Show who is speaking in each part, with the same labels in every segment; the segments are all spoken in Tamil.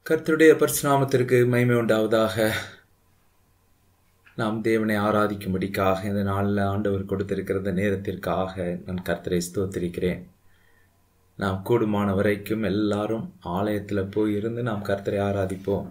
Speaker 1: கர்த்தருடைய பரிசுநாமத்திற்கு மகிமை உண்டாவதாக நாம் தேவனை ஆராதிக்கும்படிக்காக இந்த நாளில் ஆண்டவர் கொடுத்திருக்கிற இந்த நேரத்திற்காக நான் கர்த்தரை ஸ்தோத்திரிக்கிறேன் நாம் கூடுமான வரைக்கும் எல்லாரும் ஆலயத்தில் போய் இருந்து நாம் கர்த்தரை ஆராதிப்போம்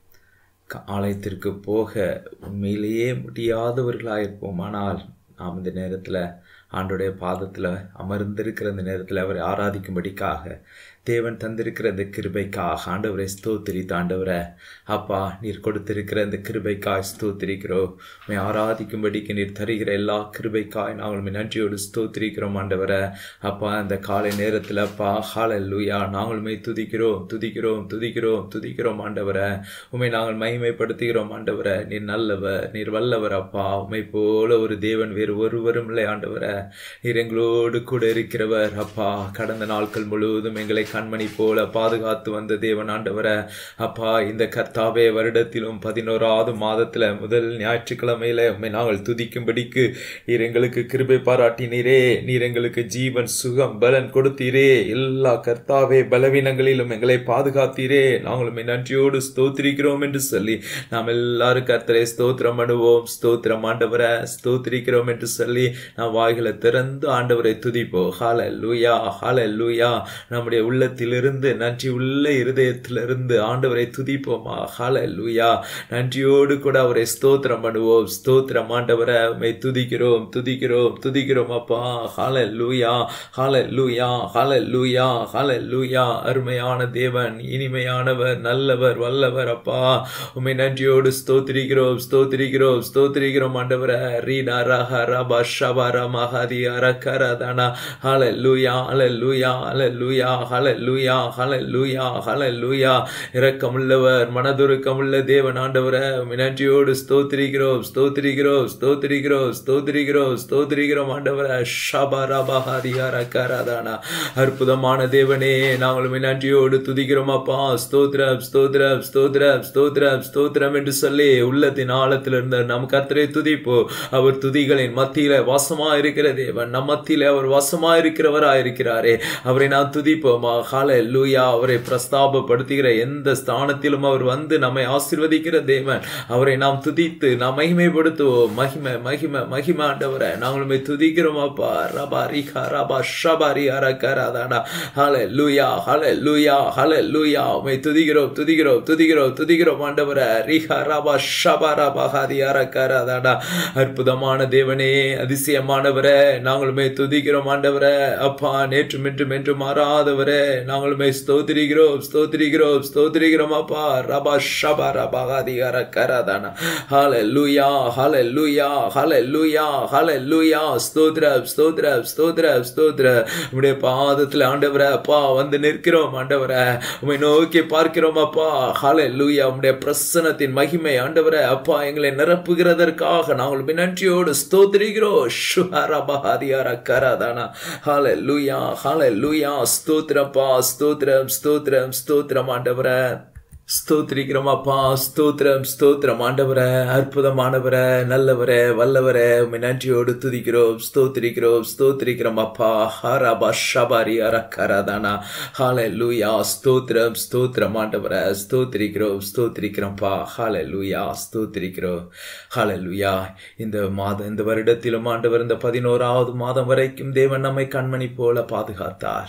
Speaker 1: க- ஆலயத்திற்கு போக உண்மையிலேயே முடியாதவர்களாயிருப்போம் ஆனால் நாம் இந்த நேரத்தில் ஆண்டுடைய பாதத்தில் அமர்ந்திருக்கிற இந்த நேரத்தில் அவரை ஆராதிக்கும்படிக்காக தேவன் தந்திருக்கிற இந்த கிருபைக்காக ஆண்டவரை ஸ்தோத்திரித்து ஆண்டவரை அப்பா நீர் கொடுத்திருக்கிற இந்த கிருபைக்காய் ஸ்தோத்திரிக்கிறோம் உம்மை ஆராதிக்கும்படிக்கு நீர் தருகிற எல்லா கிருபைக்காய் நாங்கள் உம்மை நன்றியோடு ஸ்தோத்திரிக்கிறோம் ஆண்டவரை அப்பா இந்த காலை நேரத்தில் அப்பா ஹalleluya நாங்கள் உம்மை துதிக்கிறோம் துதிக்கிறோம் துதிக்கிறோம் துதிக்கிறோம் ஆண்டவரை உம்மை நாங்கள் மகிமைப்படுத்துகிறோம் ஆண்டவரை நீர் நல்லவர் நீர் வல்லவர் அப்பா உம்மை போல ஒரு தேவன் வேறு ஒருவரும் இல்லை ஆண்டவரை நீர் எங்களோடு கூட இருக்கிறவர் அப்பா கடந்த நாட்கள் முழுவதும் எங்களை கண்மணி போல பாதுகாத்து வந்த தேவன் ஆண்டவரை அப்பா இந்த கர்த்தாவே வருடத்திலும் பதினோராவது மாதத்துல முதல் ஞாயிற்றுக்கிழமையில உம்மை நாங்கள் துதிக்கும்படிக்கு நீர் எங்களுக்கு கிருபை பாராட்டினீரே நீர் எங்களுக்கு ஜீவன் சுகம் பலன் கொடுத்தீரே எல்லா கர்த்தாவே பலவீனங்களிலும் எங்களை பாதுகாத்தீரே நாங்கள் உம்மை நன்றியோடு ஸ்தோத்திரிக்கிறோம் என்று சொல்லி நாம் எல்லாரும் கர்த்தரை ஸ்தோத்திரம் பண்ணுவோம் ஸ்தோத்திரம் ஆண்டவரை ஸ்தோத்திரிக்கிறோம் என்று சொல்லி நாம் வாய்களை திறந்து ஆண்டவரை துதிப்போம் ஹால லூயா ஹால லூயா நம்முடைய உள்ளத்திலிருந்து நன்றி உள்ள இருதயத்திலிருந்து ஆண்டவரை துதிப்போமா ஹால லூயா நன்றியோடு கூட அவரை ஸ்தோத்திரம் பண்ணுவோம் ஸ்தோத்திரம் ஆண்டவரை உம்மை துதிக்கிறோம் துதிக்கிறோம் துதிக்கிறோம் அப்பா ஹால லூயா ஹால லூயா ஹால லூயா ஹால லூயா அருமையான தேவன் இனிமையானவர் நல்லவர் வல்லவர் அப்பா உம்மை நன்றியோடு ஸ்தோத்திரிக்கிறோம் ஸ்தோத்திரிக்கிறோம் ஸ்தோத்திரிக்கிறோம் ஆண்டவரை ரீனா ரஹ ரபா ஷபர மஹதி அரக்கரதனா ஹால லூயா ஹால லூயா ஹால லூயா ஹால லூயா ஹால லூயா ஹால லூயா இரக்கமுள்ளவர் மனதுருக்கமுள்ள தேவன் ஆண்டவரை உம்மை நன்றியோடு ஸ்தோத்திரிக்கிறோம் ஸ்தோத்திரிக்கிறோம் ஸ்தோத்திரிக்கிறோம் ஸ்தோத்திரிக்கிறோம் ஸ்தோத்திரிக்கிறோம் ஆண்டவரை ஷபரபா ஹரி அரக்கரதனா அற்புதமான தேவனே நாங்கள் உம்மை நன்றியோடு துதிக்கிறோம் அப்பா ஸ்தோத்திரம் ஸ்தோத்திரம் ஸ்தோத்திரம் ஸ்தோத்திரம் ஸ்தோத்திரம் என்று சொல்லி உள்ளத்தின் ஆழத்தில் இருந்த நம் கர்த்தரை துதிப்போ அவர் துதிகளின் மத்தியில வாசமா இருக்கிற தேவன் நம் மத்தியில அவர் வாசமா இருக்கிறவரா இருக்கிறாரே அவரை நான் துதிப்போமா ஹால லூயா அவரை பிரஸ்தாபப்படுத்துகிற எந்த ஸ்தானத்திலும் அவர் வந்து நம்மை ஆசீர்வதிக்கிற தேவன் அவரை நாம் துதித்து நாம் மகிமைப்படுத்துவோம் மகிமை மகிமை மகிமை ஆண்டவரை நாங்கள் உம்மை துதிக்கிறோம் அப்பா ரபா ரிகா ரபா ஷபா ரி அரகராதானா ஹால லூயா ஹால லூயா ஹால லூயா உம்மை துதிக்கிறோம் துதிக்கிறோம் துதிக்கிறோம் துதிக்கிறோம் ஆண்டவரை ரிகா ரபா ஷபா ரபா ஹாதி அரகராதானா அற்புதமான தேவனே அதிசயமானவரே நாங்கள் உம்மை துதிக்கிறோம் ஆண்டவரே அப்பா நேற்றும் இன்றும் என்று மாறாதவரே நாங்கள் உம்மை ஸ்தோத்திரிக்கிறோம் ஸ்தோத்திரிக்கிறோம் ஸ்தோத்திரிக்கிறோம் அப்பா ரபா ஷபா ரபா ஹாதி அரகராதானா ஹால லூயா ஹால லூயா ஹால லூயா ஹால லூயா ஸ்தோத்ர ஸ்தோத்ர ஸ்தோத்ர ஸ்தோத்ர உம்முடைய பாதத்தில் ஆண்டவரை அப்பா வந்து நிற்கிறோம் ஆண்டவரை உம்மை நோக்கி பார்க்கிறோம் அப்பா ஹால லூயா உம்முடைய பிரசனத்தின் மகிமை ஆண்டவரை அப்பா எங்களை நிரப்புகிறதற்காக நாங்கள் உம்மை நன்றியோடு ஸ்தோத்திரிக்கிறோம் ஷுஹரபஹாதியார கராதானா ஹால லூயா ஹால லூயா ஸ்தோத்திரப்பா ஸ்தோத்திரம் ஸ்தோத்திரம் ஸ்தோத்திரம் ஆண்டவரை ஸ்தோத்திரிக்கிறோம் அப்பா ஸ்தோத்திரம் ஸ்தோத்திரம் ஆண்டவரே அற்புதமானவரே நல்லவரே வல்லவரே உம்மை நன்றியோடு துதிக்கிறோம் ஸ்தோத்திரிக்கிறோம் ஸ்தோத்திரிக்கிறோம் அப்பா ஹரபா ஷபாரி அரக்கரதானா ஹால லூயா ஸ்தோத்திரம் ஸ்தோத்திரம் ஆண்டவரே ஸ்தோத்திரிக்கிறோம் ஸ்தோத்திரிக்கிறோம்ப்பா ஹால லூயா ஸ்தோத்திரிக்கிறோம் ஹால லூயா இந்த மாதம் இந்த வருடத்திலும் ஆண்டவர் இந்த பதினோராவது மாதம் வரைக்கும் தேவன் நம்மை கண்மணி போல பாதுகாத்தார்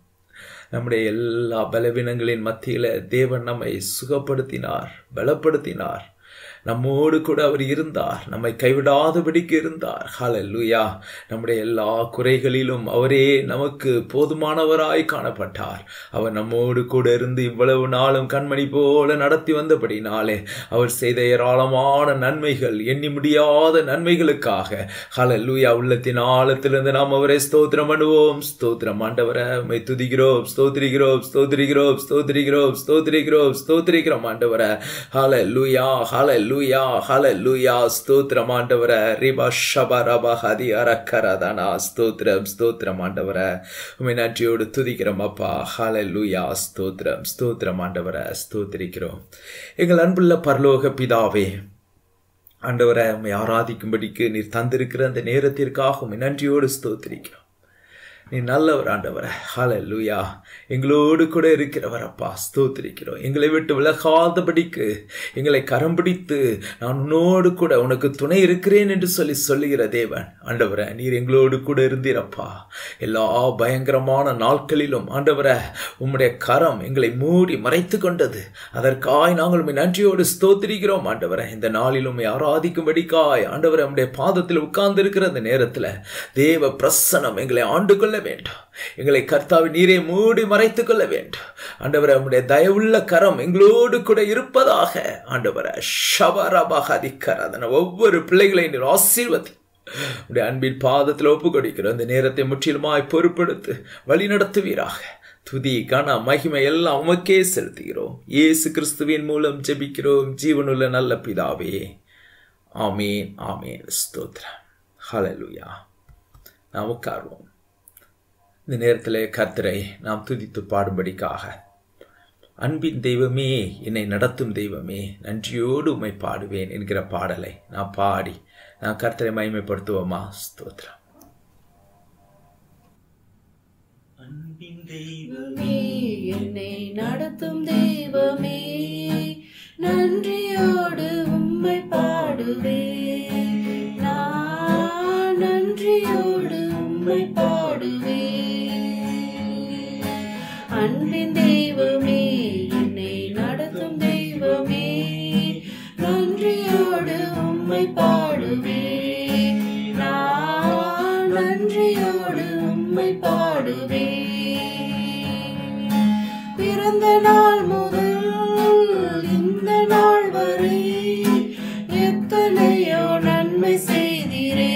Speaker 1: நம்முடைய எல்லா பலவீனங்களின் மத்தியில தேவன் நம்மை சுகப்படுத்தினார் பலப்படுத்தினார் நம்மோடு கூட அவர் இருந்தார் நம்மை கைவிடாதபடிக்கு இருந்தார் ஹalleluya நம்முடைய எல்லா குறைகளிலும் அவரே நமக்கு போதுமானவராய் காணப்பட்டார் அவர் நம்மோடு கூட இருந்து இவ்வளவு நாளும் கண்மணி போல நடத்தி வந்தபடினாலே அவர் செய்த ஏராளமான நன்மைகள் எண்ணி முடியாத நன்மைகளுக்காக ஹalleluya உள்ளத்தின் ஆழத்திலிருந்து நாம் அவரை ஸ்தோத்திரம் பண்ணுவோம் ஸ்தோத்திரம் ஆண்டவரை உம்மை துதிக்கிறோம் ஸ்தோத்திரிக்கிறோம் ஸ்தோத்திரிக்கிறோம் ஸ்தோத்திரிக்கிறோம் ஸ்தோத்திரிக்கிறோம் ஸ்தோத்திரிக்கிறோம் ஆண்டவரை ஹalleluya ஹalleluya ஹalleluya ஸ்தோத்திரம் ஆண்டவரை ரிபா ஷபா ரபா ஹதி அரக்கரதானா ஸ்தோத்திரம் ஸ்தோத்திரம் ஆண்டவரை உம்மை நன்றியோடு துதிக்கிறோம் அப்பா ஹalleluya ஸ்தோத்திரம் ஸ்தோத்திரம் ஆண்டவரை ஸ்தோத்திரிக்கிறோம் எங்கள் அன்புள்ள பரலோக பிதாவே ஆண்டவரை உம்மை ஆராதிக்கும்படிக்கு நீர் தந்திருக்கிற அந்த நேரத்திற்காக உம்மை நன்றியோடு ஸ்தோத்திரிக்கிறோம் நீ நல்லவர் ஆண்டவர ஹalleluya எங்களோடு கூட இருக்கிறவர் அப்பா ஸ்தோத்திரிக்கிறோம் எங்களை விட்டு விலகாதபடிக்கு எங்களை கரம் பிடித்து நான் உன்னோடு கூட உனக்கு துணை இருக்கிறேன் என்று சொல்லி சொல்லுகிற தேவன் ஆண்டவர நீர் எங்களோடு கூட இருந்தீரப்பா எல்லா பயங்கரமான நாட்களிலும் ஆண்டவர உம்முடைய கரம் எங்களை மூடி மறைத்து கொண்டது அதற்காய் நாங்கள் உம்மை நன்றியோடு ஸ்தோத்திரிக்கிறோம் ஆண்டவர இந்த நாளில் உம்மை ஆராதிக்கும்படிக்காய் ஆண்டவர உம்முடைய பாதத்தில் உட்கார்ந்து இருக்கிற அந்த நேரத்தில் தேவ பிரசனம் எங்களை ஆண்டு கொள்ள வேண்டும் எங்களை கர்த்தாவின் நீரை மூடி மறைத்துக் கொள்ள வேண்டும் ஆண்டவரை உம்முடைய தயவுள்ள கரம் எங்களோடு கூட இருப்பதாக ஆண்டவரை ஷபரபகதிக்கர் அதனை ஒவ்வொரு பிள்ளைகளை நீர் ஆசீர்வதி உடைய அன்பின் பாதத்தில் ஒப்பு கொடுக்கிறோம் இந்த நேரத்தை முற்றிலுமாய் பொறுப்படுத்து வழி நடத்துவீராக துதி கன மகிமை எல்லாம் உமக்கே செலுத்துகிறோம் இயேசு கிறிஸ்துவின் மூலம் ஜெபிக்கிறோம் ஜீவனுள்ள நல்ல பிதாவே ஆமீன் ஆமீன் ஸ்தோத்ரம் ஹalleluya நாம் உட்கார்வோம் இந்த நேரத்தில் கர்த்தரை நாம் துதித்து பாடும்படிக்காக அன்பின் தெய்வமே என்னை நடத்தும் தெய்வமே நன்றியோடு உம்மை பாடுவேன் என்கிற பாடலை நான் பாடி நான் கர்த்தரை மகிமைப்படுத்துவோமா ஸ்தோத்திரம்
Speaker 2: அன்பின் தெய்வமே
Speaker 3: தெய்வமே என்னை நடத்தும் தெய்வமே நன்றியோடு உம்மை பாடுவேன் நான் நன்றியோடு உம்மை பாடுவேன் அன்பின் தெய்வமே என்னை நடத்தும் தெய்வமே நன்றியோடு உம்மை பாடுவேன் நான் நன்றியோடு உம்மை பாடுவேன் பிறந்த நாள் முதல் இந்த நாள் வரை எத்தனையோ நன்மை செய்திரே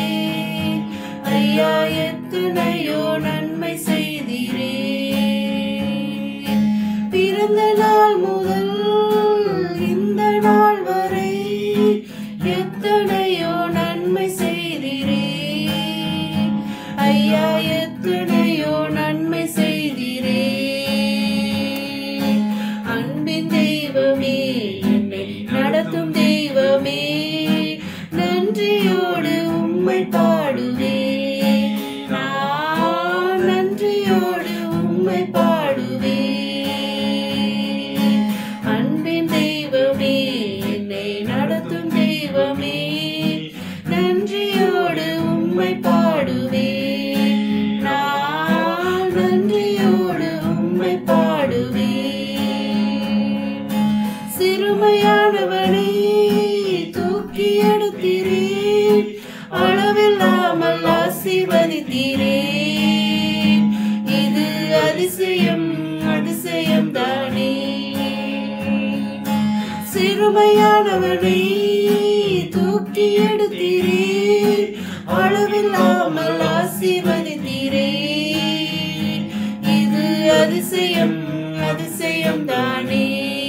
Speaker 3: ஐயா எத்தனையோ நன்மை செய்திரே பிறந்த நாள் முதல் இந்த நாள் வரை எத்தனையோ நன்மை செய்திரே ஐயா எத்தனையோ நன்மை செய்திரே அன்பின் தெய்வமே என்னை நடத்தும் தெய்வமே நன்றியோடு உம்மை பாடுவேன் நான் நன்றியோடு உம்மை பாடுவேன் அன்பின் தெய்வமே என்னை நடத்தும் தெய்வமே நன்றியோடு உம்மை பாடுவேன் நான் நன்றியோடு உம்மை பாடுவேன் சிறுமையானவனை தூக்கி எடுத்தீரேன் அளவில்லாமல் ஆசீர்வதித்தீரேன் இது அதிசயம் அதிசயம் தானே சிறுமையானவனை தூக்கி எடுத்தீரேன் அளவில்லாமல் ஆசீர்வதித்தீரேன் இது அதிசயம் அதிசயம் தானே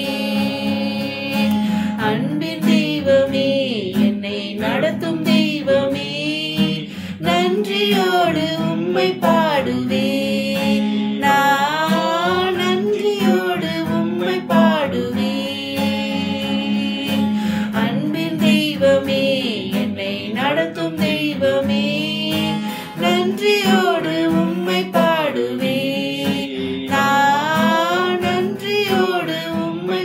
Speaker 3: அன்பின் தெய்வமே என்னை நடத்தும் தெய்வமே நன்றியோடு உம்மை பாடுவேன் நான் நன்றியோடு உம்மை பாடுவேன் அன்பின் தெய்வமே என்னை நடத்தும் தெய்வமே நன்றியோடு உம்மை பாடுவேன் நான் நன்றியோடு உம்மை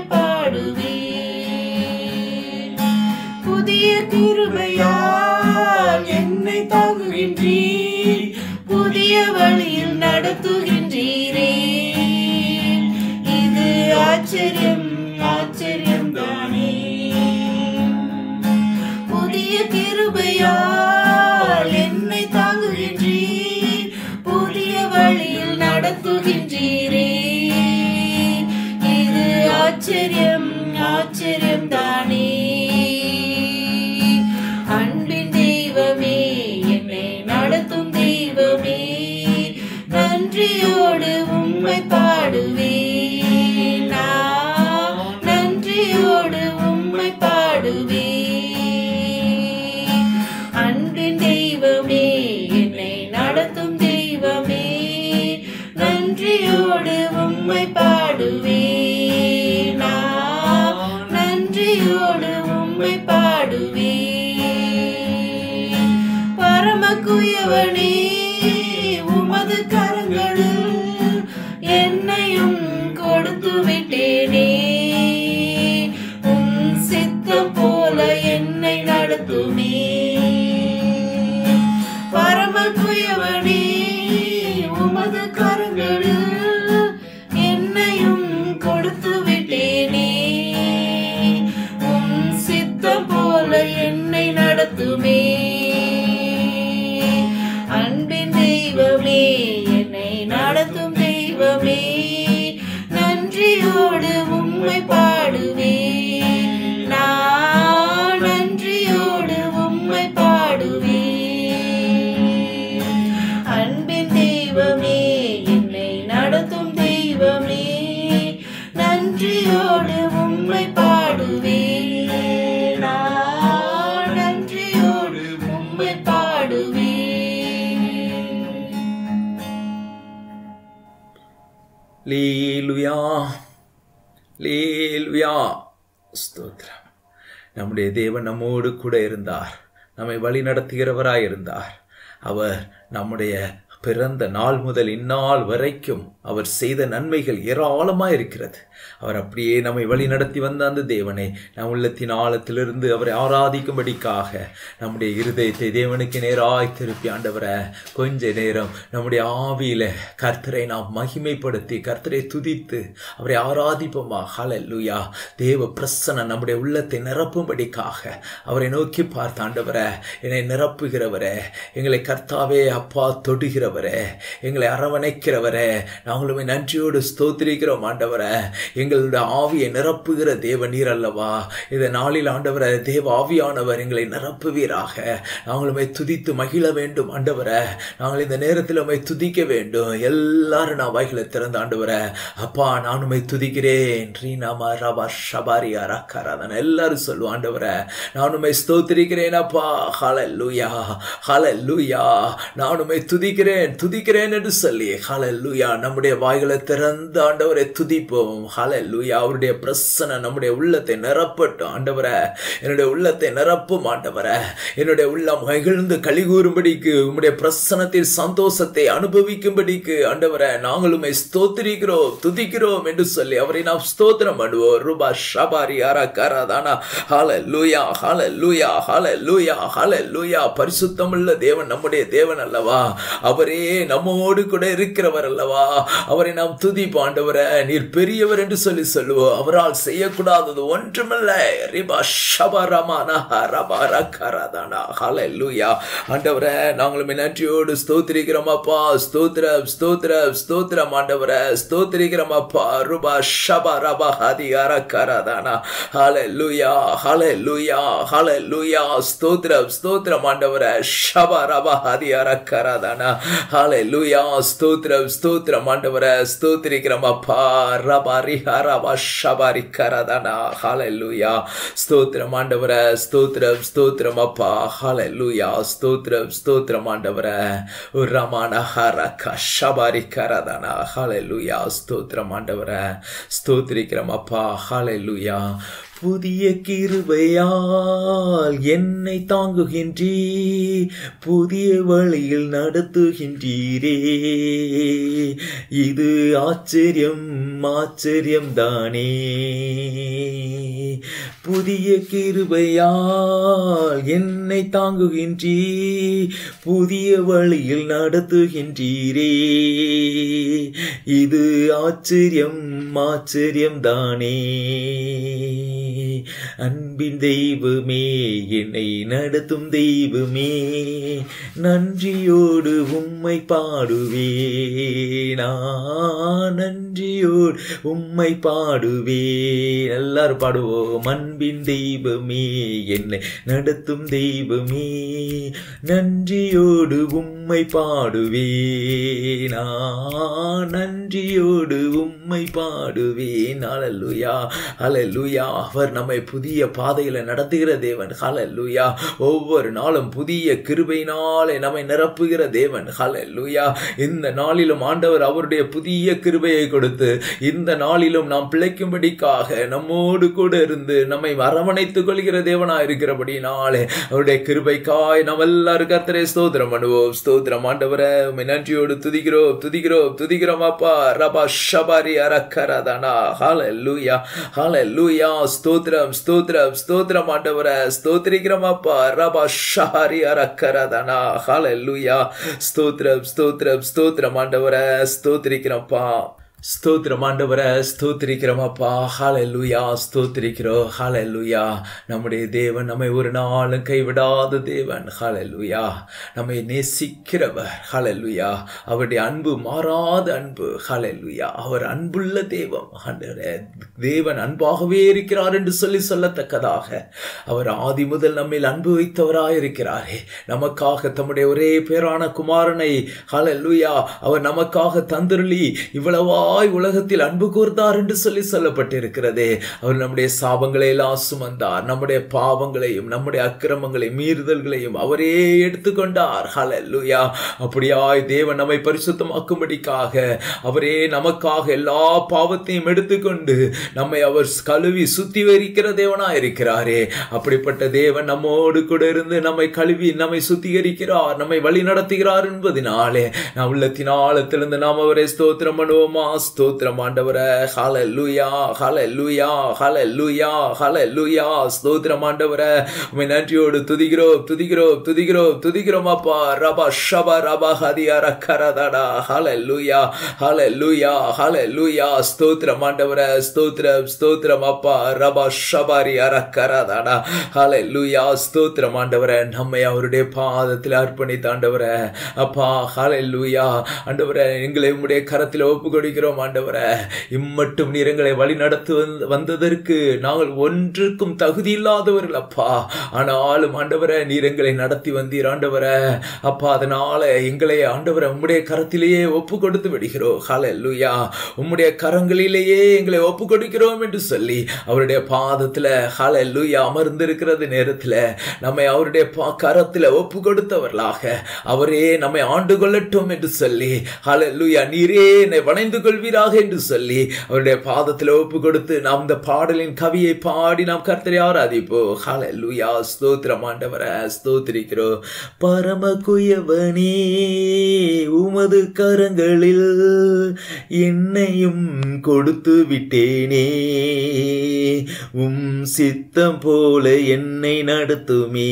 Speaker 3: பாடுவேன் புதிய கிருபையால் என்னை தாங்குகின்றீர் புதிய வழியில் நடத்துகின்றீரே இது ஆச்சரியம் ஆச்சரியம் தானே புதிய கிருபையால் என்னை தாங்குகின்றீர் புதிய வழியில் நடத்துகின்றீரே இது ஆச்சரியம் ஆச்சரியம் தானே அன்பின் தெய்வமே என்னை நடத்தும் தெய்வமே நன்றியோடு உம்மை பாடுவேன் நான் நன்றியோடு உம்மை பாடுவேன் அன்பின் தெய்வமே என்னை நடத்தும் தெய்வமே நன்றியோடு உம்மை பாடுவேன் நான் நன்றியோடு உம்மை பாடுவேன் பரமக்குயவனே உமது விட்டேனே உன் சித்தம் போல என்னை நடத்துமே பரம குயவனே உமது கரங்களில் என்னையும் கொடுத்து விட்டேனே உன் சித்தம் போல என்னை நடத்துமே அன்பின் தெய்வமே என்னை நடத்தும் தெய்வமே நன்றியோடு உம்மை பாடுவே நான் நன்றியோடு உம்மை பாடுவே அன்பின் தெய்வமே என்னை நடத்தும் தெய்வமே நன்றியோடு உம்மை பாடுவே நான் நன்றியோடு உம்மை பாடுவே
Speaker 1: லீலுயா லீலுயா ஸ்தோத்திரம் நம்முடைய தேவன் நம்மோடு கூட இருந்தார் நம்மை வழி நடத்துகிறவராய் இருந்தார் அவர் நம்முடைய பிறந்த நாள் முதல் இந்நாள் வரைக்கும் அவர் செய்த நன்மைகள் ஏராளமாக இருக்கிறது அவர் அப்படியே நம்மை வழி நடத்தி வந்த அந்த தேவனை நம் உள்ளத்தின் ஆழத்திலிருந்து அவரை ஆராதிக்கும்படிக்காக நம்முடைய இருதயத்தை தேவனுக்கு நேராய் திருப்பி ஆண்டவரை கொஞ்ச நேரம் நம்முடைய ஆவியில கர்த்தரை நாம் மகிமைப்படுத்தி கர்த்தரை துதித்து அவரை ஆராதிப்போமா ஹalleluya தேவ பிரசன்னம் நம்முடைய உள்ளத்தை நிரப்பும்படிக்காக அவரை நோக்கி பார்த்த ஆண்டவரை என்னை நிரப்புகிறவரே எங்களை கர்த்தாவே அப்பா தொடுகிறவரே எங்களை அரவணைக்கிறவரே நாங்களுமே நன்றியோடு ஸ்தோத்திரிக்கிறோம் ஆண்டவரை எங்களுடைய ஆவியை நிரப்புகிற தேவ நீர் அல்லவா இந்த நாளில் ஆண்டவரை தேவ ஆவியானவர் எங்களை நிரப்புவீராக நாங்களுமே துதித்து மகிழ வேண்டும் ஆண்டவரை நாங்கள் இந்த நேரத்தில் உண்மை துதிக்க வேண்டும் எல்லாரும் நான் வாய்களை திறந்த ஆண்டவரை அப்பா நான் உண்மை துதிக்கிறேன் ரீனாமா ரபா ஷபாரியா ரக்கராதன் எல்லாரும் சொல்லுவோம் ஆண்டவரை நான் உண்மை ஸ்தோத்திரிக்கிறேன் அப்பா ஹalleluya ஹalleluya நான் உண்மை துதிக்கிறேன் துதிக்கிறேன் என்று சொல்லி ஹalleluya நம்முடைய வாய்களை திறந்து ஆண்டவரை துதிப்போம் ஹalleluya அவருடைய பிரசனை நம்முடைய உள்ளத்தை நிரப்பட்டும் ஆண்டவரை என்னுடைய உள்ளத்தை நிரப்பும் ஆண்டவரை என்னுடைய உள்ளம் மகிழ்ந்து கலிகூறும்படிக்கு உம்முடைய பிரசனத்தில் சந்தோஷத்தை அனுபவிக்கும்படிக்கு ஆண்டவரை நாங்களுமே ஸ்தோத்திரிக்கிறோம் துதிக்கிறோம் என்று சொல்லி அவரை நாம் ஸ்தோத்திரம் பண்ணுவோம் ரூபா ஷபாரி யாரா கராதானா ஹால லூயா ஹால லூயா ஹால லூயா ஹால லூயா பரிசுத்தமுள்ள தேவன் நம்முடைய தேவன் அல்லவா அவரே நம்மோடு கூட இருக்கிறவர் அல்லவா அவரை நாம் துதிப்போம் ஆண்டவரை நீர் பெரியவர் என்று சொல்லி சொல்லுவோம் அவரால் செய்யக்கூடாதது ஒன்றுமில்லை ரிபா ஷபரமானா ரபா ரக்கராதானா ஹால லூயா ஆண்டவரை நாங்களும் நன்றியோடு ஸ்தோத்திரிக்கிறோம் அப்பா ஸ்தோத்திரம் ஸ்தோத்திரம் ஸ்தோத்திரம் ஆண்டவரை ஸ்தோத்திரிக்கிறோம் அப்பா ருபா ஷபா ரபா ஹதி அரக்கராதானா ஹால லூயா ஹால லூயா ஹால லூயா ஸ்தோத்திரம் ஸ்தோத்திரம் ஆண்டவரை ஷபா ரபா ஹதி அரக்கராதானா ஹால லூயா ஸ்தோத்திரம் ஸ்தோத்திரம் ஆண்டவரை ஸ்தோத்திரிக்கிறோம் அப்பா ரபா ரிஹா ரபா ஷபா ரிக்கராதானா ஹால லூயா ஸ்தோத்திரம் ஆண்டவரை ஸ்தோத்திரம் ஸ்தோத்திரம் அப்பா ஹால லூயா ஸ்தோத்திரம் ஸ்தோத்திரம் ஆண்டவரை ரமான ஹரக ஷபாரி கரதனா ஹalleluya ஸ்தோத்திரம் ஆண்டவரே ஸ்தோத்திரிக்கிறோம் அப்பா ஹalleluya புதிய கிருபையால் என்னை தாங்குகின்றீ புதிய வழியில் நடத்துகின்றீரே இது ஆச்சரியம் ஆச்சரியம் தானே புதிய கிருபையால் என்னை தாங்குகின்றீ புதிய வழியில் நடத்துகின்றீரே இது ஆச்சரியம் ஆச்சரியம் தானே அன்பின் தெய்வமே என்னை நடத்தும் தெய்வமே நன்றியோடு உம்மை பாடுவே நான் நன்றியோடு உம்மை பாடுவே எல்லாரும் பாடுவோம் அன்பின் தெய்வமே என்னை நடத்தும் தெய்வமே நன்றியோடு உம்மை பாடுவே நான் நன்றியோடு உம்மை பாடுவேன் அலலுயா அலலுயா அவர் நம்மை புதிய பாதையில நடத்துகிற தேவன் ஹalleluya ஒவ்வொரு நாளும் புதிய கிருபையினாலே நம்மை நிரப்புகிற தேவன் ஹalleluya இந்த நாளிலும் ஆண்டவர் அவருடைய புதிய கிருபையை கொடுத்து இந்த நாளிலும் நாம் பிழைக்கும்படிக்காக நம்மோடு கூட இருந்து நம்மை அரவணைத்துக் கொள்கிற தேவனா இருக்கிறபடினாலே அவருடைய கிருபைக்காய் நாம் எல்லாரும் கர்த்தரை ஸ்தோத்திரம் பண்ணுவோம் ஸ்தோத்திரம் ஆண்டவரே உம்மை நன்றியோடு துதிக்கிறோம் துதிக்கிறோம் துதிக்கிறோம் அப்பா ரபா ஷபாரி அரக்கரதனா ஹalleluya ஹalleluya ஸ்தோத்திரம் ஸ்தோத்திரம் ஸ்தோத்திரம் ஆண்டவரே ஸ்தோத்திரிக்கிறோம் அப்பா ரபா ஷஹாரி அரக்கரதனா ஹalleluya ஸ்தோத்திரம் ஸ்தோத்திரம் ஸ்தோத்திரம் ஆண்டவரே ஸ்தோத்திரிக்கிறோம்ப்பா ஸ்தோத்திரம் ஆண்டவரை ஸ்தோத்திரிக்கிறோம் அப்பா ஹalleluya ஸ்தோத்திரிக்கிறோம் ஹalleluya நம்முடைய தேவன் நம்மை ஒரு நாளும் கைவிடாத தேவன் ஹalleluya நம்மை நேசிக்கிறவர் ஹalleluya அவருடைய அன்பு மாறாத அன்பு ஹalleluya அவர் அன்புள்ள தெய்வம் ஆண்டவரே தேவன் அன்பாகவே இருக்கிறார் என்று சொல்லி சொல்லத்தக்கதாக அவர் ஆதி முதல் நம்மில் அன்பு வைத்தவராய் இருக்கிறாரே நமக்காக தம்முடைய ஒரே பேரான குமாரனை ஹalleluya அவர் நமக்காக தந்திரளி இவ்வளவாய் உலகத்தில் அன்பு கூர்ந்தார் என்று சொல்லி சொல்லப்பட்டிருக்கிறதே அவர் நம்முடைய சாபங்களை எல்லாம் சுமந்தார் நம்முடைய பாவங்களையும் நம்முடைய அக்கிரமங்களையும் மீறுதல்களையும் அவரே எடுத்துக்கொண்டார் ஹalleluya அப்படியாய் தேவன் நம்மை பரிசுத்தமாக்கும்படிக்காக அவரே நமக்காக எல்லா பாவத்தையும் எடுத்துக்கொண்டு நம்மை அவர் கழுவி சுத்திகரிக்கிற தேவனா இருக்கிறாரே அப்படிப்பட்ட தேவன் நம்மோடு கூட இருந்து நம்மை கழுவி நம்மை சுத்திகரிக்கிறார் நம்மை வழி நடத்துகிறார் என்பதினாலே நாம் உள்ளத்தின் ஆழத்திலிருந்து நாம் அவரை ஸ்தோத்திரம் பண்ணுவோமா ஸ்தோத்திரம் ஆண்டவரே ஹalleluya ஹalleluya ஹalleluya ஹalleluya ஸ்தோத்திரம் ஆண்டவரே உம்மை நன்றியோடு துதிக்கிறோம் துதிக்கிறோம் துதிக்கிறோம் துதிக்கிறோம் அப்பா ரபா ஷபா ரபா ஹதியா ரக்கரதடா ஹalleluya ஹalleluya ஹalleluya ஸ்தோத்திரம் ஆண்டவரே ஸ்தோத்திரம் ஸ்தோத்திரம் அப்பா ரபா ஷபாரி அரக்கரதடா ஹalleluya ஸ்தோத்திரம் ஆண்டவரே நம்மை அவருடைய பாதத்தில் அர்ப்பணித்த ஆண்டவரே அப்பா ஹalleluya ஆண்டவரே எங்களை உம்முடைய கரத்தில் ஒப்பு கொடுக்கிறோம் ஆண்டவரே இம்மட்டும் நீர் எங்களை வழி நடத்து வந்த- வந்ததற்கு நாங்கள் ஒன்றுக்கும் தகுதி இல்லாதவர்கள் அப்பா ஆனாலும் ஆண்டவரே நீர் எங்களை நடத்தி வந்தீர் ஆண்டவரே அப்பா அதனால எங்களை ஆண்டவரை உம்முடைய கரத்திலேயே ஒப்பு கொடுத்து விடுகிறோம் ஹalleluya உம்முடைய கரங்களிலேயே எங்களை ஒப்பு கொடுக்கிறோம் என்று சொல்லி அவருடைய பாதத்துல ஹalleluya அமர்ந்திருக்கிறது நேரத்துல நம்மை அவருடைய பா- கரத்துல ஒப்பு கொடுத்தவர்களாக அவரே நம்மை ஆண்டு கொள்ளட்டும் என்று சொல்லி ஹalleluya நீரே என்னை வணைந்து கொள்வீராக என்று சொல்லி அவருடைய பாதத்தில் ஒப்பு கொடுத்து நாம் இந்த பாடலின் கவியை பாடி நாம் கர்த்தரை ஆராதிப்போம் ஹalleluya ஸ்தோத்திரம் ஆண்டவரே ஸ்தோத்திரிக்கிறோம் பரம குயவனே உமது கரங்களில் என்னையும் கொடுத்து விட்டேனே உம் சித்தம் போல என்னை நடத்துமே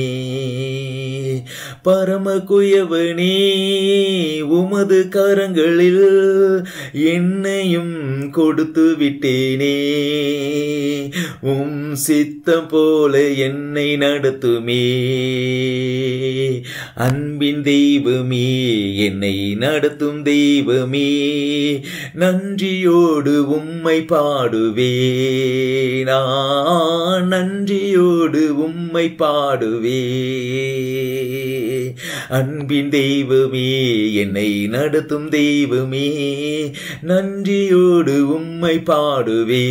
Speaker 1: பரம குயவனே உமது கரங்களில் என்னையும் கொடுத்து விட்டேனே உம் சித்தம் போல என்னை நடத்துமே அன்பின் தெய்வமே என்னை நடத்தும் தெய்வமே நன்றியோடு உம்மை பாடுவே நான் நன்றியோடு உம்மை பாடுவே அன்பின் தெய்வமே என்னை நடத்தும் தெய்வமே நன்றியோடு உம்மை பாடுவே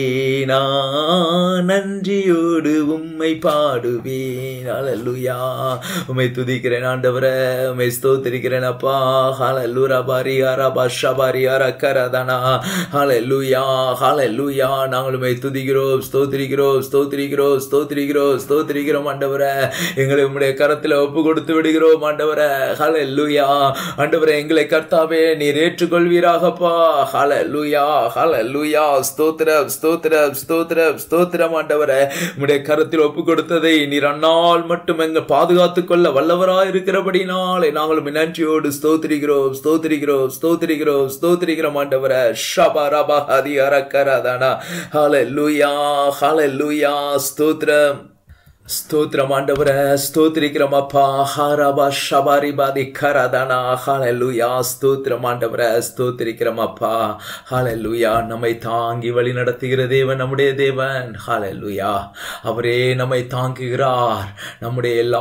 Speaker 1: நான் நன்றியோடு உம்மை பாடுவேன் அல்லேலூயா உம்மை துதிக்கிறேன் ஆண்டவரே உம்மை ஸ்தோத்திரிக்கிறேன் அப்பா ஹalleluya பாரியா ரபா ஷபாரியா ரக்கரதனா ஹalleluya ஹalleluya நாங்கள் உம்மை துதிக்கிறோம் ஸ்தோத்திரிக்கிறோம் ஸ்தோத்திரிக்கிறோம் ஸ்தோத்திரிக்கிறோம் ஸ்தோத்திரிக்கிறோம் ஆண்டவரே எங்களை உம்முடைய கரத்தில் ஒப்பு கொடுத்து விடுகிறோம் ஆண்டவரே ஹalleluya ஆண்டவரே எங்களை கர்த்தாவே நீர் ஏற்றுக்கொள்வீராகப்பா ஹalleluya ஹalleluya ஸ்தோத்திரம் ஸ்தோத்திரம் ஸ்தோத்திரம் ஸ்தோத்திரம் ஆண்டவரே உம்முடைய கரத்தில் ஒப்பு கொடுத்ததை நீர் அந்நாள் மட்டும் எங்க பாதுகாத்துக் கொள்ள வல்லவராய் இருக்கிறபடினாலே நாங்கள் உம்மை நன்றியோடு ஸ்தோத்திரிக்கிறோம் ஸ்தோத்திரிக்கிறோம் ஸ்தோத்திரிக்கிறோம் ஸ்தோத்திரிக்கிறோம் ஆண்டவரே ஷபா ரபா ஹதி அரக்கரதானா ஹalleluya ஹalleluya ஸ்தோத்திரம் ஸ்தோத்திரம் ஆண்டவரே ஸ்தோத்திரிக்கிறோம் அப்பா ஹாரபா ஷபாரி பாதி கரதானா ஹalleluya ஸ்தோத்திரம் ஆண்டவரே ஸ்தோத்திரிக்கிறோம் அப்பா ஹalleluya நம்மை தாங்கி வழி நடத்துகிற தேவன் நம்முடைய தேவன் ஹalleluya அவரே நம்மை தாங்குகிறார் நம்முடைய எல்லா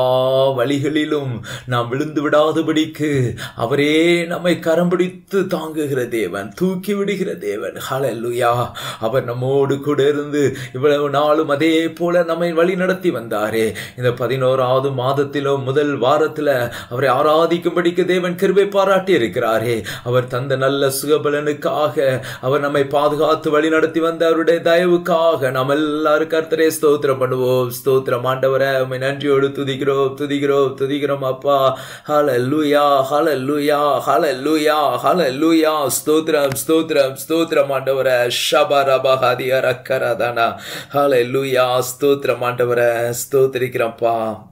Speaker 1: வழிகளிலும் நாம் விழுந்து விடாதபடிக்கு அவரே நம்மை கரம் பிடித்து தாங்குகிற தேவன் தூக்கி விடுகிற தேவன் ஹalleluya அவர் நம்மோடு கூட இருந்து இவ்வளவு நாளும் அதே போல நம்மை வழி நடத்தி வந்தாரே இந்த பதினோராவது மாதத்திலும் முதல் வாரத்துல அவரை ஆராதிக்கும்படிக்கு தேவன் கிருபை பாராட்டி இருக்கிறாரே அவர் தந்த நல்ல சுகபலனுக்காக அவர் நம்மை பாதுகாத்து வழி நடத்தி வந்த அவருடைய தயவுக்காக நாம் எல்லாரும் கர்த்தரே ஸ்தோத்திரம் பண்ணுவோம் ஸ்தோத்திரம் ஆண்டவரை உம்மை நன்றியோடு துதிக்கிறோம் துதிக்கிறோம் துதிக்கிறோம் அப்பா ஹalleluya ஹalleluya ஹalleluya ஹalleluya ஸ்தோத்திரம் ஸ்தோத்திரம் ஸ்தோத்திரம் ஆண்டவரை ஷபரபஹதி அரக்கரதனா ஹalleluya ஸ்தோத்திரம் ஆண்டவரை ஸ்தோத்திரிக்கிறப்பா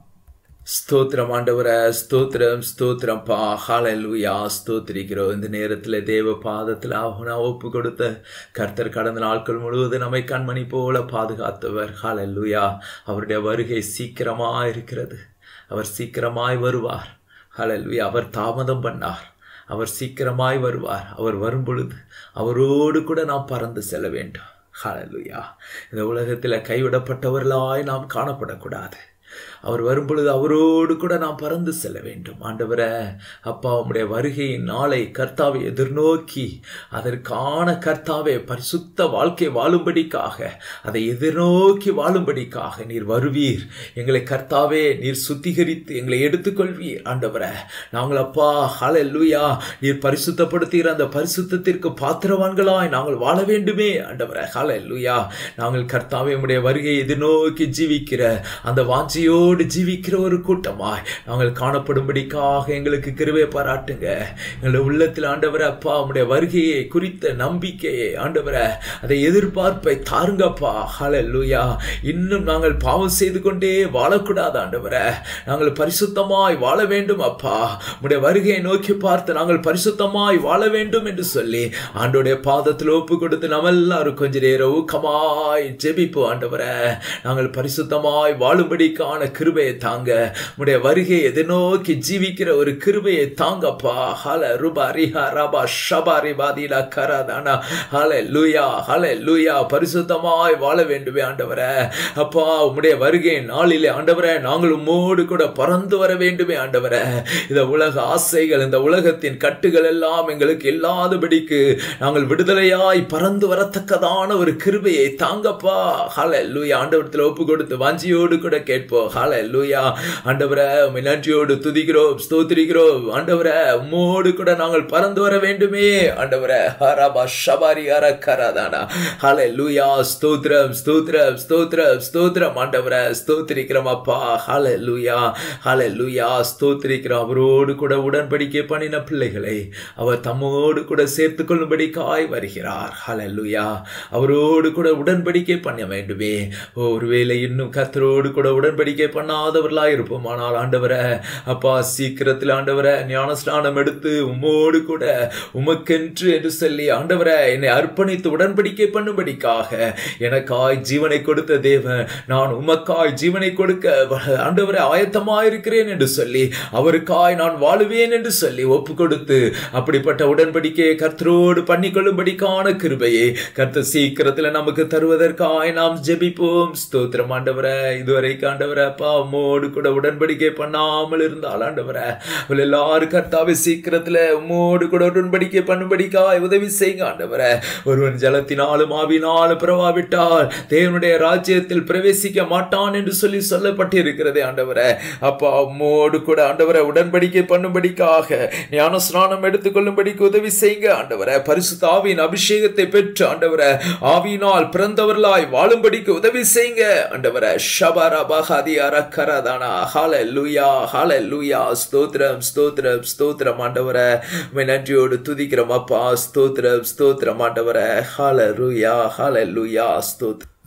Speaker 1: ஸ்தோத்திரம் ஆண்டவரை ஸ்தோத்திரம் ஸ்தோத்திரம்ப்பா ஹalleluya ஸ்தோத்திரிக்கிறோம் இந்த நேரத்தில் தேவ பாதத்தில் நான் ஒப்பு கொடுத்த கர்த்தர் கடந்த நாட்கள் முழுவதும் நம்மை கண்மணி போல பாதுகாத்தவர் ஹalleluya அவருடைய வருகை சீக்கிரமாக இருக்கிறது அவர் சீக்கிரமாய் வருவார் ஹalleluya அவர் தாமதம் பண்ணார் அவர் சீக்கிரமாய் வருவார் அவர் வரும் பொழுது அவரோடு கூட நாம் பறந்து செல்ல வேண்டும் ஹalleluya இந்த உலகத்தில் கைவிடப்பட்டவர்களாய் நாம் காணப்படக்கூடாது அவர் வரும் பொழுது அவரோடு கூட நாம் பறந்து செல்ல வேண்டும் ஆண்டவரே அப்பா உம்முடைய வருகையின் நாளை கர்த்தாவை எதிர்நோக்கி அதற்கான கர்த்தாவே பரிசுத்த வாழ்க்கை வாழும்படிக்காக அதை எதிர்நோக்கி வாழும்படிக்காக நீர் வருவீர் எங்களை கர்த்தாவே நீர் சுத்திகரித்து எங்களை எடுத்துக்கொள்வீர் ஆண்டவரே நாங்கள் அப்பா ஹalleluya நீர் பரிசுத்தப்படுத்துகிற அந்த பரிசுத்தத்திற்கு பாத்திரவான்களாய் நாங்கள் வாழ வேண்டுமே ஆண்டவரே ஹalleluya நாங்கள் கர்த்தாவே உம்முடைய வருகையை எதிர்நோக்கி ஜீவிக்கிற அந்த வாஞ்சியோடு ஜீவிக்கிற ஒரு கூட்டமாய் நாங்கள் காணப்படும்படிக்காக எங்களுக்கு கிருபை பாராட்டுங்க எங்களுடைய உள்ளத்தில் ஆண்டவரே அப்பா உம்முடைய வருகையை குறித்த நம்பிக்கையை ஆண்டவரே அதை எதிர்பார்ப்பை தாருங்கப்பா ஹalleluya இன்னும் நாங்கள் பாவம் செய்து கொண்டே வாழக்கூடாது ஆண்டவரே நாங்கள் பரிசுத்தமாய் வாழ வேண்டும் அப்பா உம்முடைய வருகையை நோக்கி பார்த்து நாங்கள் பரிசுத்தமாய் வாழ வேண்டும் என்று சொல்லி ஆண்டோடைய பாதத்தில் ஒப்பு கொடுத்து நம்ம எல்லாரும் கொஞ்ச நேரம் ஊக்கமாய் ஜெபிப்போம் ஆண்டவரே நாங்கள் பரிசுத்தமாய் வாழும்படிக்கான கிருபையை தாங்க உடைய வருகையை எதிர்நோக்கி ஜீவிக்கிற ஒரு கிருபையை தாங்கப்பா ஹல ருபா ரிஹா ரபா ஷபா ரிபாதிலா கராதானா ஹல லூயா ஹல லூயா பரிசுத்தமாய் வாழ வேண்டுமே ஆண்டவரே அப்பா உம்முடைய வருகை நாளிலே ஆண்டவரே நாங்கள் உம்மோடு கூட பறந்து வர வேண்டுமே ஆண்டவரே இந்த உலக ஆசைகள் இந்த உலகத்தின் கட்டுகள் எல்லாம் எங்களுக்கு இல்லாதபடிக்கு நாங்கள் விடுதலையாய் பறந்து வரத்தக்கதான ஒரு கிருபையை தாங்கப்பா ஹல லூயா ஆண்டவரத்தில் ஒப்பு கொடுத்து வாஞ்சியோடு கூட கேட்போம் ஹல லூயா ஆண்டவரே உம்மை நன்றியோடு துதிக்கிறோம் ஸ்தோத்திரிக்கிறோம் ஆண்டவரே உம்மோடு கூட நாங்கள் பறந்து வர வேண்டுமே ஆண்டவரே ஹரபா ஷபாரி அரக்கராதானா ஹல லூயா ஸ்தோத்திரம் ஸ்தோத்திரம் ஸ்தோத்திரம் ஸ்தோத்திரம் ஆண்டவரே ஸ்தோத்திரிக்கிறோம் அப்பா ஹல லூயா ஹல லூயா ஸ்தோத்திரிக்கிறோம் அவரோடு கூட உடன்படிக்கை பண்ணின பிள்ளைகளை அவர் தம்மோடு கூட சேர்த்து கொள்ளும்படி காய் வருகிறார் ஹல லூயா அவரோடு கூட உடன்படிக்கை பண்ண வேண்டுமே ஒருவேளை இன்னும் கத்தரோடு கூட உடன்படிக்கை பண்ணாதவர்களா இருப்போம் ஆனால் ஆண்டவரை அப்பா சீக்கிரத்தில் ஆண்டவரை ஞானஸ்நானம் எடுத்து உம்மோடு கூட உமக்கென்று என்று சொல்லி ஆண்டவரை என்னை அர்ப்பணித்து உடன்படிக்கை பண்ணும்படிக்காக எனக்காய் ஜீவனை கொடுத்த தேவன் நான் உமக்காய் ஜீவனை கொடுக்க ஆண்டவரை ஆயத்தமாயிருக்கிறேன் என்று சொல்லி அவருக்காய் நான் வாழுவேன் என்று சொல்லி ஒப்பு கொடுத்து அப்படிப்பட்ட உடன்படிக்கையை கர்த்தரோடு பண்ணிக்கொள்ளும்படிக்கான கிருபையை கர்த்தர் சீக்கிரத்தில் நமக்கு தருவதற்காய் நாம் ஜெபிப்போம் ஸ்தோத்திரம் ஆண்டவரை இதுவரைக்கும் ஆண்டவரை அப்பா உம்மோடு கூட உடன்படிக்கை பண்ணாமல் இருந்தால் ஆண்டவரை அவள் எல்லாரும் கர்த்தாவை சீக்கிரத்தில் உம்மோடு கூட உடன்படிக்கை பண்ணும்படிக்காய் உதவி செய்யுங்க ஆண்டவரை ஒருவன் ஜலத்தினாலும் ஆவினாலும் பிறவாவிட்டால் தேவனுடைய ராஜ்யத்தில் பிரவேசிக்க மாட்டான் என்று சொல்லி சொல்லப்பட்டு இருக்கிறதே ஆண்டவரை அப்பா உம்மோடு கூட ஆண்டவரை உடன்படிக்கை பண்ணும்படிக்காக ஞான ஸ்நானம் எடுத்துக்கொள்ளும்படிக்கு உதவி செய்யுங்க ஆண்டவரை பரிசுத்த ஆவியின் அபிஷேகத்தை பெற்று ஆண்டவரை ஆவியினால் பிறந்தவர்களாய் வாழும்படிக்கு உதவி செய்யுங்க ஆண்டவரை ஷபரா பகாதி அரக்கரதானா ஹால லூயா ஹால லூயா ஸ்தோத்திரம் ஸ்தோத்திரம் ஸ்தோத்திரம் ஆண்டவரை உம்மை நன்றியோடு துதிக்கிறோம் அப்பா ஸ்தோத்திரம் ஸ்தோத்திரம் ஆண்டவரை ஹால லூயா ஹால லூயா ஸ்தோத்திரம்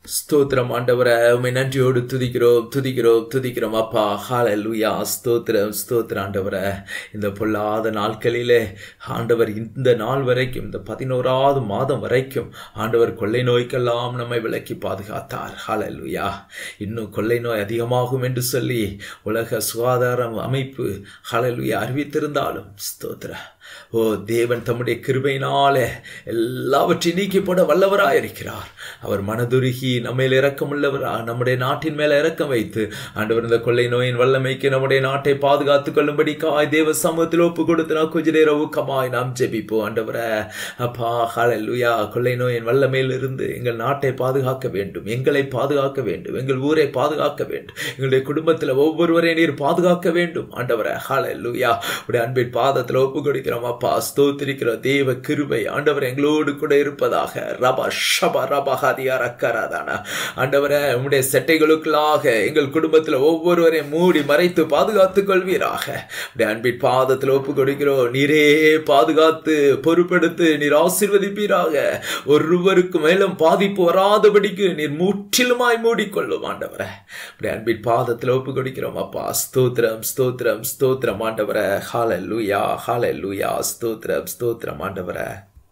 Speaker 1: ஸ்தோத்திரம் ஆண்டவரை உமை நன்றியோடு துதிக்கிறோம் துதிக்கிறோம் துதிக்கிறோம் அப்பா ஹalleluya ஸ்தோத்திரம் ஸ்தோத்திரம் ஆண்டவரை இந்த பொல்லாத நாட்களிலே ஆண்டவர் இந்த நாள் வரைக்கும் இந்த பதினோராவது மாதம் வரைக்கும் ஆண்டவர் கொள்ளை நோய்க்கெல்லாம் நம்மை விலக்கி பாதுகாத்தார் ஹalleluya இன்னும் கொள்ளை நோய் அதிகமாகும் என்று சொல்லி உலக சுகாதார அமைப்பு ஹalleluya அறிவித்திருந்தாலும் ஸ்தோத்திரம் ஓ தேவன் தம்முடைய கிருபையினாலே எல்லாவற்றையும் நீக்கி போட வல்லவராயிருக்கிறார் அவர் மனதுருகி நம்மேல் இரக்கமுள்ளவரா நம்முடைய நாட்டின் மேல இரக்கம் வைத்து ஆண்டவர் இந்த கொள்ளை நோயின் வல்லமைக்கு நம்முடைய நாட்டை பாதுகாத்துக் கொள்ளும்படி காய் தேவ சமூகத்தில் ஒப்பு கொடுத்து நான் கொஞ்ச நேரம் ஊக்கமாய் நாம் ஜெபிப்போம் ஆண்டவரே அப்பா ஹalleluya கொள்ளை நோயின் வல்லமையில் இருந்து எங்கள் நாட்டை பாதுகாக்க வேண்டும் எங்களை பாதுகாக்க வேண்டும் எங்கள் ஊரை பாதுகாக்க வேண்டும் எங்களுடைய குடும்பத்தில் ஒவ்வொருவரையும் நீர் பாதுகாக்க வேண்டும் ஆண்டவரே ஹalleluya உடைய அன்பின் பாதத்தில் ஒப்பு கொடுக்கிறோம் அப்பா ஸ்தோத்திரிக்கிறோம் தேவ கிருபை ஆண்டவர் எங்களோடு கூட இருப்பதாக ரபா ஷபா ரபா ஹதியா ரக்கராதானா ஆண்டவரே உம்முடைய செட்டைகளுக்குள்ளாக எங்கள் குடும்பத்தில் ஒவ்வொருவரையும் மூடி மறைத்து பாதுகாத்துக் கொள்வீராக உடைய அன்பின் பாதத்தில் ஒப்பு கொடுக்கிறோம் நீரே பாதுகாத்து பொறுப்பெடுத்து நீர் ஆசீர்வதிப்பீராக ஒருவருக்கு மேலும் பாதிப்பு வராதபடிக்கு நீர் முற்றிலுமாய் மூடிக்கொள்ளும் ஆண்டவரே உடைய அன்பின் பாதத்தில் ஒப்பு கொடுக்கிறோம் அப்பா ஸ்தோத்திரம் ஸ்தோத்திரம் ஸ்தோத்திரம் ஆண்டவரே ஹalleluya ஹalleluya ஸ்தோத்திரம் ஸ்தோத்திரம் ஆண்டவரே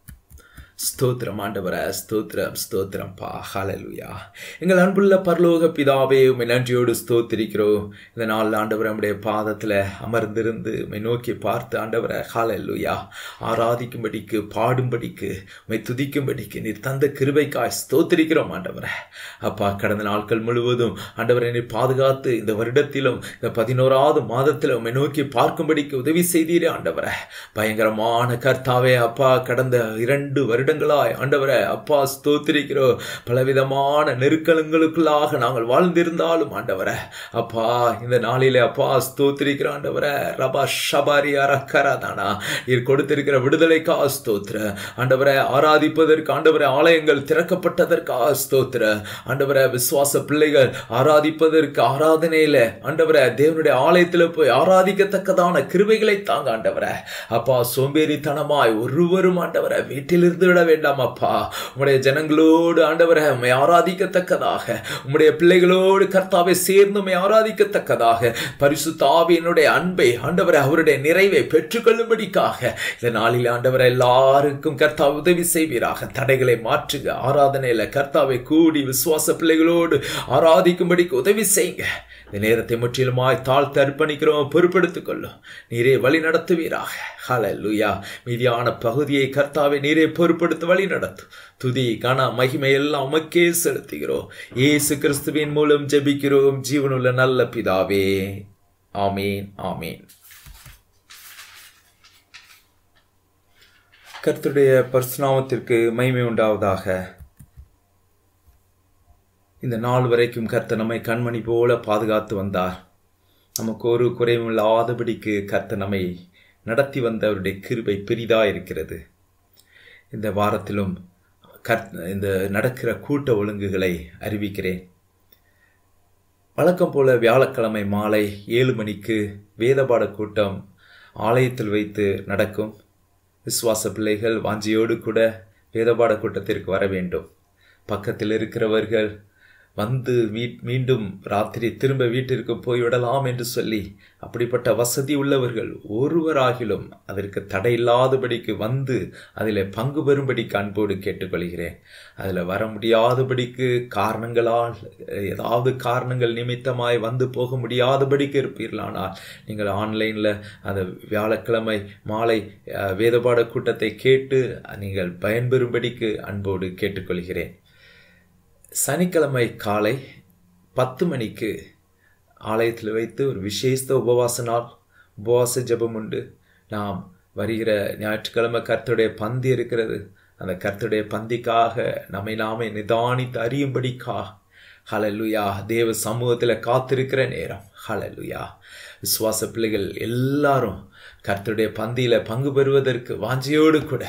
Speaker 1: ஸ்தோத்திரம் ஆண்டவர ஸ்தோத்திரம் ஸ்தோத்திரம் பா ஹalleluya எங்கள் அன்புள்ள பரலோக பிதாவே உம்மை நன்றியோடு ஸ்தோத்திரிக்கிறோம் இந்த நாள் ஆண்டவர் நம்முடைய பாதத்தில் அமர்ந்திருந்து உம்மை நோக்கி பார்த்து ஆண்டவர ஹalleluya ஆராதிக்கும்படிக்கு பாடும்படிக்கு உம்மை துதிக்கும்படிக்கு நீர் தந்த கிருபைக்காய் ஸ்தோத்திரிக்கிறோம் ஆண்டவர அப்பா கடந்த நாட்கள் முழுவதும் ஆண்டவரை நீர் பாதுகாத்து இந்த வருடத்திலும் இந்த பதினோராவது மாதத்தில் உம்மை நோக்கி பார்க்கும்படிக்கு உதவி செய்தீரே ஆண்டவர பயங்கரமான கர்த்தாவே அப்பா கடந்த இரண்டு வருடங்களாய் ஆண்டவரை அப்பா ஸ்தோத்திரிக்கிறோம் பலவிதமான நெருக்கலங்களுக்குள்ளாக நாங்கள் வாழ்ந்திருந்தாலும் ஆண்டவரை அப்பா இந்த நாளிலே அப்பா ஸ்தோத்திரிக்கிற ஆண்டவரை ரபா ஷபாரி அரக்கராதானா நீர் கொடுத்திருக்கிற விடுதலைக்கா ஸ்தோத்திர ஆண்டவரை ஆராதிப்பதற்கு ஆண்டவரை ஆலயங்கள் திறக்கப்பட்டதற்கா ஸ்தோத்திர ஆண்டவரை விசுவாச பிள்ளைகள் ஆராதிப்பதற்கு ஆராதனையில ஆண்டவரை தேவனுடைய ஆலயத்தில் போய் ஆராதிக்கத்தக்கதான கிருபைகளை தாங்க ஆண்டவரை அப்பா சோம்பேறித்தனமாய் ஒருவரும் ஆண்டவரை வீட்டிலிருந்து விட வேண்டாம் அப்பா உம்முடைய ஜனங்களோடு ஆண்டவரை உம்மை ஆராதிக்கத்தக்கதாக உம்முடைய பிள்ளைகளோடு கர்த்தாவை சேர்ந்து உம்மை ஆராதிக்கத்தக்கதாக பரிசுத்த ஆவியினுடைய அன்பை ஆண்டவரை அவருடைய நிறைவை பெற்றுக்கொள்ளும்படிக்காக இந்த நாளில் ஆண்டவரை எல்லாருக்கும் கர்த்தா உதவி செய்வீராக தடைகளை மாற்றுக ஆராதனையில கர்த்தாவை கூடி விசுவாச பிள்ளைகளோடு ஆராதிக்கும்படிக்கு உதவி செய்யுங்க இந்த நேரத்தை முற்றிலுமாய் தாழ்த்து அர்ப்பணிக்கிறோம் பொறுப்பெடுத்துக் கொள்ளும் நீரே வழி நடத்துவீராக ஹalleluya மீதியான பகுதியை கர்த்தாவை நீரே பொறுப்படுத்த வழி நடத்தும் துதி கன மகிமை எல்லாம் உமக்கே செலுத்துகிறோம் இயேசு கிறிஸ்துவின் மூலம் ஜெபிக்கிறோம் ஜீவனுள்ள நல்ல பிதாவே ஆமீன் ஆமீன் கர்த்தருடைய பரிசுநாமத்திற்கு மகிமை உண்டாவதாக இந்த நாள் வரைக்கும் கர்த்தர் நம்மை கண்மணி போல பாதுகாத்து வந்தார் நமக்கு ஒரு குறைவும் இல்லாதபடிக்கு கர்த்தர் நம்மை நடத்தி வந்த அவருடைய கிருபை பெரிதாக இருக்கிறது இந்த வாரத்திலும் கர் இந்த நடக்கிற கூட்ட ஒழுங்குகளை அறிவிக்கிறேன் வழக்கம் போல வியாழக்கிழமை மாலை ஏழு மணிக்கு வேதபாட கூட்டம் ஆலயத்தில் வைத்து நடக்கும் விசுவாச பிள்ளைகள் வாஞ்சியோடு கூட வேதபாட கூட்டத்திற்கு வர வேண்டும் பக்கத்தில் இருக்கிறவர்கள் வந்து வீ மீண்டும் ராத்திரி திரும்ப வீட்டிற்கு போய்விடலாம் என்று சொல்லி அப்படிப்பட்ட வசதி உள்ளவர்கள் ஒருவராகிலும் அதற்கு தடையில்லாதபடிக்கு வந்து அதில் பங்கு பெறும்படிக்கு அன்போடு கேட்டுக்கொள்கிறேன் அதில் வர முடியாதபடிக்கு காரணங்களால் ஏதாவது காரணங்கள் நிமித்தமாய் வந்து போக முடியாதபடிக்கு இருப்பீர்களானால் நீங்கள் ஆன்லைனில் அந்த வியாழக்கிழமை மாலை வேதபாட கூட்டத்தை கேட்டு நீங்கள் பயன்பெறும்படிக்கு அன்போடு கேட்டுக்கொள்கிறேன் சனிக்கிழமை காலை பத்து மணிக்கு ஆலயத்தில் வைத்து ஒரு விசேஷ உபவாச நாள் உபவாச ஜபம் உண்டு நாம் வருகிற ஞாயிற்றுக்கிழமை கர்த்தருடைய பந்தி இருக்கிறது அந்த கர்த்தருடைய பந்திக்காக நம்மை நாமே நிதானித்து அறியும்படிக்கா ஹலலுயா தேவ சமூகத்தில் காத்திருக்கிற நேரம் ஹலலுயா விசுவாச பிள்ளைகள் எல்லாரும் கர்த்தருடைய பந்தியில் பங்கு பெறுவதற்கு வாஞ்சியோடு கூட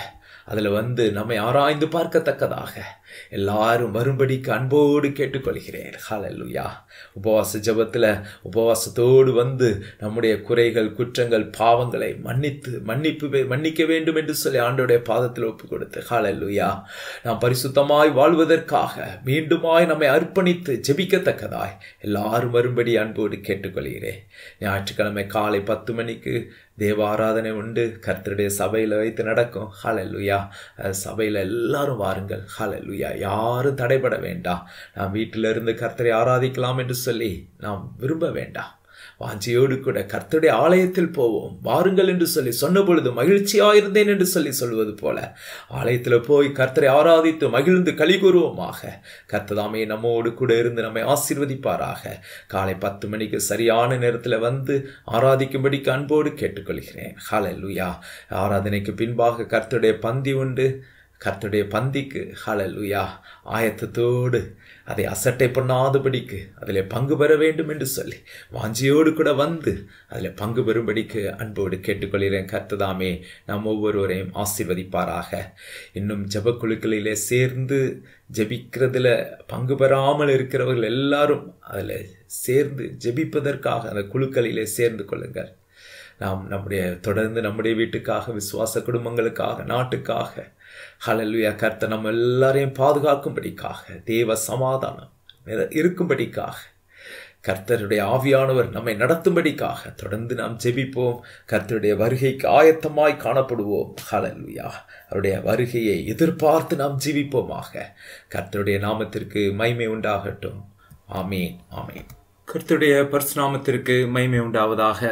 Speaker 1: அதில் வந்து நம்மை ஆராய்ந்து பார்க்கத்தக்கதாக எல்லாரும் வரும்படிக்கு அன்போடு கேட்டுக்கொள்கிறேன் ஹalleluya உபவாச ஜெபத்தில் உபவாசத்தோடு வந்து நம்முடைய குறைகள் குற்றங்கள் பாவங்களை மன்னித்து மன்னிப்பு வே- மன்னிக்க வேண்டும் என்று சொல்லி ஆண்டோடைய பாதத்தில் ஒப்பு கொடுத்து ஹalleluya நாம் பரிசுத்தமாய் வாழ்வதற்காக மீண்டுமாய் நம்மை அர்ப்பணித்து ஜெபிக்கத்தக்கதாய் எல்லாரும் வரும்படி அன்போடு கேட்டுக்கொள்கிறேன் ஞாயிற்றுக்கிழமை காலை பத்து மணிக்கு தேவ ஆராதனை உண்டு கர்த்தருடைய சபையில் வைத்து நடக்கும் ஹalleluya அஹ் சபையில் எல்லாரும் வாருங்கள் ஹalleluya யாரும் தடைபட வேண்டாம் நாம் வீட்டிலிருந்து கர்த்தரை ஆராதிக்கலாம் என்று சொல்லி நாம் விரும்ப வேண்டாம் வாஞ்சியோடு கூட கர்த்தருடைய ஆலயத்தில் போவோம் வாருங்கள் என்று சொல்லி சொன்ன பொழுது மகிழ்ச்சியாயிருந்தேன் என்று சொல்லி சொல்வது போல ஆலயத்தில் போய் கர்த்தரை ஆராதித்து மகிழ்ந்து களி கூறுவோமாக கர்த்ததாமே நம்மோடு கூட இருந்து நம்மை ஆசீர்வதிப்பாராக காலை பத்து மணிக்கு சரியான நேரத்தில் வந்து ஆராதிக்கும்படிக்கு அன்போடு கேட்டுக்கொள்கிறேன் ஹalleluya ஆராதனைக்கு பின்பாக கர்த்தருடைய பந்தி உண்டு கர்த்தருடைய பந்திக்கு ஹalleluya ஆயத்தத்தோடு அதை அசட்டை பண்ணாதபடிக்கு அதில் பங்கு பெற வேண்டும் என்று சொல்லி வாஞ்சியோடு கூட வந்து அதில் பங்கு பெறும்படிக்கு அன்போடு கேட்டுக்கொள்கிறேன் கர்த்ததாமே நம் ஒவ்வொருவரையும் ஆசீர்வதிப்பாராக இன்னும் ஜெபக்குழுக்களிலே சேர்ந்து ஜெபிக்கிறதுல பங்கு பெறாமல் இருக்கிறவர்கள் எல்லாரும் அதில் சேர்ந்து ஜெபிப்பதற்காக அந்த குழுக்களிலே சேர்ந்து கொள்ளுங்கள் நாம் நம்முடைய தொடர்ந்து நம்முடைய வீட்டுக்காக விசுவாச குடும்பங்களுக்காக நாட்டுக்காக ஹalleluya கர்த்தர் நம்ம எல்லாரையும் பாதுகாக்கும்படிக்காக தேவ சமாதானம் நிற- இருக்கும்படிக்காக கர்த்தருடைய ஆவியானவர் நம்மை நடத்தும்படிக்காக தொடர்ந்து நாம் ஜெபிப்போம் கர்த்தருடைய வருகைக்கு ஆயத்தமாய் காணப்படுவோம் ஹalleluya அவருடைய வருகையை எதிர்பார்த்து நாம் ஜீவிப்போமாக கர்த்தருடைய நாமத்திற்கு மகிமை உண்டாகட்டும் ஆமீன் ஆமீன் கர்த்தருடைய பரிசுநாமத்திற்கு மகிமை உண்டாவதாக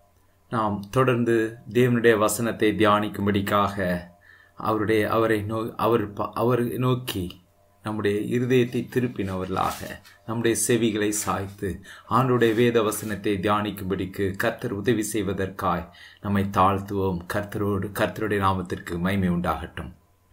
Speaker 1: நாம் தொடர்ந்து தேவனுடைய வசனத்தை தியானிக்கும்படிக்காக அவருடைய அவரை நோ அவர் ப- அவர் நோக்கி நம்முடைய இருதயத்தை திருப்பினவர்களாக நம்முடைய செவிகளை சாய்த்து ஆண்டுடைய வேத வசனத்தை தியானிக்கும்படிக்கு கர்த்தர் உதவி செய்வதற்காய் நம்மை தாழ்த்துவோம் கர்த்தரோடு கர்த்தருடைய நாமத்திற்கு மகிமை உண்டாகட்டும்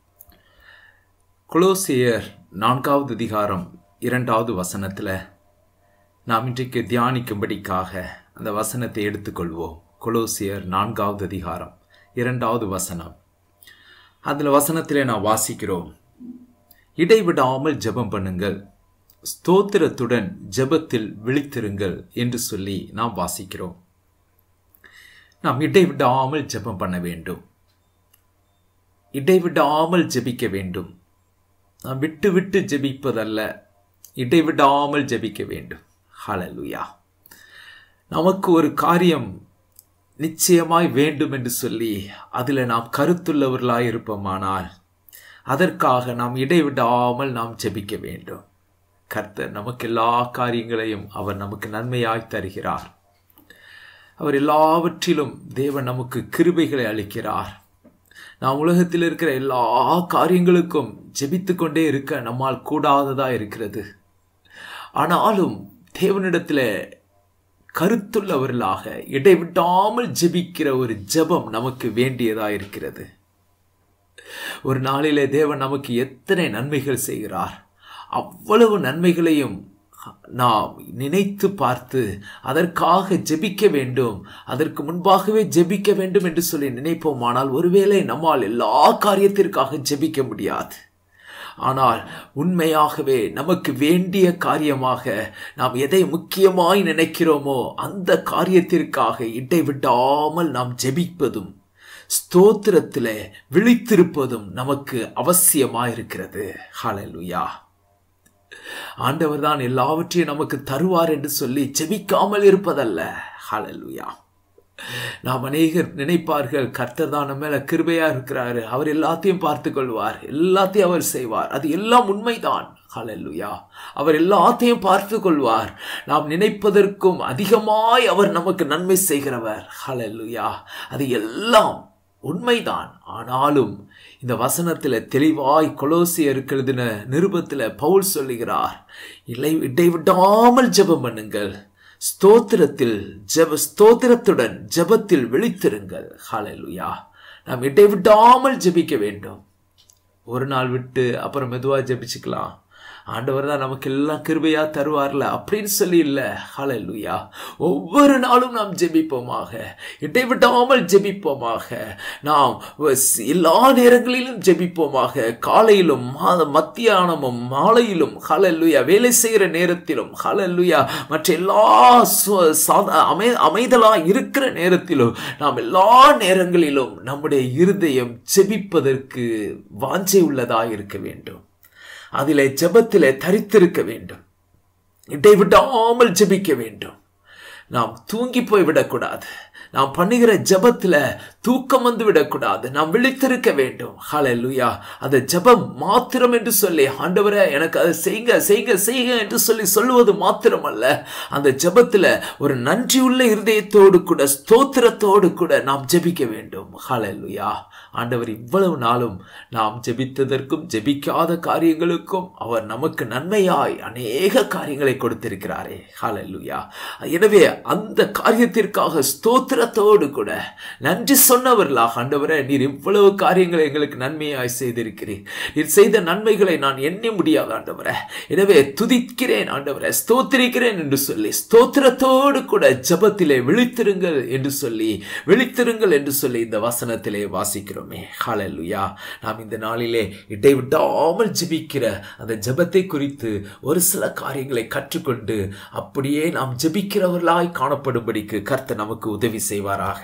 Speaker 1: கொலோசியர் நான்காவது அதிகாரம் இரண்டாவது வசனத்தில் நாம் இன்றைக்கு தியானிக்கும்படிக்காக அந்த வசனத்தை எடுத்துக்கொள்வோம் கொலோசியர் நான்காவது அதிகாரம் இரண்டாவது வசனம் அதில் வசனத்திலே நான் வாசிக்கிறோம் இடைவிடாமல் ஜெபம் பண்ணுங்கள் ஸ்தோத்திரத்துடன் ஜெபத்தில் விழித்திருங்கள் என்று சொல்லி நாம் வாசிக்கிறோம் நாம் இடைவிடாமல் ஜெபம் பண்ண வேண்டும் இடைவிடாமல் ஜெபிக்க வேண்டும் நாம் விட்டு விட்டு ஜெபிப்பதல்ல இடைவிடாமல் ஜெபிக்க வேண்டும் ஹalleluya நமக்கு ஒரு காரியம் நிச்சயமாய் வேண்டும் என்று சொல்லி அதில் நாம் கருத்துள்ளவர்களாய் இருப்போமானால் அதற்காக நாம் இடைவிடாமல் நாம் ஜெபிக்க வேண்டும் கர்த்தர் நமக்கு எல்லா காரியங்களையும் அவர் நமக்கு நன்மையாய் தருகிறார் அவர் எல்லாவற்றிலும் தேவன் நமக்கு கிருபைகளை அளிக்கிறார் நாம் உலகத்தில் இருக்கிற எல்லா காரியங்களுக்கும் ஜெபித்து கொண்டே இருக்க நம்மால் கூடாததா இருக்கிறது ஆனாலும் தேவனிடத்தில் கருத்துள்ளவர்களாக இடைவிடாமல் ஜெபிக்கிற ஒரு ஜெபம் நமக்கு வேண்டியதா இருக்கிறது ஒரு நாளிலே தேவன் நமக்கு எத்தனை நன்மைகள் செய்கிறார் அவ்வளவு நன்மைகளையும் நாம் நினைத்து பார்த்து அதற்காக ஜெபிக்க வேண்டும் அதற்கு முன்பாகவே ஜெபிக்க வேண்டும் என்று சொல்லி நினைப்போம் ஆனால் ஒருவேளை நம்மால் எல்லா காரியத்திற்காக ஜெபிக்க முடியாது ஆனால் உண்மையாகவே நமக்கு வேண்டிய காரியமாக நாம் எதை முக்கியமாய் நினைக்கிறோமோ அந்த காரியத்திற்காக இடைவிடாமல் நாம் ஜெபிப்பதும் ஸ்தோத்திரத்திலே விழித்திருப்பதும் நமக்கு அவசியமாயிருக்கிறது ஹalleluya ஆண்டவர் தான் எல்லாவற்றையும் நமக்கு தருவார் என்று சொல்லி ஜெபிக்காமல் இருப்பதல்ல ஹalleluya நாம் அநேகர் நினைப்பார்கள் கர்த்தர் தான் நம்ம மேல கிருபையா இருக்கிறாரு அவர் எல்லாத்தையும் பார்த்து கொள்வார் எல்லாத்தையும் அவர் செய்வார் அது எல்லாம் உண்மைதான் ஹalleluya அவர் எல்லாத்தையும் பார்த்து கொள்வார் நாம் நினைப்பதற்கும் அதிகமாய் அவர் நமக்கு நன்மை செய்கிறவர் ஹalleluya அது எல்லாம் உண்மைதான் ஆனாலும் இந்த வசனத்தில் தெளிவாய் கொலோசியருக்கு எழுதின நிருபத்தில் பவுல் சொல்லுகிறார் இல்லை இடைவிடாமல் ஜெபம் பண்ணுங்கள் ஸ்தோத்திரத்தில் ஜெப ஸ்தோத்திரத்துடன் ஜெபத்தில் விழித்திருங்கள் ஹalleluya நாம் இடைவிடாமல் ஜெபிக்க வேண்டும் ஒரு நாள் விட்டு அப்புறம் மெதுவாக ஜெபிச்சுக்கலாம் ஆண்டவர் தான் நமக்கு எல்லாம் கிருபையா தருவார்ல அப்படின்னு சொல்லி இல்ல ஹalleluya ஒவ்வொரு நாளும் நாம் ஜெபிப்போமாக இடைவிடாமல் ஜெபிப்போமாக நாம் எல்லா நேரங்களிலும் ஜெபிப்போமாக காலையிலும் மா- மத்தியானமும் மாலையிலும் ஹalleluya வேலை செய்கிற நேரத்திலும் ஹalleluya மற்ற எல்லா சு- சாதா- அமை அமைதலா இருக்கிற நேரத்திலும் நாம் எல்லா நேரங்களிலும் நம்முடைய இருதயம் ஜெபிப்பதற்கு வாஞ்சை உள்ளதாக இருக்க வேண்டும் அதிலே ஜெபத்திலே தரித்திருக்க வேண்டும் இடைவிடாமல் ஜெபிக்க வேண்டும் நாம் தூங்கி போய் விடக்கூடாது நாம் பண்ணுகிற ஜெபத்துல தூக்கம் வந்து விடக்கூடாது நாம் விழித்திருக்க வேண்டும் ஹalleluya அந்த ஜெபம் மாத்திரம் என்று சொல்லி ஆண்டவரே எனக்கு அதை செய்யுங்க செய்யுங்க செய்யுங்க என்று சொல்லி சொல்லுவது மாத்திரமல்ல அந்த ஜெபத்துல ஒரு நன்றியுள்ள இருதயத்தோடு கூட ஸ்தோத்திரத்தோடு கூட நாம் ஜெபிக்க வேண்டும் ஹalleluya ஆண்டவர் இவ்வளவு நாளும் நாம் ஜெபித்ததற்கும் ஜெபிக்காத காரியங்களுக்கும் அவர் நமக்கு நன்மையாய் அநேக காரியங்களை கொடுத்திருக்கிறாரே ஹalleluya எனவே அந்த காரியத்திற்காக ஸ்தோத்திரத்தோடு கூட நன்றி சொன்னவர்களாக ஆண்டவரே நீர் இவ்வளவு காரியங்களை எங்களுக்கு நன்மையாய் செய்திருக்கிறீர் நீர் செய்த நன்மைகளை நான் எண்ணி முடியாது ஆண்டவரே எனவே துதிக்கிறேன் ஆண்டவரே ஸ்தோத்திரிக்கிறேன் என்று சொல்லி ஸ்தோத்திரத்தோடு கூட ஜெபத்திலே விழித்திருங்கள் என்று சொல்லி விழித்திருங்கள் என்று சொல்லி இந்த வசனத்திலே வாசிக்கிறோமே ஹalleluya நாம் இந்த நாளிலே இடைவிடாமல் ஜெபிக்கிற அந்த ஜெபத்தை குறித்து ஒரு சில காரியங்களை கற்றுக்கொண்டு அப்படியே நாம் ஜெபிக்கிறவர்களாய் காணப்படும்படிக்கு கர்த்தர் நமக்கு உதவி செய்வாராக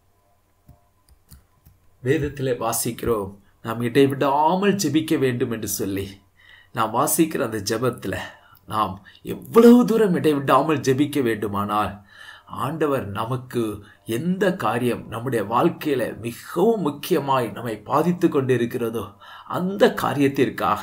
Speaker 1: வேதத்திலே வாசிக்கிறோம் நாம் இடைவிடாமல் ஜெபிக்க வேண்டும் என்று சொல்லி நாம் வாசிக்கிற அந்த ஜெபத்தில் நாம் எவ்வளவு தூரம் இடைவிடாமல் ஜெபிக்க வேண்டுமானால் ஆண்டவர் நமக்கு எந்த காரியம் நம்முடைய வாழ்க்கையில மிகவும் முக்கியமாய் நம்மை பாதித்து கொண்டிருக்கிறதோ அந்த காரியத்திற்காக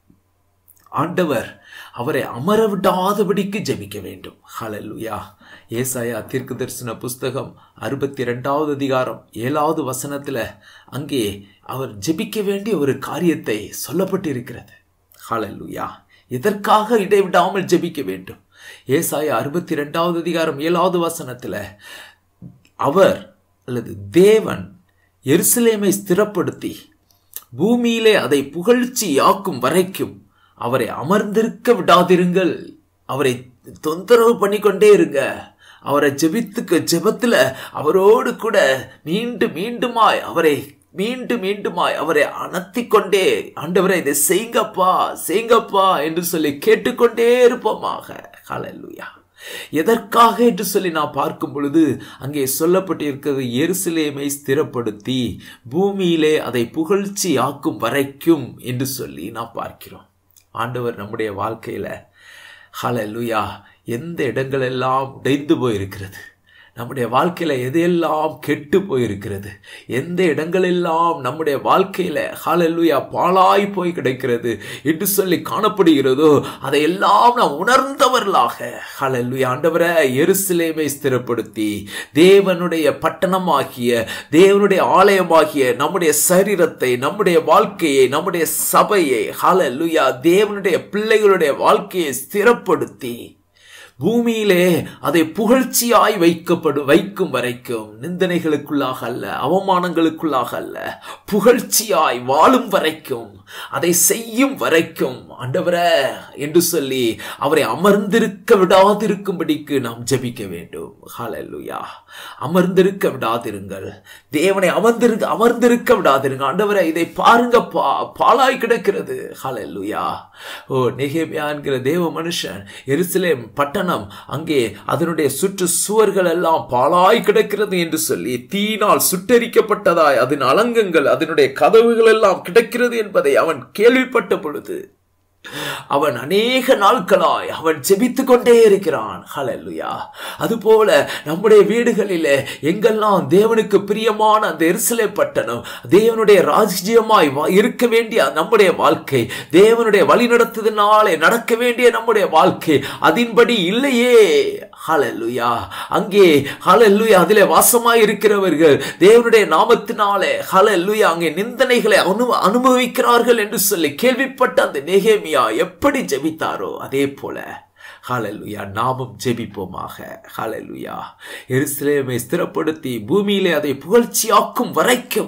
Speaker 1: ஆண்டவர் அவரை அமர விடாதபடிக்கு ஜெபிக்க வேண்டும் ஹalleluya ஏசாயா தீர்க்க தரிசன புஸ்தகம் அறுபத்தி ரெண்டாவது அதிகாரம் ஏழாவது வசனத்துல அங்கே அவர் ஜெபிக்க வேண்டிய ஒரு காரியத்தை சொல்லப்பட்டிருக்கிறது ஹalleluya இதற்காக இடைவிடாமல் ஜெபிக்க வேண்டும் ஏசாயா அறுபத்தி ரெண்டாவது அதிகாரம் ஏழாவது வசனத்துல அவர் அல்லது தேவன் எருசலேமை ஸ்திரப்படுத்தி பூமியிலே அதை புகழ்ச்சியாக்கும் வரைக்கும் அவரை அமர்ந்திருக்க விடாதிருங்கள் அவரை தொந்தரவு பண்ணிக்கொண்டே இருங்க அவரை ஜெபித்துக்க ஜெபத்துல அவரோடு கூட மீண்டும் மீண்டுமாய் அவரை மீண்டும் மீண்டுமாய் அவரை அணத்திக் கொண்டே ஆண்டவரை இதை செய்யுங்கப்பா செய்யுங்கப்பா என்று சொல்லி கேட்டுக்கொண்டே இருப்போமாக ஹalleluya எதற்காக என்று சொல்லி நான் பார்க்கும் பொழுது அங்கே சொல்லப்பட்டிருக்கிறது எருசலேமை ஸ்திரப்படுத்தி பூமியிலே அதை புகழ்ச்சி ஆக்கும் வரைக்கும் என்று சொல்லி நான் பார்க்கிறோம் ஆண்டவர் நம்முடைய வாழ்க்கையில ஹalleluya எந்த இடங்களெல்லாம் உடைந்து போயிருக்கிறது நம்முடைய வாழ்க்கையில எதையெல்லாம் கெட்டு போயிருக்கிறது எந்த இடங்களெல்லாம் நம்முடைய வாழ்க்கையில ஹalleluya பாழாய் போய் கிடக்கிறது என்று சொல்லி காணப்படுகிறதோ அதையெல்லாம் நாம் உணர்ந்தவர்களாக ஹalleluya ஆண்டவரே எருசலேமை ஸ்திரப்படுத்தி தேவனுடைய பட்டணமாகிய தேவனுடைய ஆலயமாகிய நம்முடைய சரீரத்தை நம்முடைய வாழ்க்கையை நம்முடைய சபையை ஹalleluya தேவனுடைய பிள்ளைகளுடைய வாழ்க்கையை ஸ்திரப்படுத்தி பூமியிலே அதை புகழ்ச்சியாய் வைக்கப்படும் வைக்கும் வரைக்கும் நிந்தனைகளுக்குள்ளாக அல்ல அவமானங்களுக்குள்ளாக அல்ல புகழ்ச்சியாய் வாழும் வரைக்கும் அதை செய்யும் வரைக்கும் ஆண்டவரே என்று சொல்லி அவரை அமர்ந்திருக்க விடாதிருக்கும்படிக்கு நாம் ஜெபிக்க வேண்டும் ஹalleluya அமர்ந்திருக்க விடாதிருங்கள் தேவனை அமர்ந்திருக்க அமர்ந்திருக்க விடாதிருங்க ஆண்டவரே இதை பாருங்க பா பாலாய் கிடக்கிறது ஹalleluya ஓ நெகேமியா என்கிற தேவ மனுஷன் எருசலேம் பட்டணம் அங்கே அதனுடைய சுற்று சுவர்கள் எல்லாம் பாலாய் கிடக்கிறது என்று சொல்லி தீனால் சுட்டரிக்கப்பட்டதாய் அதன் அலங்கங்கள் அதனுடைய கதவுகள் எல்லாம் கிடக்கிறது என்பதை அவன் கேள்விப்பட்ட பொழுது அவன் அநேக நாட்களாய் அவன் ஜெபித்துக் கொண்டே இருக்கிறான் ஹalleluya அதுபோல நம்முடைய வீடுகளிலே எங்கெல்லாம் தேவனுக்கு பிரியமான அந்த எருசலே பட்டணம் தேவனுடைய ராஜ்யமாய் வா- இருக்க வேண்டிய நம்முடைய வாழ்க்கை தேவனுடைய வழி நடத்துதனாலே நடக்க வேண்டிய நம்முடைய வாழ்க்கை அதின்படி இல்லையே ஹalleluya அங்கே ஹalleluya அதிலே வாசமாய் இருக்கிறவர்கள் தேவனுடைய நாமத்தினாலே ஹalleluya அங்கே நிந்தனைகளை அனு அனுபவிக்கிறார்கள் என்று சொல்லி கேள்விப்பட்ட அந்த நெகேமியா எப்படி ஜெபித்தாரோ அதே போல ஹalleluya நாமும் ஜெபிப்போமாக ஹalleluya எருசலேமை ஸ்திரப்படுத்தி பூமியிலே அதை புகழ்ச்சியாக்கும் வரைக்கும்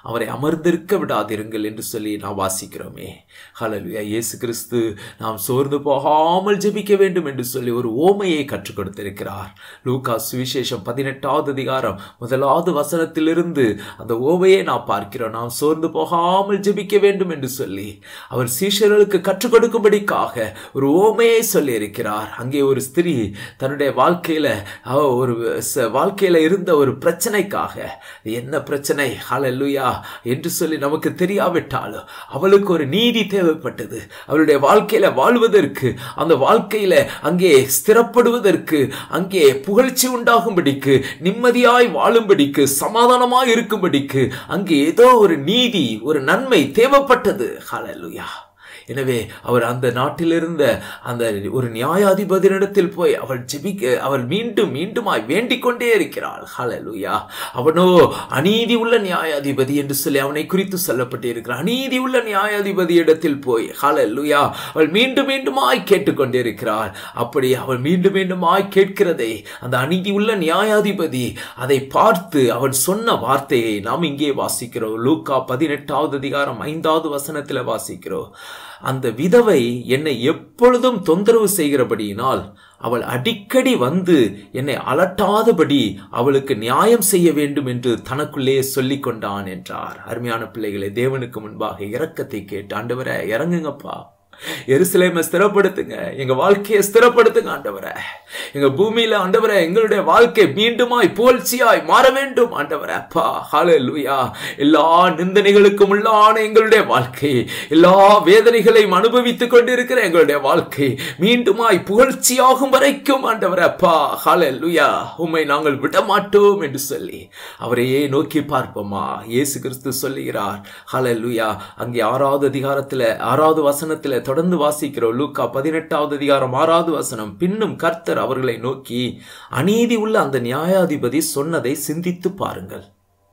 Speaker 1: அவரை அமர்ந்திருக்க விடாதிருங்கள் என்று சொல்லி நாம் வாசிக்கிறோமே ஹalleluya இயேசு கிறிஸ்து நாம் சோர்ந்து போகாமல் ஜெபிக்க வேண்டும் என்று சொல்லி ஒரு ஓமையை கற்றுக் கொடுத்திருக்கிறார் லூகா சுவிசேஷம் பதினெட்டாவது அதிகாரம் முதலாவது வசனத்திலிருந்து அந்த ஓமையை நாம் பார்க்கிறோம் நாம் சோர்ந்து போகாமல் ஜெபிக்க வேண்டும் என்று சொல்லி அவர் சீஷர்களுக்கு கற்றுக் கொடுக்கும்படிக்காக ஒரு ஓமையை சொல்லி இருக்கிறார் அங்கே ஒரு ஸ்திரீ தன்னுடைய வாழ்க்கையில அவ ஒரு ச- வாழ்க்கையில இருந்த ஒரு பிரச்சனைக்காக என்ன பிரச்சனை ஹalleluya என்று சொல்லி நமக்கு தெரியாவிட்டாலும் அவளுக்கு ஒரு நீதி தேவைப்பட்டது அவளுடைய வாழ்க்கையில வாழ்வதற்கு அந்த வாழ்க்கையில அங்கே ஸ்திரப்படுவதற்கு அங்கே புகழ்ச்சி உண்டாகும்படிக்கு நிம்மதியாய் வாழும்படிக்கு சமாதானமாய் இருக்கும்படிக்கு அங்கே ஏதோ ஒரு நீதி ஒரு நன்மை தேவைப்பட்டது ஹalleluya எனவே அவர் அந்த நாட்டில் இருந்த அந்த ஒரு நியாயாதிபதியிடத்தில் போய் அவள் ஜெபிக்க அவள் மீண்டும் மீண்டுமாய் வேண்டிக் கொண்டே இருக்கிறாள் ஹalleluya அவனோ அநீதி உள்ள நியாயாதிபதி என்று சொல்லி அவனை குறித்து சொல்லப்பட்டிருக்கிறார் அநீதி உள்ள நியாயாதிபதி இடத்தில் போய் ஹalleluya அவள் மீண்டும் மீண்டுமாய் கேட்டுக்கொண்டிருக்கிறாள் அப்படி அவள் மீண்டும் மீண்டுமாய் கேட்கிறதை அந்த அநீதி உள்ள நியாயாதிபதி அதை பார்த்து அவன் சொன்ன வார்த்தையை நாம் இங்கே வாசிக்கிறோம் லூக்கா பதினெட்டாவது அதிகாரம் ஐந்தாவது வசனத்தில் வாசிக்கிறோம் அந்த விதவை என்னை எப்பொழுதும் தொந்தரவு செய்கிறபடியினால் அவள் அடிக்கடி வந்து என்னை அலட்டாதபடி அவளுக்கு நியாயம் செய்ய வேண்டும் என்று தனக்குள்ளே சொல்லிக் கொண்டான் என்றார் அருமையான பிள்ளைகளை தேவனுக்கு முன்பாக இரக்கத்தை கேட்டு ஆண்டவரே இறங்குங்கப்பா எருசலேமை ஸ்திரப்படுத்துங்க எங்க வாழ்க்கையை ஸ்திரப்படுத்துங்க ஆண்டவரே எங்க பூமியில ஆண்டவரே எங்களுடைய வாழ்க்கை மீண்டுமாய் புகழ்ச்சியாய் மாற வேண்டும் ஆண்டவரே அப்பா ஹalleluya எல்லா நிந்தனைகளுக்கும் உள்ளான எங்களுடைய வாழ்க்கை எல்லா வேதனைகளையும் அனுபவித்துக் கொண்டிருக்கிற எங்களுடைய வாழ்க்கை மீண்டுமாய் புகழ்ச்சியாகும் வரைக்கும் ஆண்டவரே அப்பா ஹalleluya உம்மை நாங்கள் விட மாட்டோம் என்று சொல்லி அவரையே நோக்கி பார்ப்போமா இயேசு கிறிஸ்து சொல்லுகிறார் ஹalleluya அங்கே ஆறாவது அதிகாரத்துல ஆறாவது வசனத்துல தொடர்ந்து வாசிக்கிறோம் லூக்கா பதினெட்டாவது அதிகாரம் ஆறாவது வசனம் பின்னும் கர்த்தர் அவர்களை நோக்கி அநீதி உள்ள அந்த நியாயாதிபதி சொன்னதை சிந்தித்து பாருங்கள்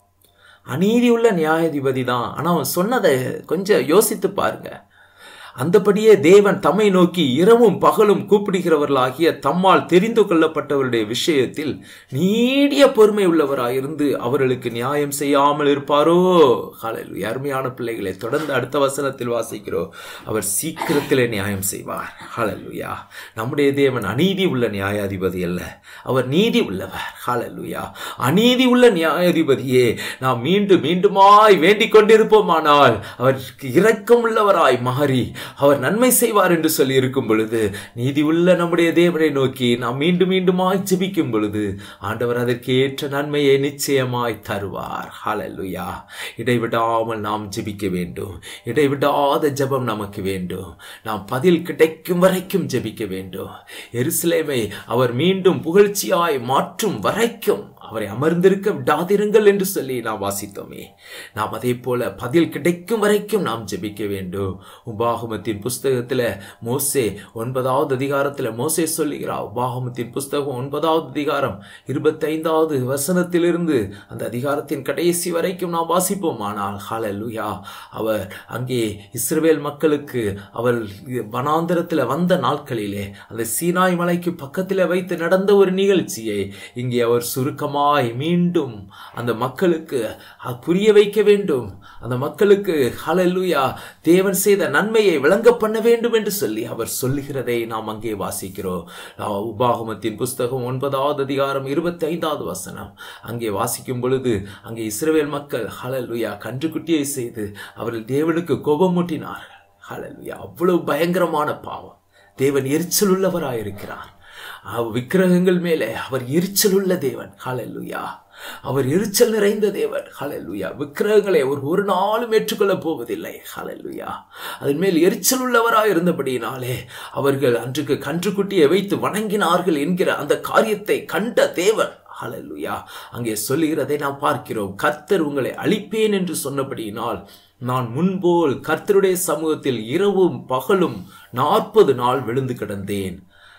Speaker 1: அநீதி உள்ள நியாயாதிபதி தான் ஆனா அவன் சொன்னதை கொஞ்சம் யோசித்து பாருங்க அந்தபடியே தேவன் தம்மை நோக்கி இரவும் பகலும் கூப்பிடுகிறவர்களாகிய தம்மால் தெரிந்து கொள்ளப்பட்டவருடைய விஷயத்தில் நீடிய பொறுமை உள்ளவராயிருந்து அவர்களுக்கு நியாயம் செய்யாமல் இருப்பாரோ ஹalleluya அருமையான பிள்ளைகளை தொடர்ந்து அடுத்த வசனத்தில் வாசிக்கிறோம் அவர் சீக்கிரத்திலே நியாயம் செய்வார் ஹalleluya நம்முடைய தேவன் அநீதி உள்ள நியாயாதிபதி அல்ல அவர் நீதி உள்ளவர் ஹalleluya அநீதி உள்ள நியாயாதிபதியே நாம் மீண்டும் மீண்டுமாய் வேண்டிக் கொண்டிருப்போமானால் அவருக்கு இரக்கம் உள்ளவராய் மாறி அவர் நன்மை செய்வார் என்று சொல்லி இருக்கும் பொழுது நீதி உள்ள நம்முடைய தேவனை நோக்கி நாம் மீண்டும் மீண்டுமாய் ஜெபிக்கும் பொழுது ஆண்டவர் அதற்கு ஏற்ற நன்மையை நிச்சயமாய் தருவார் ஹalleluya இடைவிடாமல் நாம் ஜெபிக்க வேண்டும் இடைவிடாத ஜெபம் நமக்கு வேண்டும் நாம் பதில் கிடைக்கும் வரைக்கும் ஜெபிக்க வேண்டும் எருசலேமை அவர் மீண்டும் புகழ்ச்சியாய் மாற்றும் வரைக்கும் அவரை அமர்ந்திருக்க விடாதிருங்கள் என்று சொல்லி நாம் வாசித்தோமே நாம் அதே போல பதில் கிடைக்கும் வரைக்கும் நாம் ஜெபிக்க வேண்டும் உபாகமத்தின் புஸ்தகத்துல மோசே ஒன்பதாவது அதிகாரத்துல மோசே சொல்லுகிறார் உபாகமத்தின் புஸ்தகம் ஒன்பதாவது அதிகாரம் இருபத்தைந்தாவது வசனத்திலிருந்து அந்த அதிகாரத்தின் கடைசி வரைக்கும் நாம் வாசிப்போம் ஆனால் ஹalleluya அவர் அங்கே இஸ்ரவேல் மக்களுக்கு அவர் வனாந்தரத்துல வந்த நாட்களிலே அந்த சீனாய் மலைக்கு பக்கத்தில் வைத்து நடந்த ஒரு நிகழ்ச்சியை இங்கே அவர் சுருக்கமாய் மீண்டும் அந்த மக்களுக்கு அ- புரிய வைக்க வேண்டும் அந்த மக்களுக்கு ஹalleluya தேவன் செய்த நன்மையை விளங்க பண்ண வேண்டும் என்று சொல்லி அவர் சொல்லுகிறதை நாம் அங்கே வாசிக்கிறோம் நான் உபாகமத்தின் புஸ்தகம் ஒன்பதாவது அதிகாரம் இருபத்தி ஐந்தாவது வசனம் அங்கே வாசிக்கும் பொழுது அங்கே இஸ்ரவேல் மக்கள் ஹalleluya கன்றுக்குட்டியை செய்து அவர்கள் தேவனுக்கு கோபமூட்டினார்கள் ஹalleluya அவ்வளவு பயங்கரமான பாவம் தேவன் எரிச்சல் உள்ளவராயிருக்கிறார் அவ் விக்கிரகங்கள் மேலே அவர் எரிச்சல் உள்ள தேவன் ஹalleluya அவர் எரிச்சல் நிறைந்த தேவன் ஹalleluya விக்கிரகங்களை அவர் ஒரு நாளும் ஏற்றுக்கொள்ளப் போவதில்லை ஹalleluya அதன் மேல் எரிச்சல் உள்ளவராய் இருந்தபடியினாலே அவர்கள் அன்றைக்கு கன்றுக்குட்டியை வைத்து வணங்கினார்கள் என்கிற அந்த காரியத்தை கண்ட தேவன் ஹalleluya அங்கே சொல்லுகிறதை நாம் பார்க்கிறோம் கர்த்தர் உங்களை அழிப்பேன் என்று சொன்னபடியினால் நான் முன்போல் கர்த்தருடைய சமூகத்தில் இரவும் பகலும் நாற்பது நாள் விழுந்து கிடந்தேன்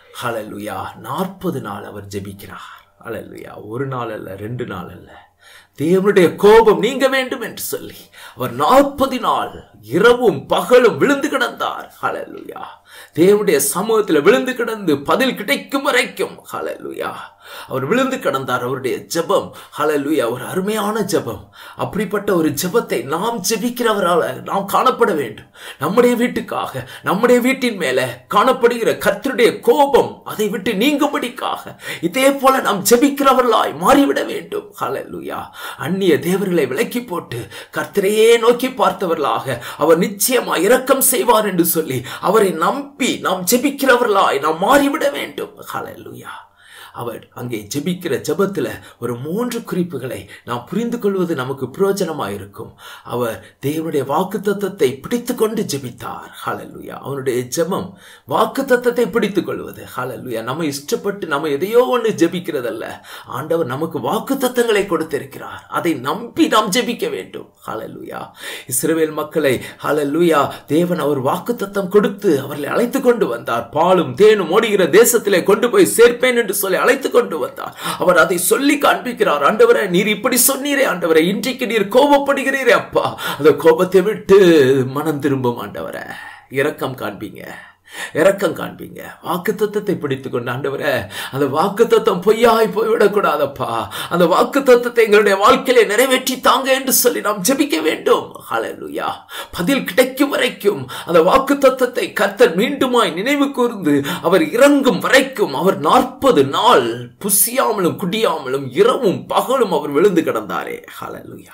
Speaker 1: ஹalleluya நாற்பது நாள் அவர் ஜெபிக்கிறார் ஹalleluya ஒரு நாள் அல்ல ரெண்டு நாள் அல்ல தேவனுடைய கோபம் நீங்க வேண்டும் என்று சொல்லி அவர் நாற்பது நாள் இரவும் பகலும் விழுந்து கிடந்தார் ஹalleluya தேவனுடைய சமூகத்தில் விழுந்து கிடந்து பதில் கிடைக்கும் வரைக்கும் ஹalleluya அவர் விழுந்து கிடந்தார் அவருடைய ஜெபம் ஹalleluya ஒரு அருமையான ஜெபம் அப்படிப்பட்ட ஒரு ஜெபத்தை நாம் ஜெபிக்கிறவரால நாம் காணப்பட வேண்டும் நம்முடைய வீட்டுக்காக நம்முடைய வீட்டின் மேல காணப்படுகிற கர்த்தருடைய கோபம் அதை விட்டு நீங்கும்படிக்காக இதே போல நாம் ஜெபிக்கிறவர்களாய் மாறிவிட வேண்டும் ஹalleluya அந்நிய தேவர்களை விலக்கி போட்டு கர்த்தரையே நோக்கி பார்த்தவர்களாக அவர் நிச்சயமா இரக்கம் செய்வார் என்று சொல்லி அவரை நம்பி நாம் ஜெபிக்கிறவர்களாய் நாம் மாறிவிட வேண்டும் ஹalleluya அவர் அங்கே ஜெபிக்கிற ஜெபத்துல ஒரு மூன்று குறிப்புகளை நாம் புரிந்து கொள்வது நமக்கு பிரயோஜனமாக இருக்கும் அவர் தேவனுடைய வாக்கு தத்தத்தை பிடித்து கொண்டு ஜெபித்தார் ஹalleluya அவனுடைய ஜெபம் வாக்கு தத்தத்தை பிடித்து கொள்வது ஹalleluya நம்ம இஷ்டப்பட்டு நம்ம எதையோ ஒன்று ஜெபிக்கிறதல்ல ஆண்டவர் நமக்கு வாக்கு தத்தங்களை கொடுத்திருக்கிறார் அதை நம்பி நாம் ஜெபிக்க வேண்டும் ஹalleluya இஸ்ரவேல் மக்களை ஹalleluya தேவன் அவர் வாக்கு தத்தம் கொடுத்து அவர்களை அழைத்து கொண்டு வந்தார் பாலும் தேனும் ஓடுகிற தேசத்திலே கொண்டு போய் சேர்ப்பேன் என்று சொல்லி அழைத்து கொண்டு வந்தார் அவர் அதை சொல்லி காண்பிக்கிறார் ஆண்டவரே நீர் இப்படி சொன்னீரே ஆண்டவரே இன்றைக்கு நீர் கோபப்படுகிறீரே அப்பா அந்த கோபத்தை விட்டு மனம் திரும்பும் ஆண்டவரே இரக்கம் காண்பீங்க இரக்கம் காண்பீங்க வாக்கு தத்தத்தை பிடித்து கொண்டு ஆண்டவரே அந்த வாக்கு தத்தம் பொய்யாய் போய்விடக்கூடாதப்பா அந்த வாக்கு தத்தத்தை எங்களுடைய வாழ்க்கையிலே நிறைவேற்றி தாங்க என்று சொல்லி நாம் ஜெபிக்க வேண்டும் ஹalleluya பதில் கிடைக்கும் வரைக்கும் அந்த வாக்கு தத்தத்தை கர்த்தர் மீண்டுமாய் நினைவு கூர்ந்து அவர் இறங்கும் வரைக்கும் அவர் நாற்பது நாள் புசியாமலும் குடியாமலும் இரவும் பகலும் அவர் விழுந்து கிடந்தாரே ஹalleluya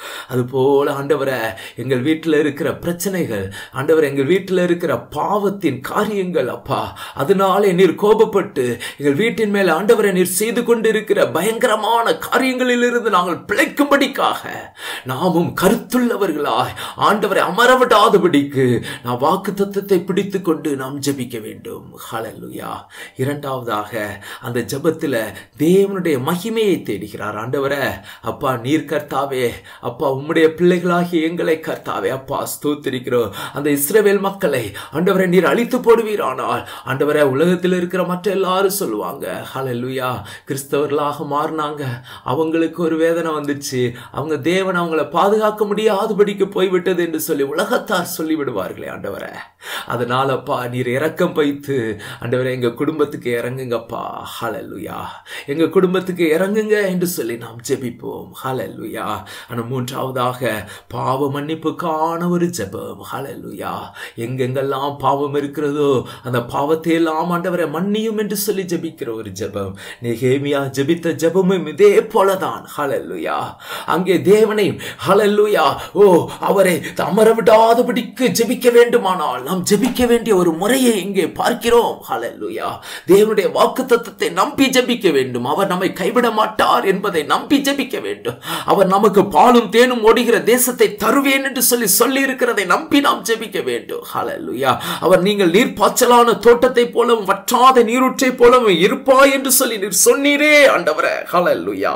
Speaker 1: அதுபோல ஆண்டவரை எங்கள் வீட்டில் இருக்கிற பிரச்சனைகள் ஆண்டவர் எங்கள் வீட்டில் இருக்கிற பாவத்தின் காரியங்கள் அப்பா அதனாலே நீர் கோபப்பட்டு எங்கள் வீட்டின் மேல் ஆண்டவரை நீர் செய்து கொண்டிருக்கிற பயங்கரமான காரியங்களிலிருந்து நாங்கள் பிழைக்கும்படிக்காக நாமும் கருத்துள்ளவர்களாய் ஆண்டவரை அமரவிடாதபடிக்கு நான் வாக்கு தத்துவத்தை பிடித்து கொண்டு நாம் ஜெபிக்க வேண்டும் ஹalleluya இரண்டாவதாக அந்த ஜெபத்தில் தேவனுடைய மகிமையை தேடுகிறார் ஆண்டவரே அப்பா நீர் கர்த்தாவே அப்பா உம்முடைய பிள்ளைகளாகிய எங்களை கர்த்தாவே அப்பா ஸ்தோத்திரிக்கிறோம் அந்த இஸ்ரவேல் மக்களை ஆண்டவரை நீர் அழித்து போடுவீரானால் ஆண்டவரே உலகத்தில் இருக்கிற மற்ற எல்லாரும் சொல்லுவாங்க ஹalleluya கிறிஸ்தவர்களாக மாறினாங்க அவங்களுக்கு ஒரு வேதனை வந்துச்சு அவங்க தேவன் அவங்கள பாதுகாக்க முடியாதபடிக்கு போய்விட்டது என்று சொல்லி உலகத்தார் சொல்லி விடுவார்களே ஆண்டவரே அதனால அப்பா நீர் இரக்கம் வைத்து ஆண்டவரே எங்க குடும்பத்துக்கு இறங்குங்கப்பா ஹalleluya எங்க குடும்பத்துக்கு இறங்குங்க என்று சொல்லி நாம் ஜெபிப்போம் ஹalleluya ஆனால் மூன்றாவதாக பாவ மன்னிப்புக்கான ஒரு ஜெபம் ஹalleluya எங்கெங்கெல்லாம் பாவம் இருக்கிறதோ அந்த பாவத்தை எல்லாம் ஆண்டவரை மன்னியும் என்று சொல்லி ஜெபிக்கிற ஒரு ஜெபம் நெகேமியா ஜெபித்த ஜெபமும் இதே போலதான் ஹalleluya அங்கே தேவனை ஹalleluya ஓ அவரை அமர விடாதபடிக்கு ஜெபிக்க வேண்டுமானால் நாம் ஜெபிக்க வேண்டிய ஒரு முறையை இங்கே பார்க்கிறோம் ஹalleluya தேவனுடைய வாக்குத்தத்தத்தை நம்பி ஜெபிக்க வேண்டும் அவர் நம்மை கைவிட மாட்டார் என்பதை நம்பி ஜெபிக்க வேண்டும் அவர் நமக்கு பாலும் தேனும் ஓடுகிற தேசத்தை தருவேன் என்று சொல்லி சொல்லி இருக்கிறதை நம்பி நாம் ஜெபிக்க வேண்டும் ஹalleluya அவர் நீங்கள் நீர் பாய்ச்சலான தோட்டத்தை போலவும் வற்றாத நீரூற்றை போலவும் இருப்பாய் என்று சொல்லி நீர் சொன்னீரே ஆண்டவரே ஹalleluya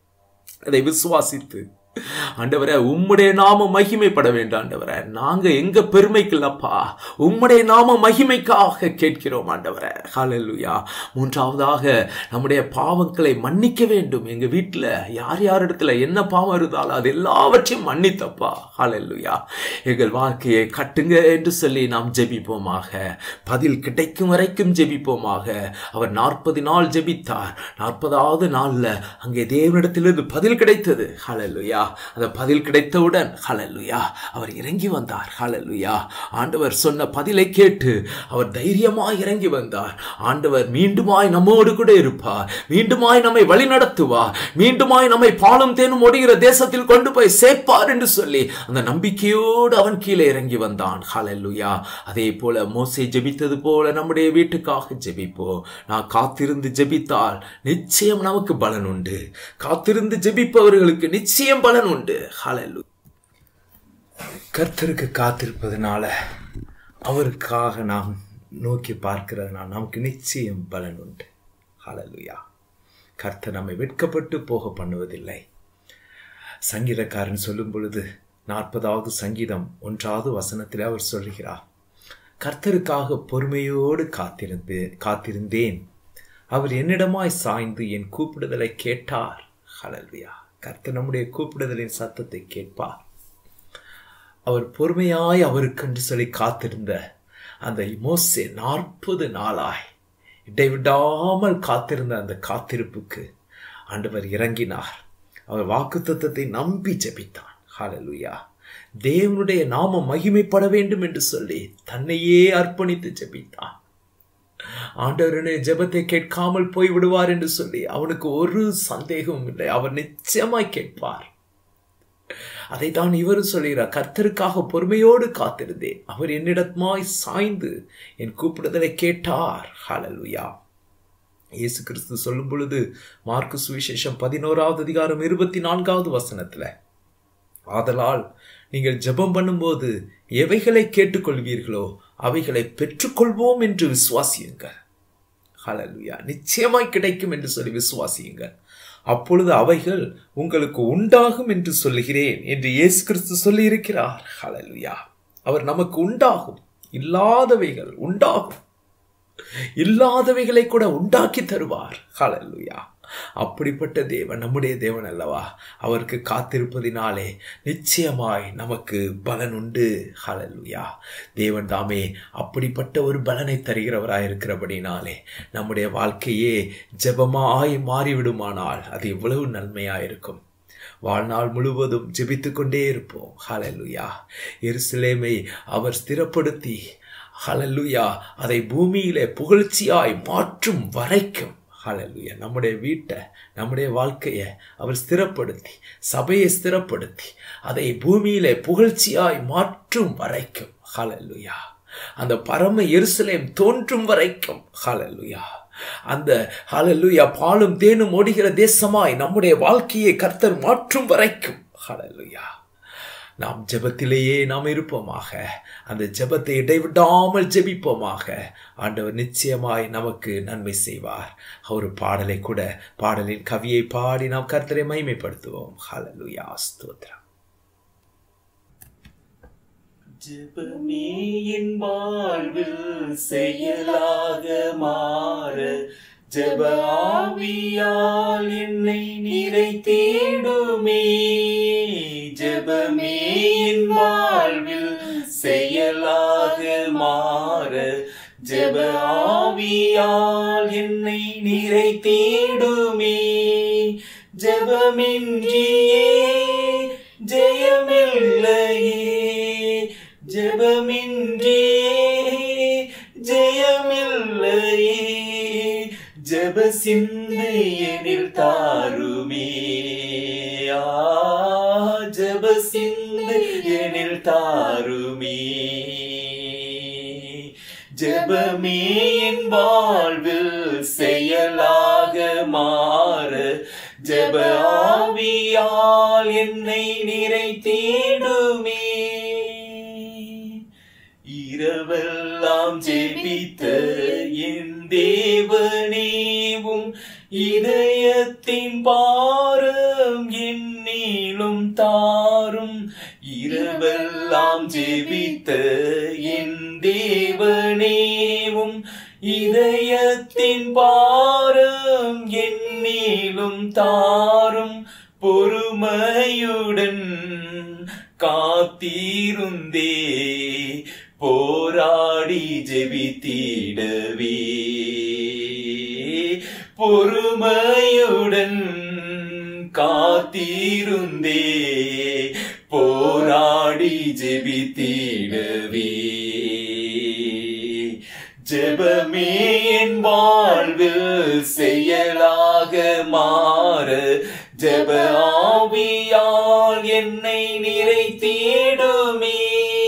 Speaker 1: அதை விசுவாசித்து ஆண்டவரே உம்முடைய நாம மகிமைப்பட வேண்டும் ஆண்டவரே நாங்க எங்க பெருமைக்கு இல்லப்பா உம்முடைய நாம மகிமைக்காக கேட்கிறோம் ஆண்டவரே ஹalleluya மூன்றாவதாக நம்முடைய பாவங்களை மன்னிக்க வேண்டும் எங்க வீட்டில் யார் யார் இடத்துல என்ன பாவம் இருந்தாலும் அது எல்லாவற்றையும் மன்னித்தப்பா ஹalleluya எங்கள் வாழ்க்கையை கட்டுங்க என்று சொல்லி நாம் ஜெபிப்போமாக பதில் கிடைக்கும் வரைக்கும் ஜெபிப்போமாக அவர் நாற்பது நாள் ஜெபித்தார் நாற்பதாவது நாள்ல அங்கே தேவனிடத்திலிருந்து பதில் கிடைத்தது ஹalleluya அந்த பதில் கிடைத்தவுடன் ஹalleluya அவர் இறங்கி வந்தார் ஹalleluya ஆண்டவர் சொன்ன பதிலை கேட்டு அவர் தைரியமாய் இறங்கி வந்தார் ஆண்டவர் மீண்டுமாய் நம்மோடு கூட இருப்பார் மீண்டுமாய் நம்மை வழி நடத்துவார் மீண்டுமாய் நம்மை பாலும் தேனும் ஓடுகிற தேசத்தில் கொண்டு போய் சேர்ப்பார் என்று சொல்லி அந்த நம்பிக்கையோடு அவன் கீழே இறங்கி வந்தான் ஹalleluya அதே போல மோசே ஜெபித்தது போல நம்முடைய வீட்டுக்காக ஜெபிப்போம் நான் காத்திருந்து ஜெபித்தால் நிச்சயம் நமக்கு பலன் உண்டு காத்திருந்து ஜெபிப்பவர்களுக்கு நிச்சயம் பலன் உண்டு ஹalleluya கர்த்தருக்கு காத்திருப்பதனால அவருக்காக நாம் நோக்கி பார்க்கிறதுனால நமக்கு நிச்சயம் பலன் உண்டு ஹalleluya கர்த்தர் நம்மை வெட்கப்பட்டு போக பண்ணுவதில்லை சங்கீதக்காரன் சொல்லும் பொழுது நாற்பதாவது சங்கீதம் ஒன்றாவது வசனத்தில் அவர் சொல்கிறார் கர்த்தருக்காக பொறுமையோடு காத்திருந்து காத்திருந்தேன் அவர் என்னிடமாய் சாய்ந்து என் கூப்பிடுதலை கேட்டார் ஹalleluya கர்த்தர் நம்முடைய கூப்பிடுதலின் சத்தத்தை கேட்பார் அவர் பொறுமையாய் அவருக்கென்று சொல்லி காத்திருந்த அந்த மோசே நாற்பது நாளாய் இடைவிடாமல் காத்திருந்த அந்த காத்திருப்புக்கு ஆண்டவர் இறங்கினார் அவர் வாக்குத்தத்தத்தை நம்பி ஜெபித்தான் ஹalleluya தேவனுடைய நாமம் மகிமைப்பட வேண்டும் என்று சொல்லி தன்னையே அர்ப்பணித்து ஜெபித்தான் ஆண்டவரனே ஜெபத்தை கேட்காமல் போய் விடுவார் என்று சொல்லி அவனுக்கு ஒரு சந்தேகமும் இல்லை அவர் நிச்சயமாய் கேட்பார் அதை தான் இவரும் சொல்கிறார் கர்த்தருக்காக பொறுமையோடு காத்திருந்தேன் அவர் என்னிடமாய் சாய்ந்து என் கூப்பிடுதலை கேட்டார் ஹalleluya இயேசு கிறிஸ்து சொல்லும் பொழுது மார்க்கு சுவிசேஷம் பதினோராவது அதிகாரம் இருபத்தி நான்காவது வசனத்துல ஆதலால் நீங்கள் ஜெபம் பண்ணும்போது எவைகளை கேட்டுக்கொள்வீர்களோ அவைகளை பெற்றுக்கொள்வோம் என்று விசுவாசியுங்கள் ஹalleluya நிச்சயமாய் கிடைக்கும் என்று சொல்லி விசுவாசியுங்கள் அப்பொழுது அவைகள் உங்களுக்கு உண்டாகும் என்று சொல்லுகிறேன் என்று இயேசு கிறிஸ்து சொல்லி இருக்கிறார் ஹalleluya அவர் நமக்கு உண்டாகும் இல்லாதவைகள் உண்டாகும் இல்லாதவைகளை கூட உண்டாக்கி தருவார் ஹalleluya அப்படிப்பட்ட தேவன் நம்முடைய தேவன் அல்லவா அவருக்கு காத்திருப்பதினாலே நிச்சயமாய் நமக்கு பலன் உண்டு ஹalleluya தேவன் தாமே அப்படிப்பட்ட ஒரு பலனை தருகிறவராய் இருக்கிறபடினாலே நம்முடைய வாழ்க்கையே ஜெபமாய் மாறிவிடுமானால் அது எவ்வளவு நன்மையாயிருக்கும் வாழ்நாள் முழுவதும் ஜெபித்து கொண்டே இருப்போம் ஹalleluya எருசலேமை அவர் ஸ்திரப்படுத்தி ஹalleluya அதை பூமியிலே புகழ்ச்சியாய் மாற்றும் வரைக்கும் ஹalleluya நம்முடைய வீட்டை நம்முடைய வாழ்க்கையை அவர் ஸ்திரப்படுத்தி சபையை ஸ்திரப்படுத்தி அதை பூமியிலே புகழ்ச்சியாய் மாற்றும் வரைக்கும் ஹalleluya அந்த பரம எருசலேம் தோன்றும் வரைக்கும் ஹalleluya அந்த ஹalleluya பாலும் தேனும் ஓடுகிற தேசமாய் நம்முடைய வாழ்க்கையை கர்த்தர் மாற்றும் வரைக்கும் ஹalleluya நாம் ஜெபத்திலேயே நாம் இருப்போமாக அந்த ஜெபத்தை இடைவிடாமல் ஜெபிப்போமாக ஆண்டவர் நிச்சயமாய் நமக்கு நன்மை செய்வார் ஒரு பாடலை கூட பாடலின் கவியை பாடி நாம் கர்த்தரை மைமைப்படுத்துவோம் ஹalleluya ஸ்தோத்திரம்
Speaker 2: ஜெபமே என் வாழ்வில் செயலாக மாற ஜெப ஆவியால் என்னை நிறைத்திடுமே ஜெபமே என் வாழ்வில் செயலாக மாற ஜெப ஆவியால் என்னை நிறைத்திடுமே ஜெபமின்றியே ஜெயமில்லையே ஜெபமின்றியே ஜெயமில்லையே ஜெப சிந்தையனில் தாருமே ஆ, ஜெப சிந்தையனில் தாருமே ஜெபமே என் வாழ்வில் செயலாக மாற ஜெப ஆவியால் என்னை நிறைத்திடுமே இரவெல்லாம் ஜெபித்த என் தேவனேவும் இதயத்தின் பாரம் என்னிலும் தாரும் இரவெல்லாம் ஜெபித்த என் தேவனேவும் இதயத்தின் பாரம் என்னிலும் தாரும் பொறுமையுடன் காத்திருந்தே போராடி ஜெபித்திடவே பொறுமையுடன் காத்திருந்தே போராடி ஜெபித்திடவே ஜெபமே என் வாழ்வில் செயலாக மாற ஜெப ஆவியால் என்னை நிறைத்திடுமே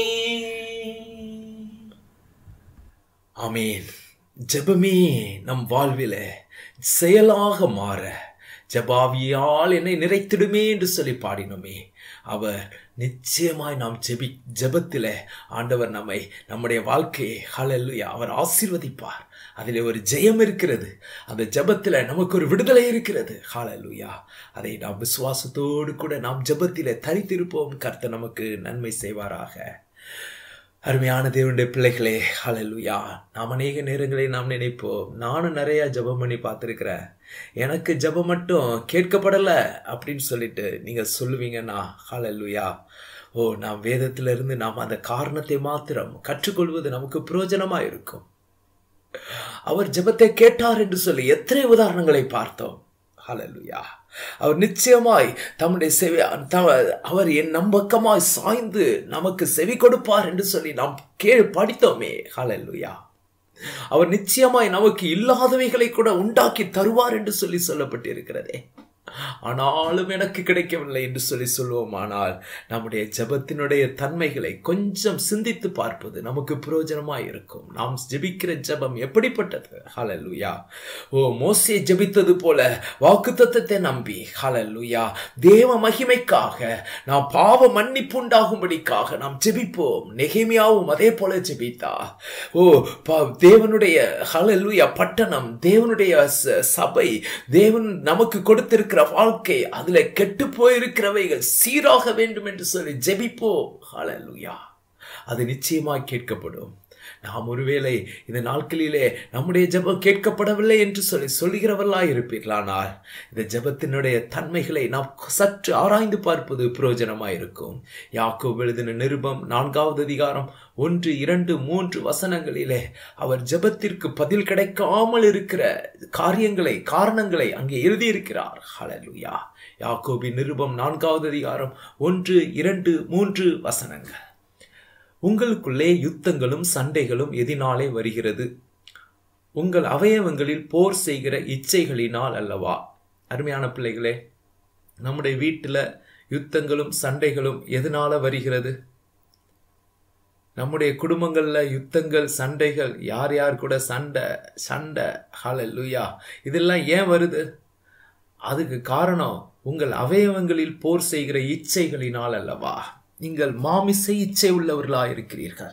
Speaker 1: ஆமீன் ஜெபமே நம் வாழ்வில செயலாக மாற ஜபாவியால் என்னை நிறைத்திடுமே என்று சொல்லி பாடினோமே அவர் நிச்சயமாய் நாம் ஜெபி ஜெபத்தில ஆண்டவர் நம்மை நம்முடைய வாழ்க்கையை ஹalleluya அவர் ஆசீர்வதிப்பார் அதில் ஒரு ஜெயம் இருக்கிறது அந்த ஜெபத்தில் நமக்கு ஒரு விடுதலை இருக்கிறது ஹalleluya அதை நாம் விசுவாசத்தோடு கூட நாம் ஜெபத்திலே தரித்திருப்போம் கர்த்தர் நமக்கு நன்மை செய்வாராக அருமையான தேவனுடைய பிள்ளைகளே ஹalleluya நாம் அநேக நேரங்களில் நாம் நினைப்போம் நானும் நிறைய ஜெபம் பண்ணி பார்த்துருக்கிறேன் எனக்கு ஜெபம் மட்டும் கேட்கப்படலை அப்படின்னு சொல்லிட்டு நீங்கள் சொல்லுவீங்கன்னா ஹalleluya ஓ நாம் வேதத்திலிருந்து நாம் அந்த காரணத்தை மாத்திரம் கற்றுக்கொள்வது நமக்கு பிரயோஜனமாக இருக்கும் அவர் ஜெபத்தை கேட்டார் என்று சொல்லி எத்தனை உதாரணங்களை பார்த்தோம் ஹalleluya அவர் நிச்சயமாய் தம்முடைய செவி த- அவர் என் நம்பக்கமாய் சாய்ந்து நமக்கு செவி கொடுப்பார் என்று சொல்லி நாம் கே படித்தோமே ஹalleluya அவர் நிச்சயமாய் நமக்கு இல்லாதவைகளை கூட உண்டாக்கி தருவார் என்று சொல்லி சொல்லப்பட்டிருக்கிறதே ஆனாலும் எனக்கு கிடைக்கவில்லை என்று சொல்லி சொல்லுவோம் ஆனால் நம்முடைய ஜெபத்தினுடைய தன்மைகளை கொஞ்சம் சிந்தித்து பார்ப்பது நமக்கு பிரயோஜனமாய் இருக்கும் நாம் ஜெபிக்கிற ஜெபம் எப்படிப்பட்டது ஹalleluya ஓ மோசே ஜெபித்தது போல வாக்குத்தத்தத்தை நம்பி ஹalleluya தேவ மகிமைக்காக நாம் பாவ மன்னிப்பு உண்டாகும்படிக்காக நாம் ஜெபிப்போம் நெகேமியாவும் அதே போல ஜெபித்தா ஓ ப- தேவனுடைய ஹalleluya பட்டணம் தேவனுடைய ச- சபை தேவன் நமக்கு கொடுத்திருக்கிற வாழ்க்கை அதுல கெட்டு போயிருக்கிறவைகள் சீராக வேண்டும் என்று சொல்லி ஜெபிப்போம் ஹalleluya அது நிச்சயமாய் கேட்கப்படும் நாம் ஒருவேளை இந்த நாட்களிலே நம்முடைய ஜெபம் கேட்கப்படவில்லை என்று சொல்லி சொல்லுகிறவர்களாய் இருப்பீர்களானால் இந்த ஜெபத்தினுடைய தன்மைகளை நாம் சற்று ஆராய்ந்து பார்ப்பது பிரயோஜனமாய் இருக்கும் யாக்கோபு எழுதின நிருபம் நான்காவது அதிகாரம் ஒன்று இரண்டு மூன்று வசனங்களிலே அவர் ஜெபத்திற்கு பதில் கிடைக்காமல் இருக்கிற காரியங்களை காரணங்களை அங்கே எழுதியிருக்கிறார் ஹalleluya யாக்கோபின் நிருபம் நான்காவது அதிகாரம் ஒன்று இரண்டு மூன்று வசனங்கள் உங்களுக்குள்ளே யுத்தங்களும் சண்டைகளும் எதினாலே வருகிறது உங்கள் அவயவங்களில் போர் செய்கிற இச்சைகளினால் அல்லவா அருமையான பிள்ளைகளே நம்முடைய வீட்டில் யுத்தங்களும் சண்டைகளும் எதனால வருகிறது நம்முடைய குடும்பங்களில் யுத்தங்கள் சண்டைகள் யார் யார் கூட சண்டை சண்டை ஹalleluya இதெல்லாம் ஏன் வருது அதுக்கு காரணம் உங்கள் அவயவங்களில் போர் செய்கிற இச்சைகளினால் அல்லவா நீங்கள் மாமிசை இச்சை உள்ளவர்களாக இருக்கிறீர்கள்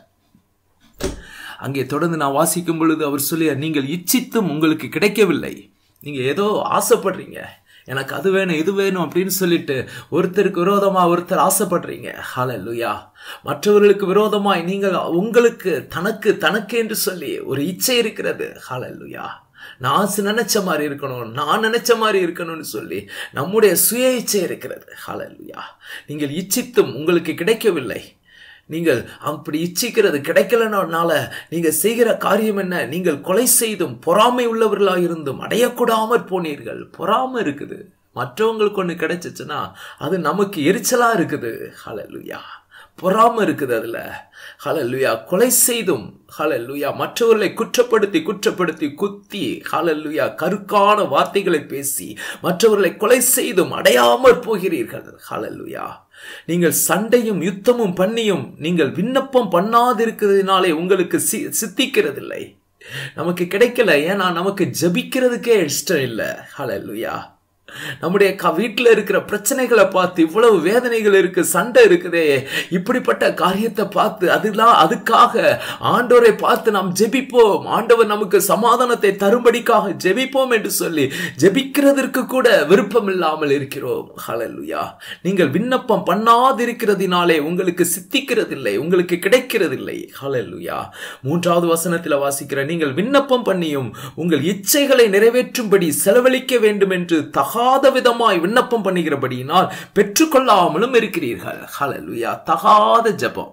Speaker 1: அங்கே தொடர்ந்து நான் வாசிக்கும் பொழுது அவர் சொல்லி நீங்கள் இச்சித்தும் உங்களுக்கு கிடைக்கவில்லை நீங்க ஏதோ ஆசைப்படுறீங்க எனக்கு அது வேணும் இது வேணும் அப்படின்னு சொல்லிட்டு ஒருத்தருக்கு விரோதமா ஒருத்தர் ஆசைப்படுறீங்க ஹalleluya மற்றவர்களுக்கு விரோதமாய் நீங்கள் உங்களுக்கு தனக்கு தனக்கு என்று சொல்லி ஒரு இச்சை இருக்கிறது ஹalleluya நான் சி- நினைச்ச மாதிரி இருக்கணும் நான் நினைச்ச மாதிரி இருக்கணும்னு சொல்லி நம்முடைய சுய இச்சை இருக்கிறது ஹalleluya நீங்கள் இச்சித்தும் உங்களுக்கு கிடைக்கவில்லை நீங்கள் அப்படி இச்சிக்கிறது கிடைக்கலனால நீங்க செய்கிற காரியம் என்ன நீங்கள் கொலை செய்தும் பொறாமை உள்ளவர்களாக இருந்தும் அடையக்கூடாமற் போனீர்கள் பொறாமை இருக்குது மற்றவங்களுக்கு ஒன்று கிடைச்சிச்சுன்னா அது நமக்கு எரிச்சலா இருக்குது ஹalleluya பொறாமை இருக்குது அதுல ஹalleluya கொலை செய்தும் ஹalleluya மற்றவர்களை குற்றப்படுத்தி குற்றப்படுத்தி குத்தி ஹalleluya கருக்கான வார்த்தைகளை பேசி மற்றவர்களை கொலை செய்தும் அடையாமற் போகிறீர்கள் ஹalleluya நீங்கள் சண்டையும் யுத்தமும் பண்ணியும் நீங்கள் விண்ணப்பம் பண்ணாதிருக்கிறதுனாலே உங்களுக்கு சி சித்திக்கிறதில்லை நமக்கு கிடைக்கல ஏன்னா நமக்கு ஜபிக்கிறதுக்கே இஷ்டம் இல்லை ஹalleluya நம்முடைய க வீட்டில் இருக்கிற பிரச்சனைகளை பார்த்து இவ்வளவு வேதனைகள் இருக்கு சண்டை இருக்குதே இப்படிப்பட்ட காரியத்தை பார்த்து அதெல்லாம் அதுக்காக ஆண்டவரை பார்த்து நாம் ஜெபிப்போம் ஆண்டவர் நமக்கு சமாதானத்தை தரும்படிக்காக ஜெபிப்போம் என்று சொல்லி ஜெபிக்கிறதற்கு கூட விருப்பம் இல்லாமல் இருக்கிறோம் ஹalleluya நீங்கள் விண்ணப்பம் பண்ணாதிருக்கிறதினாலே உங்களுக்கு சித்திக்கிறதில்லை உங்களுக்கு கிடைக்கிறதில்லை ஹalleluya மூன்றாவது வசனத்தில் வாசிக்கிற நீங்கள் விண்ணப்பம் பண்ணியும் உங்கள் இச்சைகளை நிறைவேற்றும்படி செலவழிக்க வேண்டும் என்று தகாத விதமாய் விண்ணப்பம் பண்ணுகிறபடியினால் பெற்றுக்கொள்ளாமலும் இருக்கிறீர்கள் ஹalleluya தகாத ஜெபம்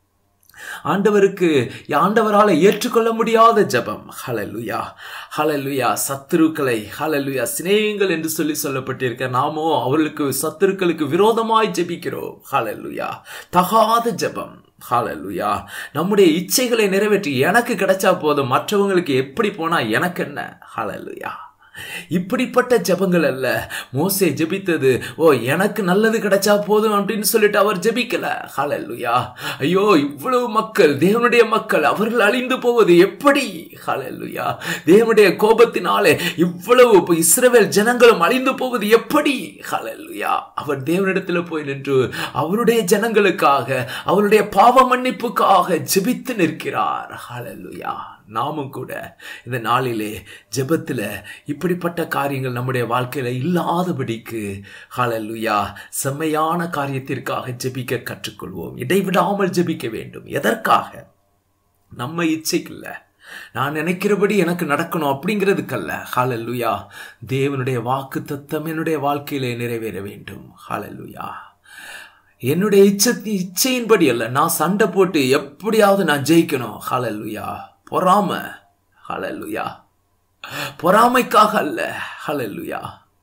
Speaker 1: ஆண்டவருக்கு ஆண்டவரால ஏற்றுக்கொள்ள முடியாத ஜெபம் ஹalleluya ஹalleluya சத்துருக்களை ஹalleluya சிநேகங்கள் என்று சொல்லி சொல்லப்பட்டிருக்க நாமோ அவர்களுக்கு சத்துருக்களுக்கு விரோதமாய் ஜெபிக்கிறோம் ஹalleluya தகாத ஜெபம் ஹalleluya நம்முடைய இச்சைகளை நிறைவேற்றி எனக்கு கிடைச்சா போதும் மற்றவங்களுக்கு எப்படி போனா எனக்கு என்ன ஹalleluya இப்படிப்பட்ட ஜெபங்கள் அல்ல மோசே ஜெபித்தது ஓ எனக்கு நல்லது கிடைச்சா போதும் அப்படின்னு சொல்லிட்டு அவர் ஜெபிக்கல ஹalleluya ஐயோ இவ்வளவு மக்கள் தேவனுடைய மக்கள் அவர்கள் அழிந்து போவது எப்படி ஹalleluya தேவனுடைய கோபத்தினாலே இவ்வளவு இப்ப இஸ்ரவேல் ஜனங்களும் அழிந்து போவது எப்படி ஹalleluya அவர் தேவனிடத்தில் போய் நின்று அவருடைய ஜனங்களுக்காக அவருடைய பாவ மன்னிப்புக்காக ஜெபித்து நிற்கிறார் ஹalleluya நாமும் கூட இந்த நாளிலே ஜெபத்தில் இப்படிப்பட்ட காரியங்கள் நம்முடைய வாழ்க்கையில் இல்லாதபடிக்கு ஹalleluya செம்மையான காரியத்திற்காக ஜெபிக்க கற்றுக்கொள்வோம் இடைவிடாமல் ஜெபிக்க வேண்டும் எதற்காக நம்ம இச்சைக்கில்ல நான் நினைக்கிறபடி எனக்கு நடக்கணும் அப்படிங்கிறதுக்கல்ல ஹalleluya தேவனுடைய வாக்கு தத்தம் என்னுடைய வாழ்க்கையிலே நிறைவேற வேண்டும் ஹalleluya என்னுடைய இச்சை இச்சையின்படி அல்ல நான் சண்டை போட்டு எப்படியாவது நான் ஜெயிக்கணும் ஹalleluya பொறாம ஹalleluya பொறாமைக்காக அல்ல ஹalleluya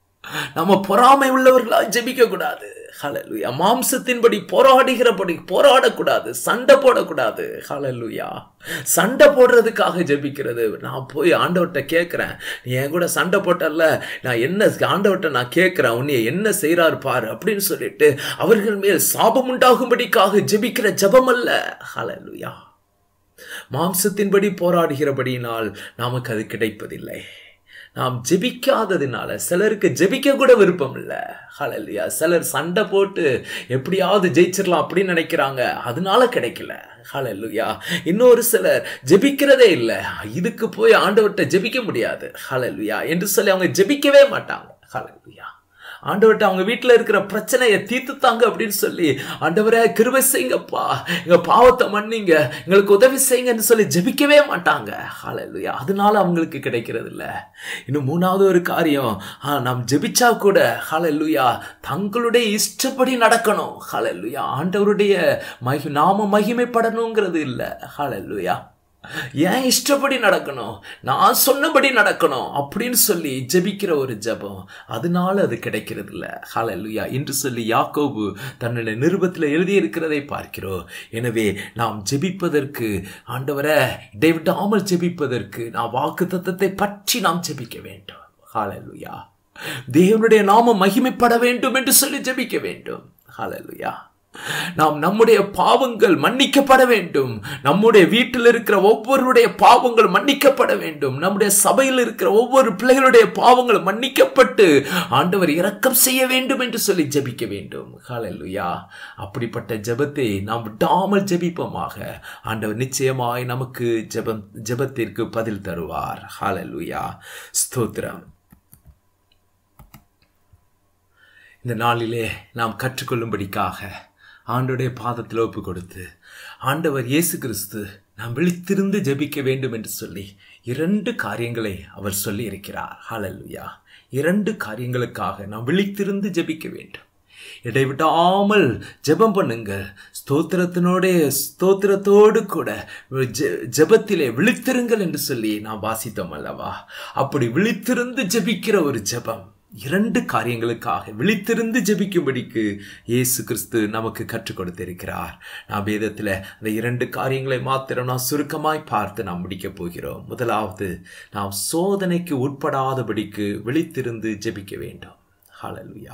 Speaker 1: நம்ம பொறாமை உள்ளவர்களா ஜெபிக்க கூடாது ஹalleluya மாம்சத்தின்படி போராடுகிறபடி போராடக்கூடாது சண்டை போடக்கூடாது ஹalleluya சண்டை போடுறதுக்காக ஜெபிக்கிறது நான் போய் ஆண்டவர்கிட்ட கேட்குறேன் நீ என் கூட சண்டை போட்டல்ல நான் என்ன ஆண்டவர்கிட்ட நான் கேட்குறேன் உன்னை என்ன செய்கிறாரு பாரு அப்படின்னு சொல்லிட்டு அவர்கள் மேல் சாபம் உண்டாகும்படிக்காக ஜெபிக்கிற ஜெபம் அல்ல ஹalleluya மாம்சத்தின்படி போராடுகிறபடியினால் நமக்கு அது கிடைப்பதில்லை நாம் ஜெபிக்காததுனால சிலருக்கு ஜெபிக்க கூட விருப்பம் இல்லை ஹalleluya சிலர் சண்டை போட்டு எப்படியாவது ஜெயிச்சிடலாம் அப்படின்னு நினைக்கிறாங்க அதனால கிடைக்கல ஹalleluya இன்னொரு சிலர் ஜெபிக்கிறதே இல்லை இதுக்கு போய் ஆண்டவர்கிட்ட ஜெபிக்க முடியாது ஹalleluya என்று சொல்லி அவங்க ஜெபிக்கவே மாட்டாங்க ஹalleluya ஆண்டவர்கிட்ட அவங்க வீட்டில் இருக்கிற பிரச்சனையை தீர்த்துத்தாங்க அப்படின்னு சொல்லி ஆண்டவரே கிருபை செய்யுங்கப்பா எங்க பாவத்தை மன்னிங்க எங்களுக்கு உதவி செய்யுங்கன்னு சொல்லி ஜெபிக்கவே மாட்டாங்க ஹalleluya அதனால அவங்களுக்கு கிடைக்கிறது இல்ல இன்னும் மூணாவது ஒரு காரியம் ஆ, நாம் ஜெபிச்சா கூட ஹalleluya தங்களுடைய இஷ்டப்படி நடக்கணும் ஹalleluya ஆண்டவருடைய மகி நாம மகிமைப்படணுங்கிறது இல்லை ஹalleluya ஏன் இஷ்டப்படி நடக்கணும் நான் சொன்னபடி நடக்கணும் அப்படின்னு சொல்லி ஜெபிக்கிற ஒரு ஜெபம் அதனால அது கிடைக்கிறது இல்ல ஹalleluya என்று சொல்லி யாக்கோபு தன்னுடைய நிருபத்தில் எழுதியிருக்கிறதை பார்க்கிறோம் எனவே நாம் ஜெபிப்பதற்கு ஆண்டவரை இடைவிடாமல் ஜெபிப்பதற்கு நாம் வாக்கு தத்தத்தை பற்றி நாம் ஜெபிக்க வேண்டும் ஹalleluya தேவனுடைய நாமம் மகிமைப்பட வேண்டும் என்று சொல்லி ஜெபிக்க வேண்டும் ஹalleluya நாம் நம்முடைய பாவங்கள் மன்னிக்கப்பட வேண்டும் நம்முடைய வீட்டில் இருக்கிற ஒவ்வொருடைய பாவங்கள் மன்னிக்கப்பட வேண்டும் நம்முடைய சபையில் இருக்கிற ஒவ்வொரு பிள்ளைகளுடைய பாவங்கள் மன்னிக்கப்பட்டு ஆண்டவர் இரக்கம் செய்ய வேண்டும் என்று சொல்லி ஜெபிக்க வேண்டும் ஹalleluya அப்படிப்பட்ட ஜெபத்தை நாம் விடாமல் ஜெபிப்போமாக ஆண்டவர் நிச்சயமாய் நமக்கு ஜெபம் ஜெபத்திற்கு பதில் தருவார் ஹalleluya ஸ்தோத்திரம் இந்த நாளிலே நாம் கற்றுக்கொள்ளும்படிக்காக ஆண்டோடைய பாதத்தில் ஒப்பு கொடுத்து ஆண்டவர் இயேசு கிறிஸ்து நாம் விழித்திருந்து ஜெபிக்க வேண்டும் என்று சொல்லி இரண்டு காரியங்களை அவர் சொல்லி இருக்கிறார் ஹalleluya இரண்டு காரியங்களுக்காக நாம் விழித்திருந்து ஜெபிக்க வேண்டும் இடைவிடாமல் ஜெபம் பண்ணுங்க ஸ்தோத்திரத்தினோட ஸ்தோத்திரத்தோடு கூட ஜெ- ஜெபத்திலே விழித்திருங்கள் என்று சொல்லி நாம் வாசித்தோம் அல்லவா அப்படி விழித்திருந்து ஜெபிக்கிற ஒரு ஜெபம் இரண்டு காரியங்களுக்காக விழித்திருந்து ஜெபிக்கும்படிக்கு இயேசு கிறிஸ்து நமக்கு கற்றுக் கொடுத்திருக்கிறார் நாம் வேதத்தில் அந்த இரண்டு காரியங்களை மாத்திரம் நாம் சுருக்கமாய் பார்த்து நாம் முடிக்கப் போகிறோம் முதலாவது நாம் சோதனைக்கு உட்படாதபடிக்கு விழித்திருந்து ஜெபிக்க வேண்டும் ஹalleluya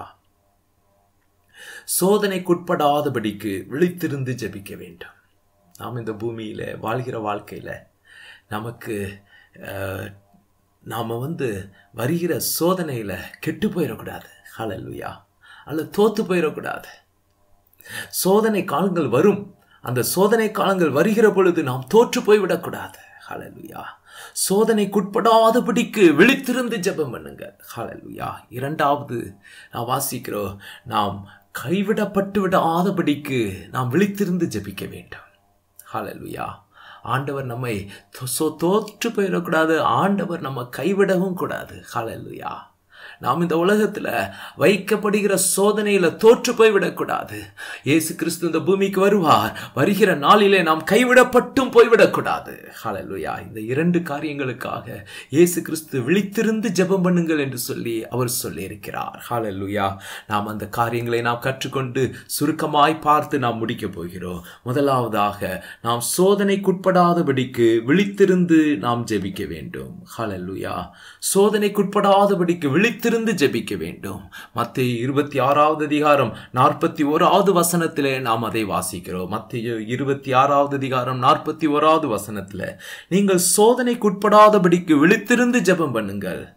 Speaker 1: சோதனைக்குட்படாதபடிக்கு விழித்திருந்து ஜெபிக்க வேண்டும் நாம் இந்த பூமியில் வாழ்கிற வாழ்க்கையில் நமக்கு அஹ், நாம் வந்து வருகிற சோதனையில் கெட்டு போயிடக்கூடாது ஹalleluya அல்லது தோத்து போயிடக்கூடாது சோதனை காலங்கள் வரும் அந்த சோதனை காலங்கள் வருகிற பொழுது நாம் தோற்று போய்விடக்கூடாது ஹalleluya சோதனைக்குட்படாதபடிக்கு விழித்திருந்து ஜெபம் பண்ணுங்க ஹalleluya இரண்டாவது நாம் வாசிக்கிறோம் நாம் கைவிடப்பட்டு விடாதபடிக்கு நாம் விழித்திருந்து ஜெபிக்க வேண்டும் ஹalleluya ஆண்டவர் நம்மை தோ- சோ- தோற்று போயிடக்கூடாது ஆண்டவர் நம்ம கைவிடவும் கூடாது ஹalleluya நாம் இந்த உலகத்துல வைக்கப்படுகிற சோதனையில தோற்று போய் விடக்கூடாது இயேசு கிறிஸ்து இந்த பூமிக்கு வருவார் வருகிற நாளிலே நாம் கைவிடப்பட்டும் போய்விடக்கூடாது ஹalleluya இந்த இரண்டு காரியங்களுக்காக இயேசு கிறிஸ்து விழித்திருந்து ஜெபம் பண்ணுங்கள் என்று சொல்லி அவர் சொல்லியிருக்கிறார் ஹalleluya நாம் அந்த காரியங்களை நாம் கற்றுக்கொண்டு சுருக்கமாய் பார்த்து நாம் முடிக்கப் போகிறோம் முதலாவதாக நாம் சோதனைக்குட்படாதபடிக்கு விழித்திருந்து நாம் ஜெபிக்க வேண்டும் ஹalleluya சோதனைக்குட்படாதபடிக்கு விழித்திருந்து ஜெபிக்க வேண்டும் மத்திய இருபத்தி ஆறாவது அதிகாரம் நாற்பத்தி ஓராவது வசனத்திலே நாம் அதை வாசிக்கிறோம் மத்திய இருபத்தி ஆறாவது அதிகாரம் நாற்பத்தி ஓராவது வசனத்துல நீங்கள் சோதனைக்குட்படாதபடிக்கு விழித்திருந்து ஜெபம் பண்ணுங்கள்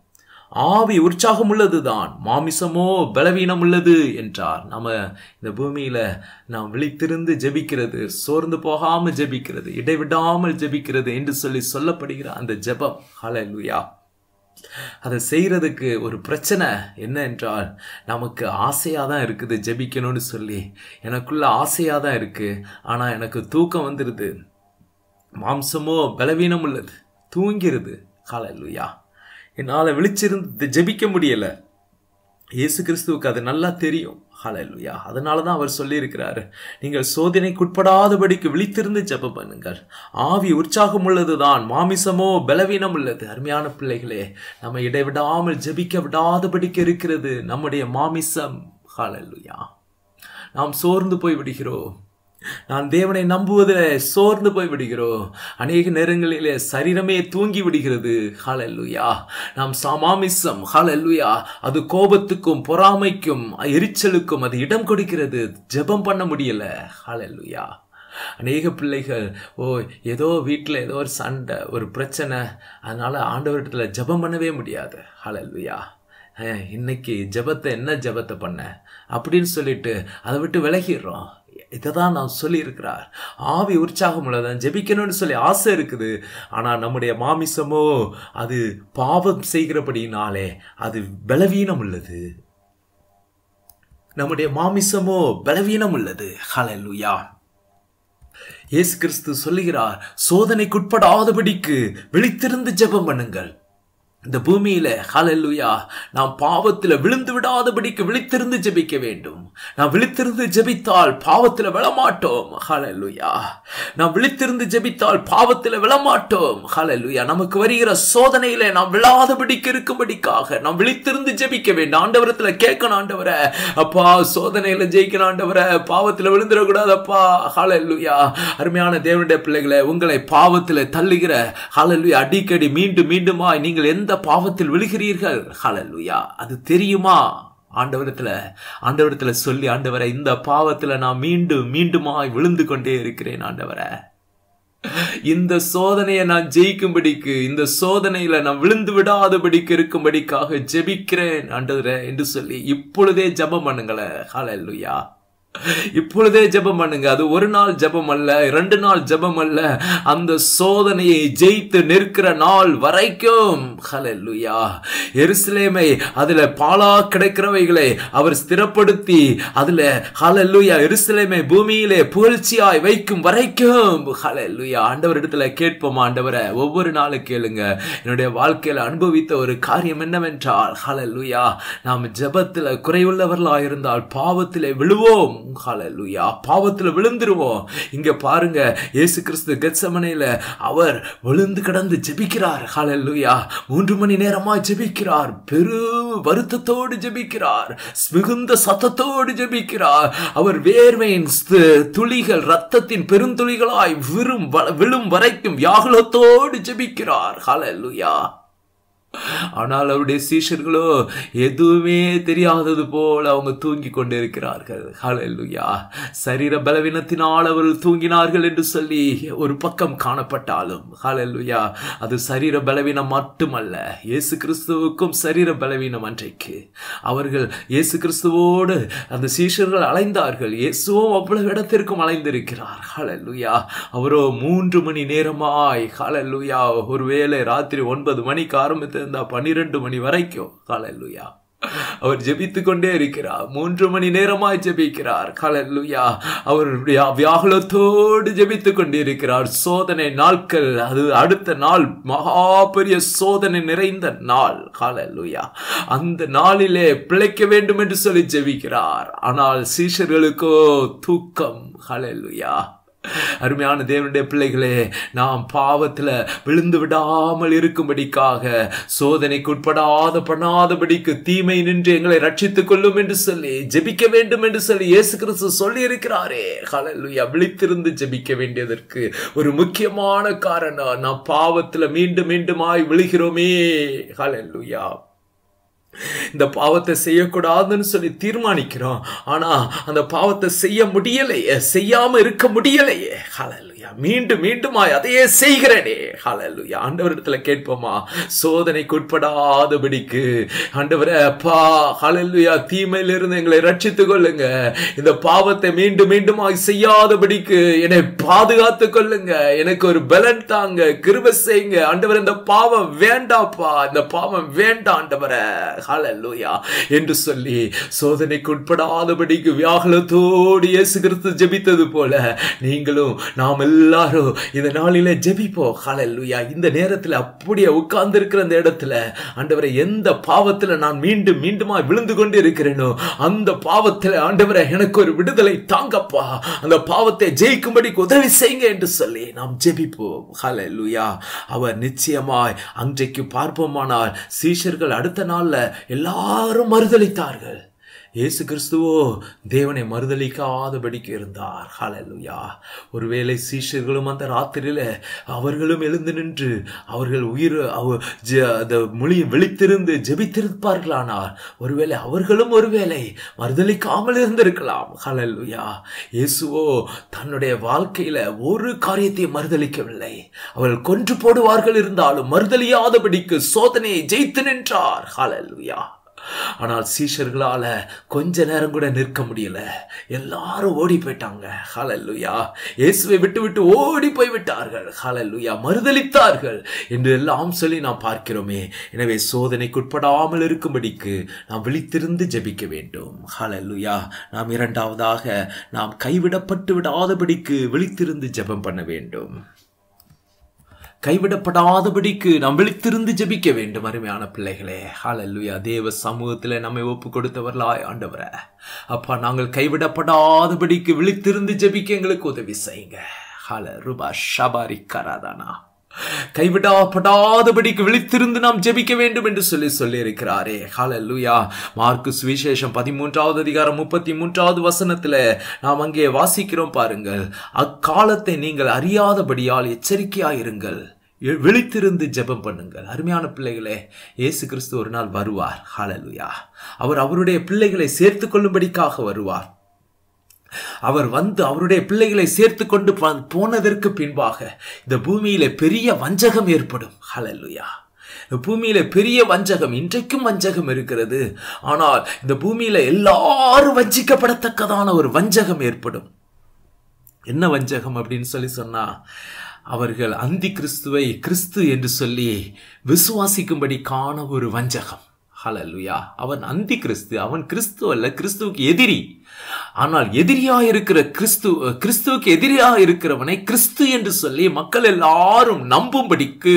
Speaker 1: ஆவி உற்சாகம் உள்ளதுதான் மாமிசமோ பலவீனம் உள்ளது என்றார் நம்ம இந்த பூமியில நாம் விழித்திருந்து ஜெபிக்கிறது சோர்ந்து போகாம ஜெபிக்கிறது இடைவிடாமல் ஜெபிக்கிறது என்று சொல்லி சொல்லப்படுகிற அந்த ஜெபம் ஹalleluya அதை செய்யறதுக்கு ஒரு பிரச்சனை என்ன என்றால் நமக்கு ஆசையாக தான் இருக்குது ஜெபிக்கணும்னு சொல்லி எனக்குள்ள ஆசையாக தான் இருக்கு ஆனால் எனக்கு தூக்கம் வந்துடுது மாம்சமோ பலவீனம் உள்ளது தூங்கிருது ஹalleluya என்னால் விழிச்சிருந்து ஜெபிக்க முடியல இயேசு கிறிஸ்துவுக்கு அது நல்லா தெரியும் ஹalleluya அதனால தான் அவர் சொல்லியிருக்கிறாரு நீங்கள் சோதனைக்குட்படாதபடிக்கு விழித்திருந்து ஜெபம் பண்ணுங்கள் ஆவி உற்சாகம் உள்ளதுதான் மாமிசமோ பலவீனம் உள்ளது அருமையான பிள்ளைகளே நம்ம இடைவிடாமல் ஜெபிக்க விடாதபடிக்கு இருக்கிறது நம்முடைய மாமிசம் ஹalleluya நாம் சோர்ந்து போய் விடுகிறோம் நான் தேவனை நம்புவதில் சோர்ந்து போய் விடுகிறோம் அநேக நேரங்களிலே சரீரமே தூங்கி விடுகிறது ஹalleluya நாம் சாமாமிசம் ஹalleluya அது கோபத்துக்கும் பொறாமைக்கும் எரிச்சலுக்கும் அது இடம் கொடுக்கிறது ஜெபம் பண்ண முடியல ஹalleluya அநேக பிள்ளைகள் ஓ ஏதோ வீட்டில் ஏதோ ஒரு சண்டை ஒரு பிரச்சனை அதனால ஆண்டவரிடத்துல ஜெபம் பண்ணவே முடியாது ஹalleluya அஹ், இன்னைக்கு ஜெபத்தை என்ன ஜெபத்தை பண்ண அப்படின்னு சொல்லிட்டு அதை விட்டு விலகிடுறோம் இதை தான் நான் சொல்லியிருக்கிறார் ஆவி உற்சாகம் உள்ளதான் ஜெபிக்கணும்னு சொல்லி ஆசை இருக்குது ஆனால் நம்முடைய மாமிசமோ அது பாவம் செய்கிறபடினாலே அது பலவீனம் உள்ளது நம்முடைய மாமிசமோ பலவீனம் உள்ளது ஹalleluya இயேசு கிறிஸ்து சொல்லுகிறார் சோதனைக்குட்படாதபடிக்கு விழித்திருந்து ஜெபம் பண்ணுங்கள் இந்த பூமியில ஹalleluya நாம் பாவத்துல விழுந்து விடாதபடிக்கு விழித்திருந்து ஜெபிக்க வேண்டும் நாம் விழித்திருந்து ஜெபித்தால் பாவத்துல விழமாட்டோம் ஹalleluya நாம் விழித்திருந்து ஜெபித்தால் பாவத்துல விழமாட்டோம் ஹalleluya நமக்கு வருகிற சோதனையில நாம் விழாதபடிக்கு இருக்கும்படிக்காக நாம் விழித்திருந்து ஜெபிக்க வேண்டும் ஆண்டவரத்துல கேட்கணும் ஆண்டவரே அப்பா சோதனையில ஜெயிக்கணும் ஆண்டவரே பாவத்துல விழுந்துடக்கூடாது அப்பா ஹalleluya அருமையான தேவனுடைய பிள்ளைகளை உங்களை பாவத்துல தள்ளுகிற ஹalleluya அடிக்கடி மீண்டும் மீண்டுமாய் நீங்கள் எந்த பாவத்தில் விழுகிறீர்கள் ஹalleluya அது தெரியுமா ஆண்டவரத்துல ஆண்டவரத்துல சொல்லி ஆண்டவரை இந்த பாவத்துல நான் மீண்டும் மீண்டுமாய் விழுந்து கொண்டே இருக்கிறேன் ஆண்டவரை இந்த சோதனையை நான் ஜெயிக்கும்படிக்கு இந்த சோதனையில நான் விழுந்து விடாதபடிக்கு இருக்கும்படிக்காக ஜெபிக்கிறேன் ஆண்டவரே என்று சொல்லி இப்பொழுதே ஜெபம் பண்ணுங்களேன் ஹalleluya இப்பொழுதே ஜெபம் பண்ணுங்க அது ஒரு நாள் ஜெபம் அல்ல ரெண்டு நாள் ஜெபம் அல்ல அந்த சோதனையை ஜெயித்து நிற்கிற நாள் வரைக்கும் ஹalleluya எருசலேமை அதுல பாலா கிடைக்கிறவைகளை அவர் ஸ்திரப்படுத்தி அதுல ஹalleluya எருசலேமை பூமியிலே புகழ்ச்சியாய் வைக்கும் வரைக்கும் ஹalleluya ஆண்டவரிடத்துல கேட்போம் ஆண்டவரை ஒவ்வொரு நாளும் கேளுங்க என்னுடைய வாழ்க்கையில அனுபவித்த ஒரு காரியம் என்னவென்றால் ஹalleluya நாம் ஜெபத்துல குறைவுள்ளவர்களா இருந்தால் பாவத்திலே விழுவோம் ஹalleluya பாவத்துல விழுந்துருவோம் இங்க பாருங்க இயேசு கிறிஸ்து கெத்சமனையில அவர் விழுந்து கிடந்து ஜெபிக்கிறார் ஹalleluya மூன்று மணி நேரமா ஜெபிக்கிறார் பெரு வருத்தத்தோடு ஜெபிக்கிறார் மிகுந்த சத்தத்தோடு ஜெபிக்கிறார் அவர் வேர்வையின் ஸ்து- துளிகள் ரத்தத்தின் பெருந்துளிகளாய் விரும் வ- விழும் வரைக்கும் வியாகுலத்தோடு ஜெபிக்கிறார் ஹalleluya ஆனால் அவருடைய சீஷர்களோ எதுவுமே தெரியாதது போல அவங்க தூங்கி கொண்டிருக்கிறார்கள் ஹalleluya சரீர பலவீனத்தினால் அவர்கள் தூங்கினார்கள் என்று சொல்லி ஒரு பக்கம் காணப்பட்டாலும் ஹalleluya அது சரீர பலவீனம் மட்டுமல்ல இயேசு கிறிஸ்துவுக்கும் சரீர பலவீனம் அன்றைக்கு அவர்கள் இயேசு கிறிஸ்துவோடு அந்த சீஷர்கள் அலைந்தார்கள் இயேசுவும் அவ்வளவு இடத்திற்கும் அலைந்திருக்கிறார் ஹalleluya அவரோ மூன்று மணி நேரமாய் ஹalleluya ஒருவேளை ராத்திரி ஒன்பது மணிக்கு ஆரம்பித்திருந்தா பன்னிரெண்டு மணி வரைக்கும் ஹalleluya அவர் ஜெபித்துக் கொண்டே இருக்கிறார் மூன்று மணி நேரமாய் ஜெபிக்கிறார் ஹalleluya அவர் வியா- வியாகுலத்தோடு ஜெபித்துக் கொண்டிருக்கிறார் சோதனை நாட்கள் அது அடுத்த நாள் மகா பெரிய சோதனை நிறைந்த நாள் ஹalleluya அந்த நாளிலே பிழைக்க வேண்டும் என்று சொல்லி ஜெபிக்கிறார் ஆனால் சீஷர்களுக்கோ தூக்கம் ஹalleluya அருமையான தேவனுடைய பிள்ளைகளே நாம் பாவத்துல விழுந்து விடாமல் இருக்கும்படிக்காக சோதனைக்கு உட்படாத பண்ணாதபடிக்கு தீமை நின்று எங்களை ரட்சித்துக் கொள்ளும் என்று சொல்லி ஜெபிக்க வேண்டும் என்று சொல்லி இயேசு கிறிஸ்து சொல்லி இருக்கிறாரே ஹalleluya விழித்திருந்து ஜெபிக்க வேண்டியதற்கு ஒரு முக்கியமான காரணம் நாம் பாவத்துல மீண்டும் மீண்டுமாய் விழுகிறோமே ஹalleluya இந்த பாவத்தை செய்யக்கூடாதுன்னு சொல்லி தீர்மானிக்கிறோம் ஆனா அந்த பாவத்தை செய்ய முடியலையே செய்யாம இருக்க முடியலையே ஹalleluya ஹalleluya மீண்டும் மீண்டுமாய் அதையே செய்கிறேனே ஹalleluya ஆண்டவரிடத்துல கேட்போமா சோதனைக்கு உட்படாதபடிக்கு ஆண்டவரே அப்பா ஹalleluya தீமையிலிருந்து எங்களை ரட்சித்துக் கொள்ளுங்க இந்த பாவத்தை மீண்டும் மீண்டுமாய் செய்யாதபடிக்கு என்னை பாதுகாத்துக் கொள்ளுங்க எனக்கு ஒரு பலன் தாங்க கிருபை செய்யுங்க ஆண்டவர் இந்த பாவம் வேண்டாப்பா இந்த பாவம் வேண்டாம் ஆண்டவரே ஹalleluya என்று சொல்லி சோதனைக்கு உட்படாதபடிக்கு வியாகுலத்தோடு இயேசு கிறிஸ்து ஜெபித்தது போல நீங்களும் நாம் எல்லாரும் இந்த நாளிலே ஜெபிப்போம் ஹalleluya இந்த நேரத்தில் அப்படியே உட்கார்ந்து இருக்கிற அந்த இடத்துல ஆண்டவரை எந்த பாவத்துல நான் மீண்டும் மீண்டுமா விழுந்து கொண்டு இருக்கிறேனோ அந்த பாவத்துல ஆண்டவரை எனக்கு ஒரு விடுதலை தாங்கப்பா அந்த பாவத்தை ஜெயிக்கும்படி உதவி செய்யுங்க என்று சொல்லி நாம் ஜெபிப்போம் ஹalleluya அவர் நிச்சயமாய் அன்றைக்கு பார்ப்போமானால் சீஷர்கள் அடுத்த நாள்ல எல்லாரும் மறுதளித்தார்கள் இயேசு கிறிஸ்துவோ தேவனை மறுதளிக்காதபடிக்கு இருந்தார் ஹalleluya ஒருவேளை சீஷர்களும் அந்த ராத்திரியில அவர்களும் எழுந்து நின்று அவர்கள் உயிர் அவ- ஜ- அந்த மொழியை விழித்திருந்து ஜெபித்திருப்பார்களானால் ஒருவேளை அவர்களும் ஒருவேளை மறுதளிக்காமல் இருந்திருக்கலாம் ஹalleluya இயேசுவோ தன்னுடைய வாழ்க்கையில ஒரு காரியத்தையும் மறுதளிக்கவில்லை அவர்கள் கொன்று போடுவார்கள் இருந்தாலும் மறுதலியாதபடிக்கு சோதனையை ஜெயித்து நின்றார் ஹalleluya ஆனால் சீஷர்களால கொஞ்ச நேரம் கூட நிற்க முடியல எல்லாரும் ஓடி போயிட்டாங்க ஹalleluya இயேசுவை விட்டு விட்டு ஓடி போய் விட்டார்கள் ஹalleluya மறுதலித்தார்கள் என்று எல்லாம் சொல்லி நாம் பார்க்கிறோமே எனவே சோதனைக்குட்படாமல் இருக்கும்படிக்கு நாம் விழித்திருந்து ஜெபிக்க வேண்டும் ஹalleluya நாம் இரண்டாவதாக நாம் கைவிடப்பட்டு விடாதபடிக்கு விழித்திருந்து ஜெபம் பண்ண வேண்டும் கைவிடப்படாதபடிக்கு நாம் விழித்திருந்து ஜெபிக்க வேண்டும் அருமையான பிள்ளைகளே ஹalleluya தேவ சமூகத்தில் நம்மை ஒப்பு கொடுத்தவர்களாய் ஆண்டவரே அப்பா நாங்கள் கைவிடப்படாதபடிக்கு விழித்திருந்து ஜெபிக்க எங்களுக்கு உதவி செய்யுங்க ஹல ரூபா ஷபாரி கராதானா கைவிடப்படாதபடிக்கு விழித்திருந்து நாம் ஜெபிக்க வேண்டும் என்று சொல்லி சொல்லி இருக்கிறாரே ஹalleluya மார்க்கு சுவிசேஷம் பதிமூன்றாவது அதிகாரம் முப்பத்தி மூன்றாவது வசனத்துல நாம் அங்கே வாசிக்கிறோம் பாருங்கள் அக்காலத்தை நீங்கள் அறியாதபடியால் எச்சரிக்கையாயிருங்கள் எ- விழித்திருந்து ஜெபம் பண்ணுங்கள் அருமையான பிள்ளைகளே இயேசு கிறிஸ்து ஒரு நாள் வருவார் ஹalleluya அவர் அவருடைய பிள்ளைகளை சேர்த்துக் கொள்ளும்படிக்காக வருவார் அவர் வந்து அவருடைய பிள்ளைகளை சேர்த்து கொண்டு ப- போனதற்கு பின்பாக இந்த பூமியில பெரிய வஞ்சகம் ஏற்படும் ஹalleluya இந்த பூமியில பெரிய வஞ்சகம் இன்றைக்கும் வஞ்சகம் இருக்கிறது ஆனால் இந்த பூமியில எல்லாரும் வஞ்சிக்கப்படத்தக்கதான ஒரு வஞ்சகம் ஏற்படும் என்ன வஞ்சகம் அப்படின்னு சொல்லி சொன்னா அவர்கள் அந்தி கிறிஸ்துவை கிறிஸ்து என்று சொல்லி விசுவாசிக்கும்படி காண ஒரு வஞ்சகம் ஹalleluya அவன் அந்தி கிறிஸ்து அவன் கிறிஸ்து அல்ல கிறிஸ்துவுக்கு எதிரி ஆனால் எதிரியா இருக்கிற கிறிஸ்து கிறிஸ்துவுக்கு எதிரியா இருக்கிறவனை கிறிஸ்து என்று சொல்லி மக்கள் எல்லாரும் நம்பும்படிக்கு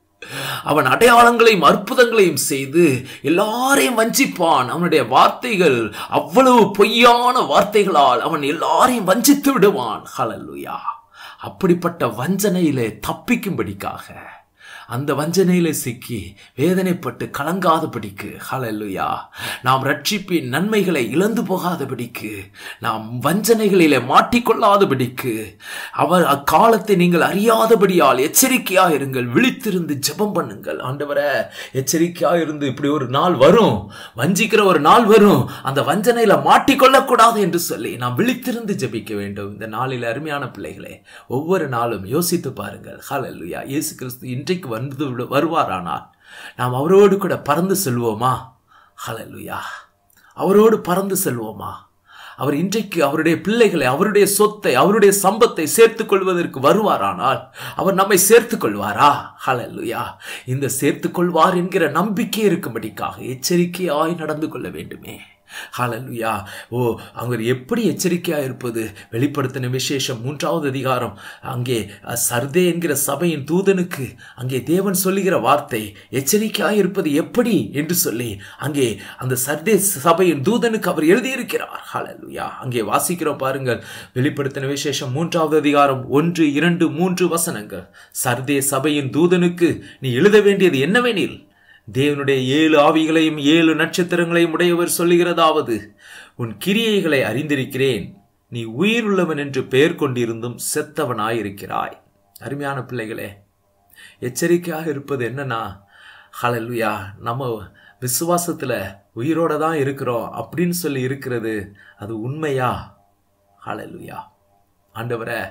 Speaker 1: அவன் அடையாளங்களையும் அற்புதங்களையும் செய்து எல்லாரையும் வஞ்சிப்பான் அவனுடைய வார்த்தைகள் அவ்வளவு பொய்யான வார்த்தைகளால் அவன் எல்லாரையும் வஞ்சித்து விடுவான் ஹalleluya அப்படிப்பட்ட வஞ்சனையிலே தப்பிக்கும்படிக்காக அந்த வஞ்சனையிலே சிக்கி வேதனைப்பட்டு கலங்காதபடிக்கு ஹalleluya நாம் ரட்சிப்பின் நன்மைகளை இழந்து போகாதபடிக்கு நாம் வஞ்சனைகளிலே மாட்டிக்கொள்ளாதபடிக்கு அவர் அக்காலத்தை நீங்கள் அறியாதபடியால் எச்சரிக்கையா இருங்கள் விழித்திருந்து ஜெபம் பண்ணுங்கள் ஆண்டவரே எச்சரிக்கையா இருந்து இப்படி ஒரு நாள் வரும் வஞ்சிக்கிற ஒரு நாள் வரும் அந்த வஞ்சனையில மாட்டிக்கொள்ளக்கூடாது என்று சொல்லி நாம் விழித்திருந்து ஜெபிக்க வேண்டும் இந்த நாளில் அருமையான பிள்ளைகளே ஒவ்வொரு நாளும் யோசித்து பாருங்கள் ஹalleluya இயேசு கிறிஸ்து இன்றைக்கு வந்து விடு- வருவாரானால் நாம் அவரோடு கூட பறந்து செல்வோமா ஹalleluya அவரோடு பறந்து செல்வோமா அவர் இன்றைக்கு அவருடைய பிள்ளைகளை அவருடைய சொத்தை அவருடைய சம்பத்தை சேர்த்துக் கொள்வதற்கு வருவாரானால் அவர் நம்மை சேர்த்துக் கொள்வாரா ஹalleluya இந்த சேர்த்துக் கொள்வார் என்கிற நம்பிக்கை இருக்கும்படிக்காக எச்சரிக்கையாய் நடந்து கொள்ள வேண்டுமே ஹalleluya ஓ அவர் எப்படி எச்சரிக்கையா இருப்பது வெளிப்படுத்தின விசேஷம் மூன்றாவது அதிகாரம் அங்கே அஹ், சர்தே என்கிற சபையின் தூதனுக்கு அங்கே தேவன் சொல்லுகிற வார்த்தை எச்சரிக்கையா இருப்பது எப்படி என்று சொல்லி அங்கே அந்த சர்தே சபையின் தூதனுக்கு அவர் எழுதியிருக்கிறார் ஹalleluya அங்கே வாசிக்கிறோம் பாருங்கள் வெளிப்படுத்தின விசேஷம் மூன்றாவது அதிகாரம் ஒன்று இரண்டு மூன்று வசனங்கள் சர்தே சபையின் தூதனுக்கு நீ எழுத வேண்டியது என்னவெனில் தேவனுடைய ஏழு ஆவிகளையும் ஏழு நட்சத்திரங்களையும் உடையவர் சொல்லுகிறதாவது உன் கிரியைகளை அறிந்திருக்கிறேன் நீ உயிருள்ளவன் என்று பெயர் கொண்டிருந்தும் செத்தவனாயிருக்கிறாய் அருமையான பிள்ளைகளே எச்சரிக்கையாக இருப்பது என்னன்னா ஹalleluya நம்ம விசுவாசத்துல உயிரோட தான் இருக்கிறோம் அப்படின்னு சொல்லி இருக்கிறது அது உண்மையா ஹalleluya ஆண்டவரே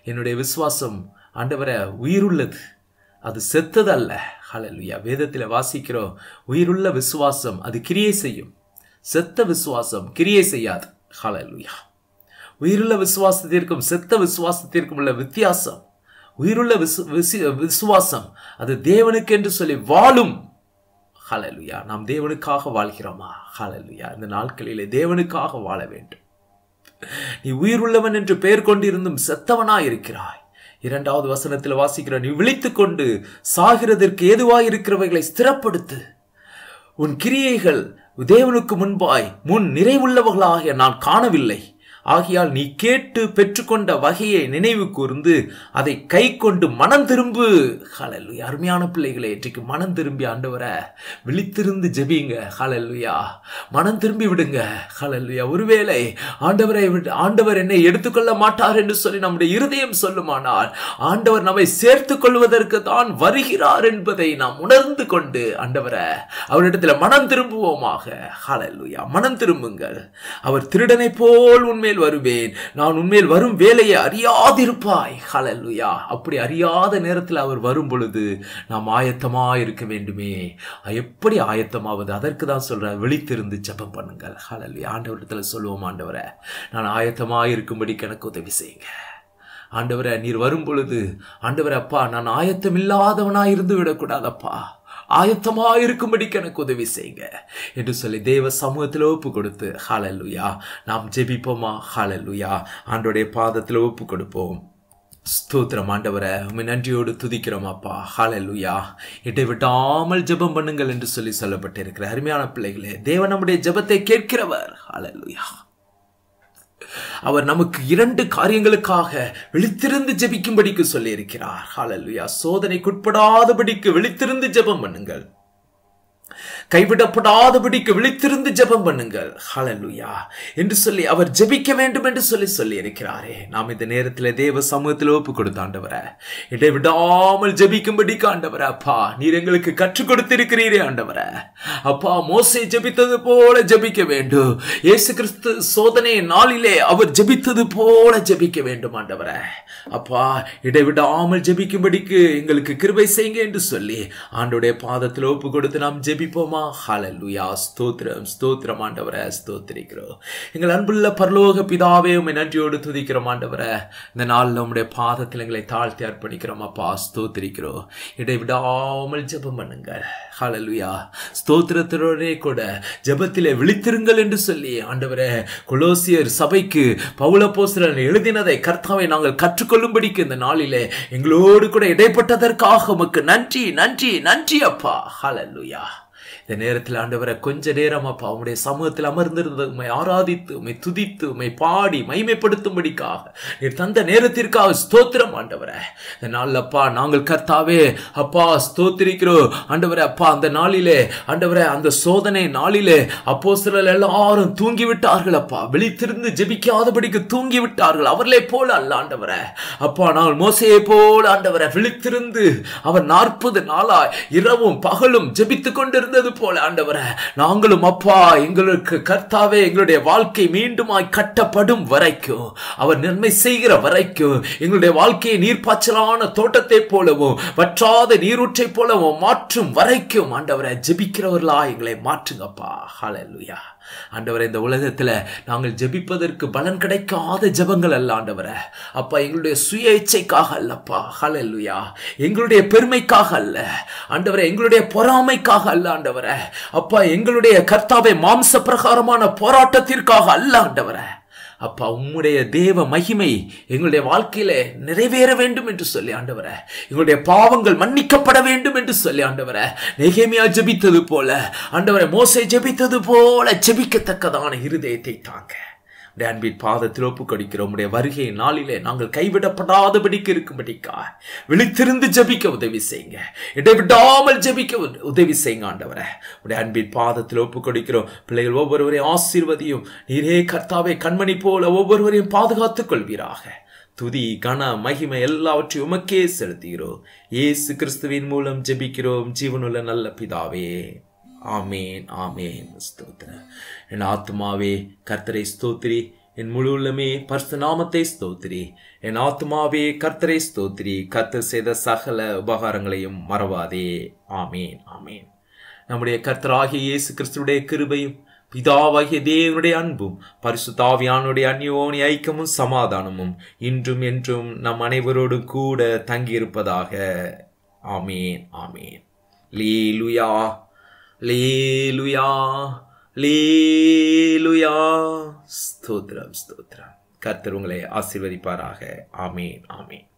Speaker 1: என்னுடைய விசுவாசம் ஆண்டவரை உயிருள்ளது அது செத்ததல்ல ஹalleluya வேதத்தில் வாசிக்கிறோம் உயிருள்ள விசுவாசம் அது கிரியை செய்யும் செத்த விசுவாசம் கிரியை செய்யாது ஹalleluya உயிருள்ள விசுவாசத்திற்கும் செத்த விசுவாசத்திற்கும் உள்ள வித்தியாசம் உயிருள்ள விசு விசு- விசுவாசம் அது தேவனுக்கு என்று சொல்லி வாழும் ஹalleluya நாம் தேவனுக்காக வாழ்கிறோமா ஹalleluya இந்த நாட்களிலே தேவனுக்காக வாழ வேண்டும் நீ உயிருள்ளவன் என்று பெயர் கொண்டிருந்தும் செத்தவனாய் இருக்கிறாய் இரண்டாவது வசனத்தில் வாசிக்கிற நீ விழித்துக் கொண்டு சாகிறதற்கு ஏதுவாய் இருக்கிறவைகளை ஸ்திரப்படுத்து உன் கிரியைகள் தேவனுக்கு முன்பாய் முன் நிறைவுள்ளவர்களாக நான் காணவில்லை ஆகையால் நீ கேட்டு பெற்றுக்கொண்ட வகையை நினைவு கூர்ந்து அதை கை கொண்டு மனம் திரும்பு ஹalleluya அருமையான பிள்ளைகளே இன்றைக்கு மனம் திரும்பி ஆண்டவரை விழித்திருந்து ஜெபிங்க ஹalleluya மனம் திரும்பி விடுங்க ஹalleluya ஒருவேளை ஆண்டவரை விட்டு- ஆண்டவர் என்னை எடுத்துக்கொள்ள மாட்டார் என்று சொல்லி நம்முடைய இருதயம் சொல்லுமானால் ஆண்டவர் நம்மை சேர்த்துக் கொள்வதற்கு தான் வருகிறார் என்பதை நாம் உணர்ந்து கொண்டு ஆண்டவரை அவரிடத்தில் மனம் திரும்புவோமாக ஹalleluya மனம் திரும்புங்கள் அவர் திருடனை போல் உண்மையில் வருவேன் நான் உண்மையில் வரும் வேலையை அறியாதிருப்பாய் ஹalleluya அப்படி அறியாத நேரத்தில் அவர் வரும் பொழுது நாம் ஆயத்தமா இருக்க வேண்டுமே எப்படி ஆயத்தமாவது அதற்கு தான் சொல்றேன் விழித்திருந்து ஜெபம் பண்ணுங்கள் ஹalleluya ஆண்டவரிடத்தில் சொல்லுவோம் ஆண்டவரை நான் ஆயத்தமா இருக்கும்படி எனக்கு உதவி செய்யுங்க ஆண்டவரே நீர் வரும் பொழுது ஆண்டவரே அப்பா நான் ஆயத்தம் இல்லாதவனா இருந்து விடக்கூடாதப்பா ஆயத்தமா இருக்கும்படிக்கு எனக்கு உதவி செய்யுங்க என்று சொல்லி தேவ சமூகத்தில் ஒப்பு கொடுத்து ஹalleluya நாம் ஜெபிப்போமா ஹalleluya ஆண்டோடைய பாதத்தில் ஒப்பு கொடுப்போம் ஸ்தோத்திரம் ஆண்டவரை உண்மை நன்றியோடு துதிக்கிறோம் அப்பா ஹalleluya இட்டை விட்டாமல் ஜெபம் பண்ணுங்கள் என்று சொல்லி சொல்லப்பட்டிருக்கிற அருமையான பிள்ளைகளே தேவன் நம்முடைய ஜெபத்தை கேட்கிறவர் ஹalleluya அவர் நமக்கு இரண்டு காரியங்களுக்காக விழித்திருந்து ஜெபிக்கும்படிக்கு சொல்லி இருக்கிறார் ஹalleluya சோதனைக்குட்படாதபடிக்கு விழித்திருந்து ஜெபம் பண்ணுங்கள் கைவிடப்படாதபடிக்கு விழித்திருந்து ஜெபம் பண்ணுங்கள் ஹalleluya என்று சொல்லி அவர் ஜெபிக்க வேண்டும் என்று சொல்லி சொல்லி இருக்கிறாரே நாம் இந்த நேரத்தில் தேவ சமூகத்தில் ஒப்பு கொடுத்தாண்டவரே இடைவிடாமல் ஜெபிக்கும்படி ஆண்டவரே அப்பா நீர் எங்களுக்கு கற்றுக் கொடுத்திருக்கிறீரே ஆண்டவரே அப்பா மோசே ஜெபித்தது போல ஜெபிக்க வேண்டும் இயேசு கிறிஸ்து சோதனை நாளிலே அவர் ஜெபித்தது போல ஜெபிக்க வேண்டும் ஆண்டவரே அப்பா இடைவிடாமல் ஜெபிக்கும்படிக்கு எங்களுக்கு கிருபை செய்யுங்க என்று சொல்லி ஆண்டோடைய பாதத்தில் ஒப்பு கொடுத்து நாம் ஜெபிப்போமா ஹalleluya ஸ்தோத்திரம் ஸ்தோத்திரம் ஆண்டவரே ஸ்தோத்திரிக்கிறோம் எங்கள் அன்புள்ள பரலோக பிதாவே உம்மை நன்றியோடு துதிக்கிறோம் ஆண்டவரே இந்த நாளில் உம்முடைய பாதத்தில் எங்களை தாழ்த்தி அர்ப்பணிக்கிறோம் அப்பா ஸ்தோத்திரிக்கிறோம் இடைவிடாமல் ஜெபம் பண்ணுங்கள் ஹalleluya ஸ்தோத்திரத்தோடே கூட ஜெபத்திலே விழித்திருங்கள் என்று சொல்லி ஆண்டவரே கொலோசியர் சபைக்கு பவுலப்போஸ்தலன் எழுதினதை கர்த்தாவை நாங்கள் கற்றுக்கொள்ளும்படிக்கு இந்த நாளிலே எங்களோடு கூட இடைப்பட்டதற்காக உமக்கு நன்றி நன்றி நன்றி அப்பா ஹalleluya இந்த நேரத்தில் ஆண்டவரை கொஞ்ச நேரம் அப்பா உம்முடைய சமூகத்தில் அமர்ந்திருந்த உம்மை ஆராதித்து உம்மை துதித்து உம்மை பாடி மைமைப்படுத்தும்படிக்காக நீர் தந்த நேரத்திற்காக ஸ்தோத்திரம் ஆண்டவரே இந்த நாளில் அப்பா நாங்கள் கர்த்தாவே அப்பா ஸ்தோத்திரிக்கிறோம் ஆண்டவரே அப்பா அந்த நாளிலே ஆண்டவரே அந்த சோதனை நாளிலே அப்போ எல்லாரும் தூங்கி விட்டார்கள் அப்பா விழித்திருந்து ஜெபிக்காதபடிக்கு தூங்கி விட்டார்கள் அவர்களே போல அல்ல ஆண்டவரே அப்பா நாங்கள் மோசையை போல ஆண்டவரை விழித்திருந்து அவர் நாற்பது நாளாய் இரவும் பகலும் ஜெபித்துக் கொண்டிருந்தது போல ஆண்டவரே நாங்களும் அப்பா எங்களுக்கு கர்த்தாவே எங்களுடைய வாழ்க்கை மீண்டுமாய் கட்டப்படும் வரைக்கும் அவர் நன்மை செய்கிற வரைக்கும் எங்களுடைய வாழ்க்கையை நீர்ப்பாய்ச்சலான தோட்டத்தை போலவும் வற்றாத நீரூற்றை போலவும் மாற்றும் வரைக்கும் ஆண்டவரை ஜெபிக்கிறவர்களா எங்களை மாற்றுங்கப்பா ஹalleluya ஆண்டவரே இந்த உலகத்துல நாங்கள் ஜெபிப்பதற்கு பலன் கிடைக்காத ஜெபங்கள் அல்ல ஆண்டவரே அப்பா எங்களுடைய சுய இச்சைக்காக அல்லப்பா ஹalleluya எங்களுடைய பெருமைக்காக அல்ல ஆண்டவரே எங்களுடைய பொறாமைக்காக அல்ல ஆண்டவரே அப்பா எங்களுடைய கர்த்தாவை மாம்ச பிரகாரமான போராட்டத்திற்காக அல்ல ஆண்டவரே அப்பா உம்முடைய தேவ மகிமை எங்களுடைய வாழ்க்கையில நிறைவேற வேண்டும் என்று சொல்லி ஆண்டவரே எங்களுடைய பாவங்கள் மன்னிக்கப்பட வேண்டும் என்று சொல்லி ஆண்டவரே நெகேமியா ஜெபித்தது போல ஆண்டவரை மோசை ஜெபித்தது போல ஜெபிக்கத்தக்கதான இருதயத்தை தாங்க உடைய அன்பின் பாதத்தில் ஒப்பு கொடுக்கிறோம் உடைய வருகை நாளிலே நாங்கள் கைவிடப்படாதபடிக்கு இருக்கும்படிக்கா விழித்திருந்து ஜெபிக்க உதவி செய்யுங்க இடைவிடாமல் ஜெபிக்க உத- உதவி செய்யுங்க ஆண்டவரே உடைய அன்பின் பாதத்தில் ஒப்பு கொடுக்கிறோம் பிள்ளைகள் ஒவ்வொருவரையும் ஆசீர்வதியும் நீரே கர்த்தாவை கண்மணி போல ஒவ்வொருவரையும் பாதுகாத்துக் கொள்வீராக துதி கன மகிமை எல்லாவற்றையும் உமக்கே செலுத்துகிறோம் இயேசு கிறிஸ்துவின் மூலம் ஜெபிக்கிறோம் ஜீவனுள்ள நல்ல பிதாவே ஆமேன் ஆமேன் ஸ்தோத்திர என் ஆத்மாவே கர்த்தரை ஸ்தோத்திரி என் முழு உள்ளமே பரிசு நாமத்தை ஸ்தோத்திரி என் ஆத்மாவே கர்த்தரை ஸ்தோத்திரி கர்த்தர் செய்த சகல உபகாரங்களையும் மறவாதே ஆமேன் ஆமேன் நம்முடைய கர்த்தராகிய இயேசு கிறிஸ்துடைய கிருபையும் பிதாவாகிய தேவனுடைய அன்பும் பரிசுத்தாவியானுடைய அந்யோனி ஐக்கியமும் சமாதானமும் இன்றும் என்றும் நம் அனைவரோடு கூட தங்கியிருப்பதாக ஆமேன் ஆமேன் லீலுயா லேலுயா லேலுயா ஸ்தோத்திரம் ஸ்தோத்திரம் கர்த்தர் உங்களை ஆசீர்வதிப்பாராக ஆமேன் ஆமேன்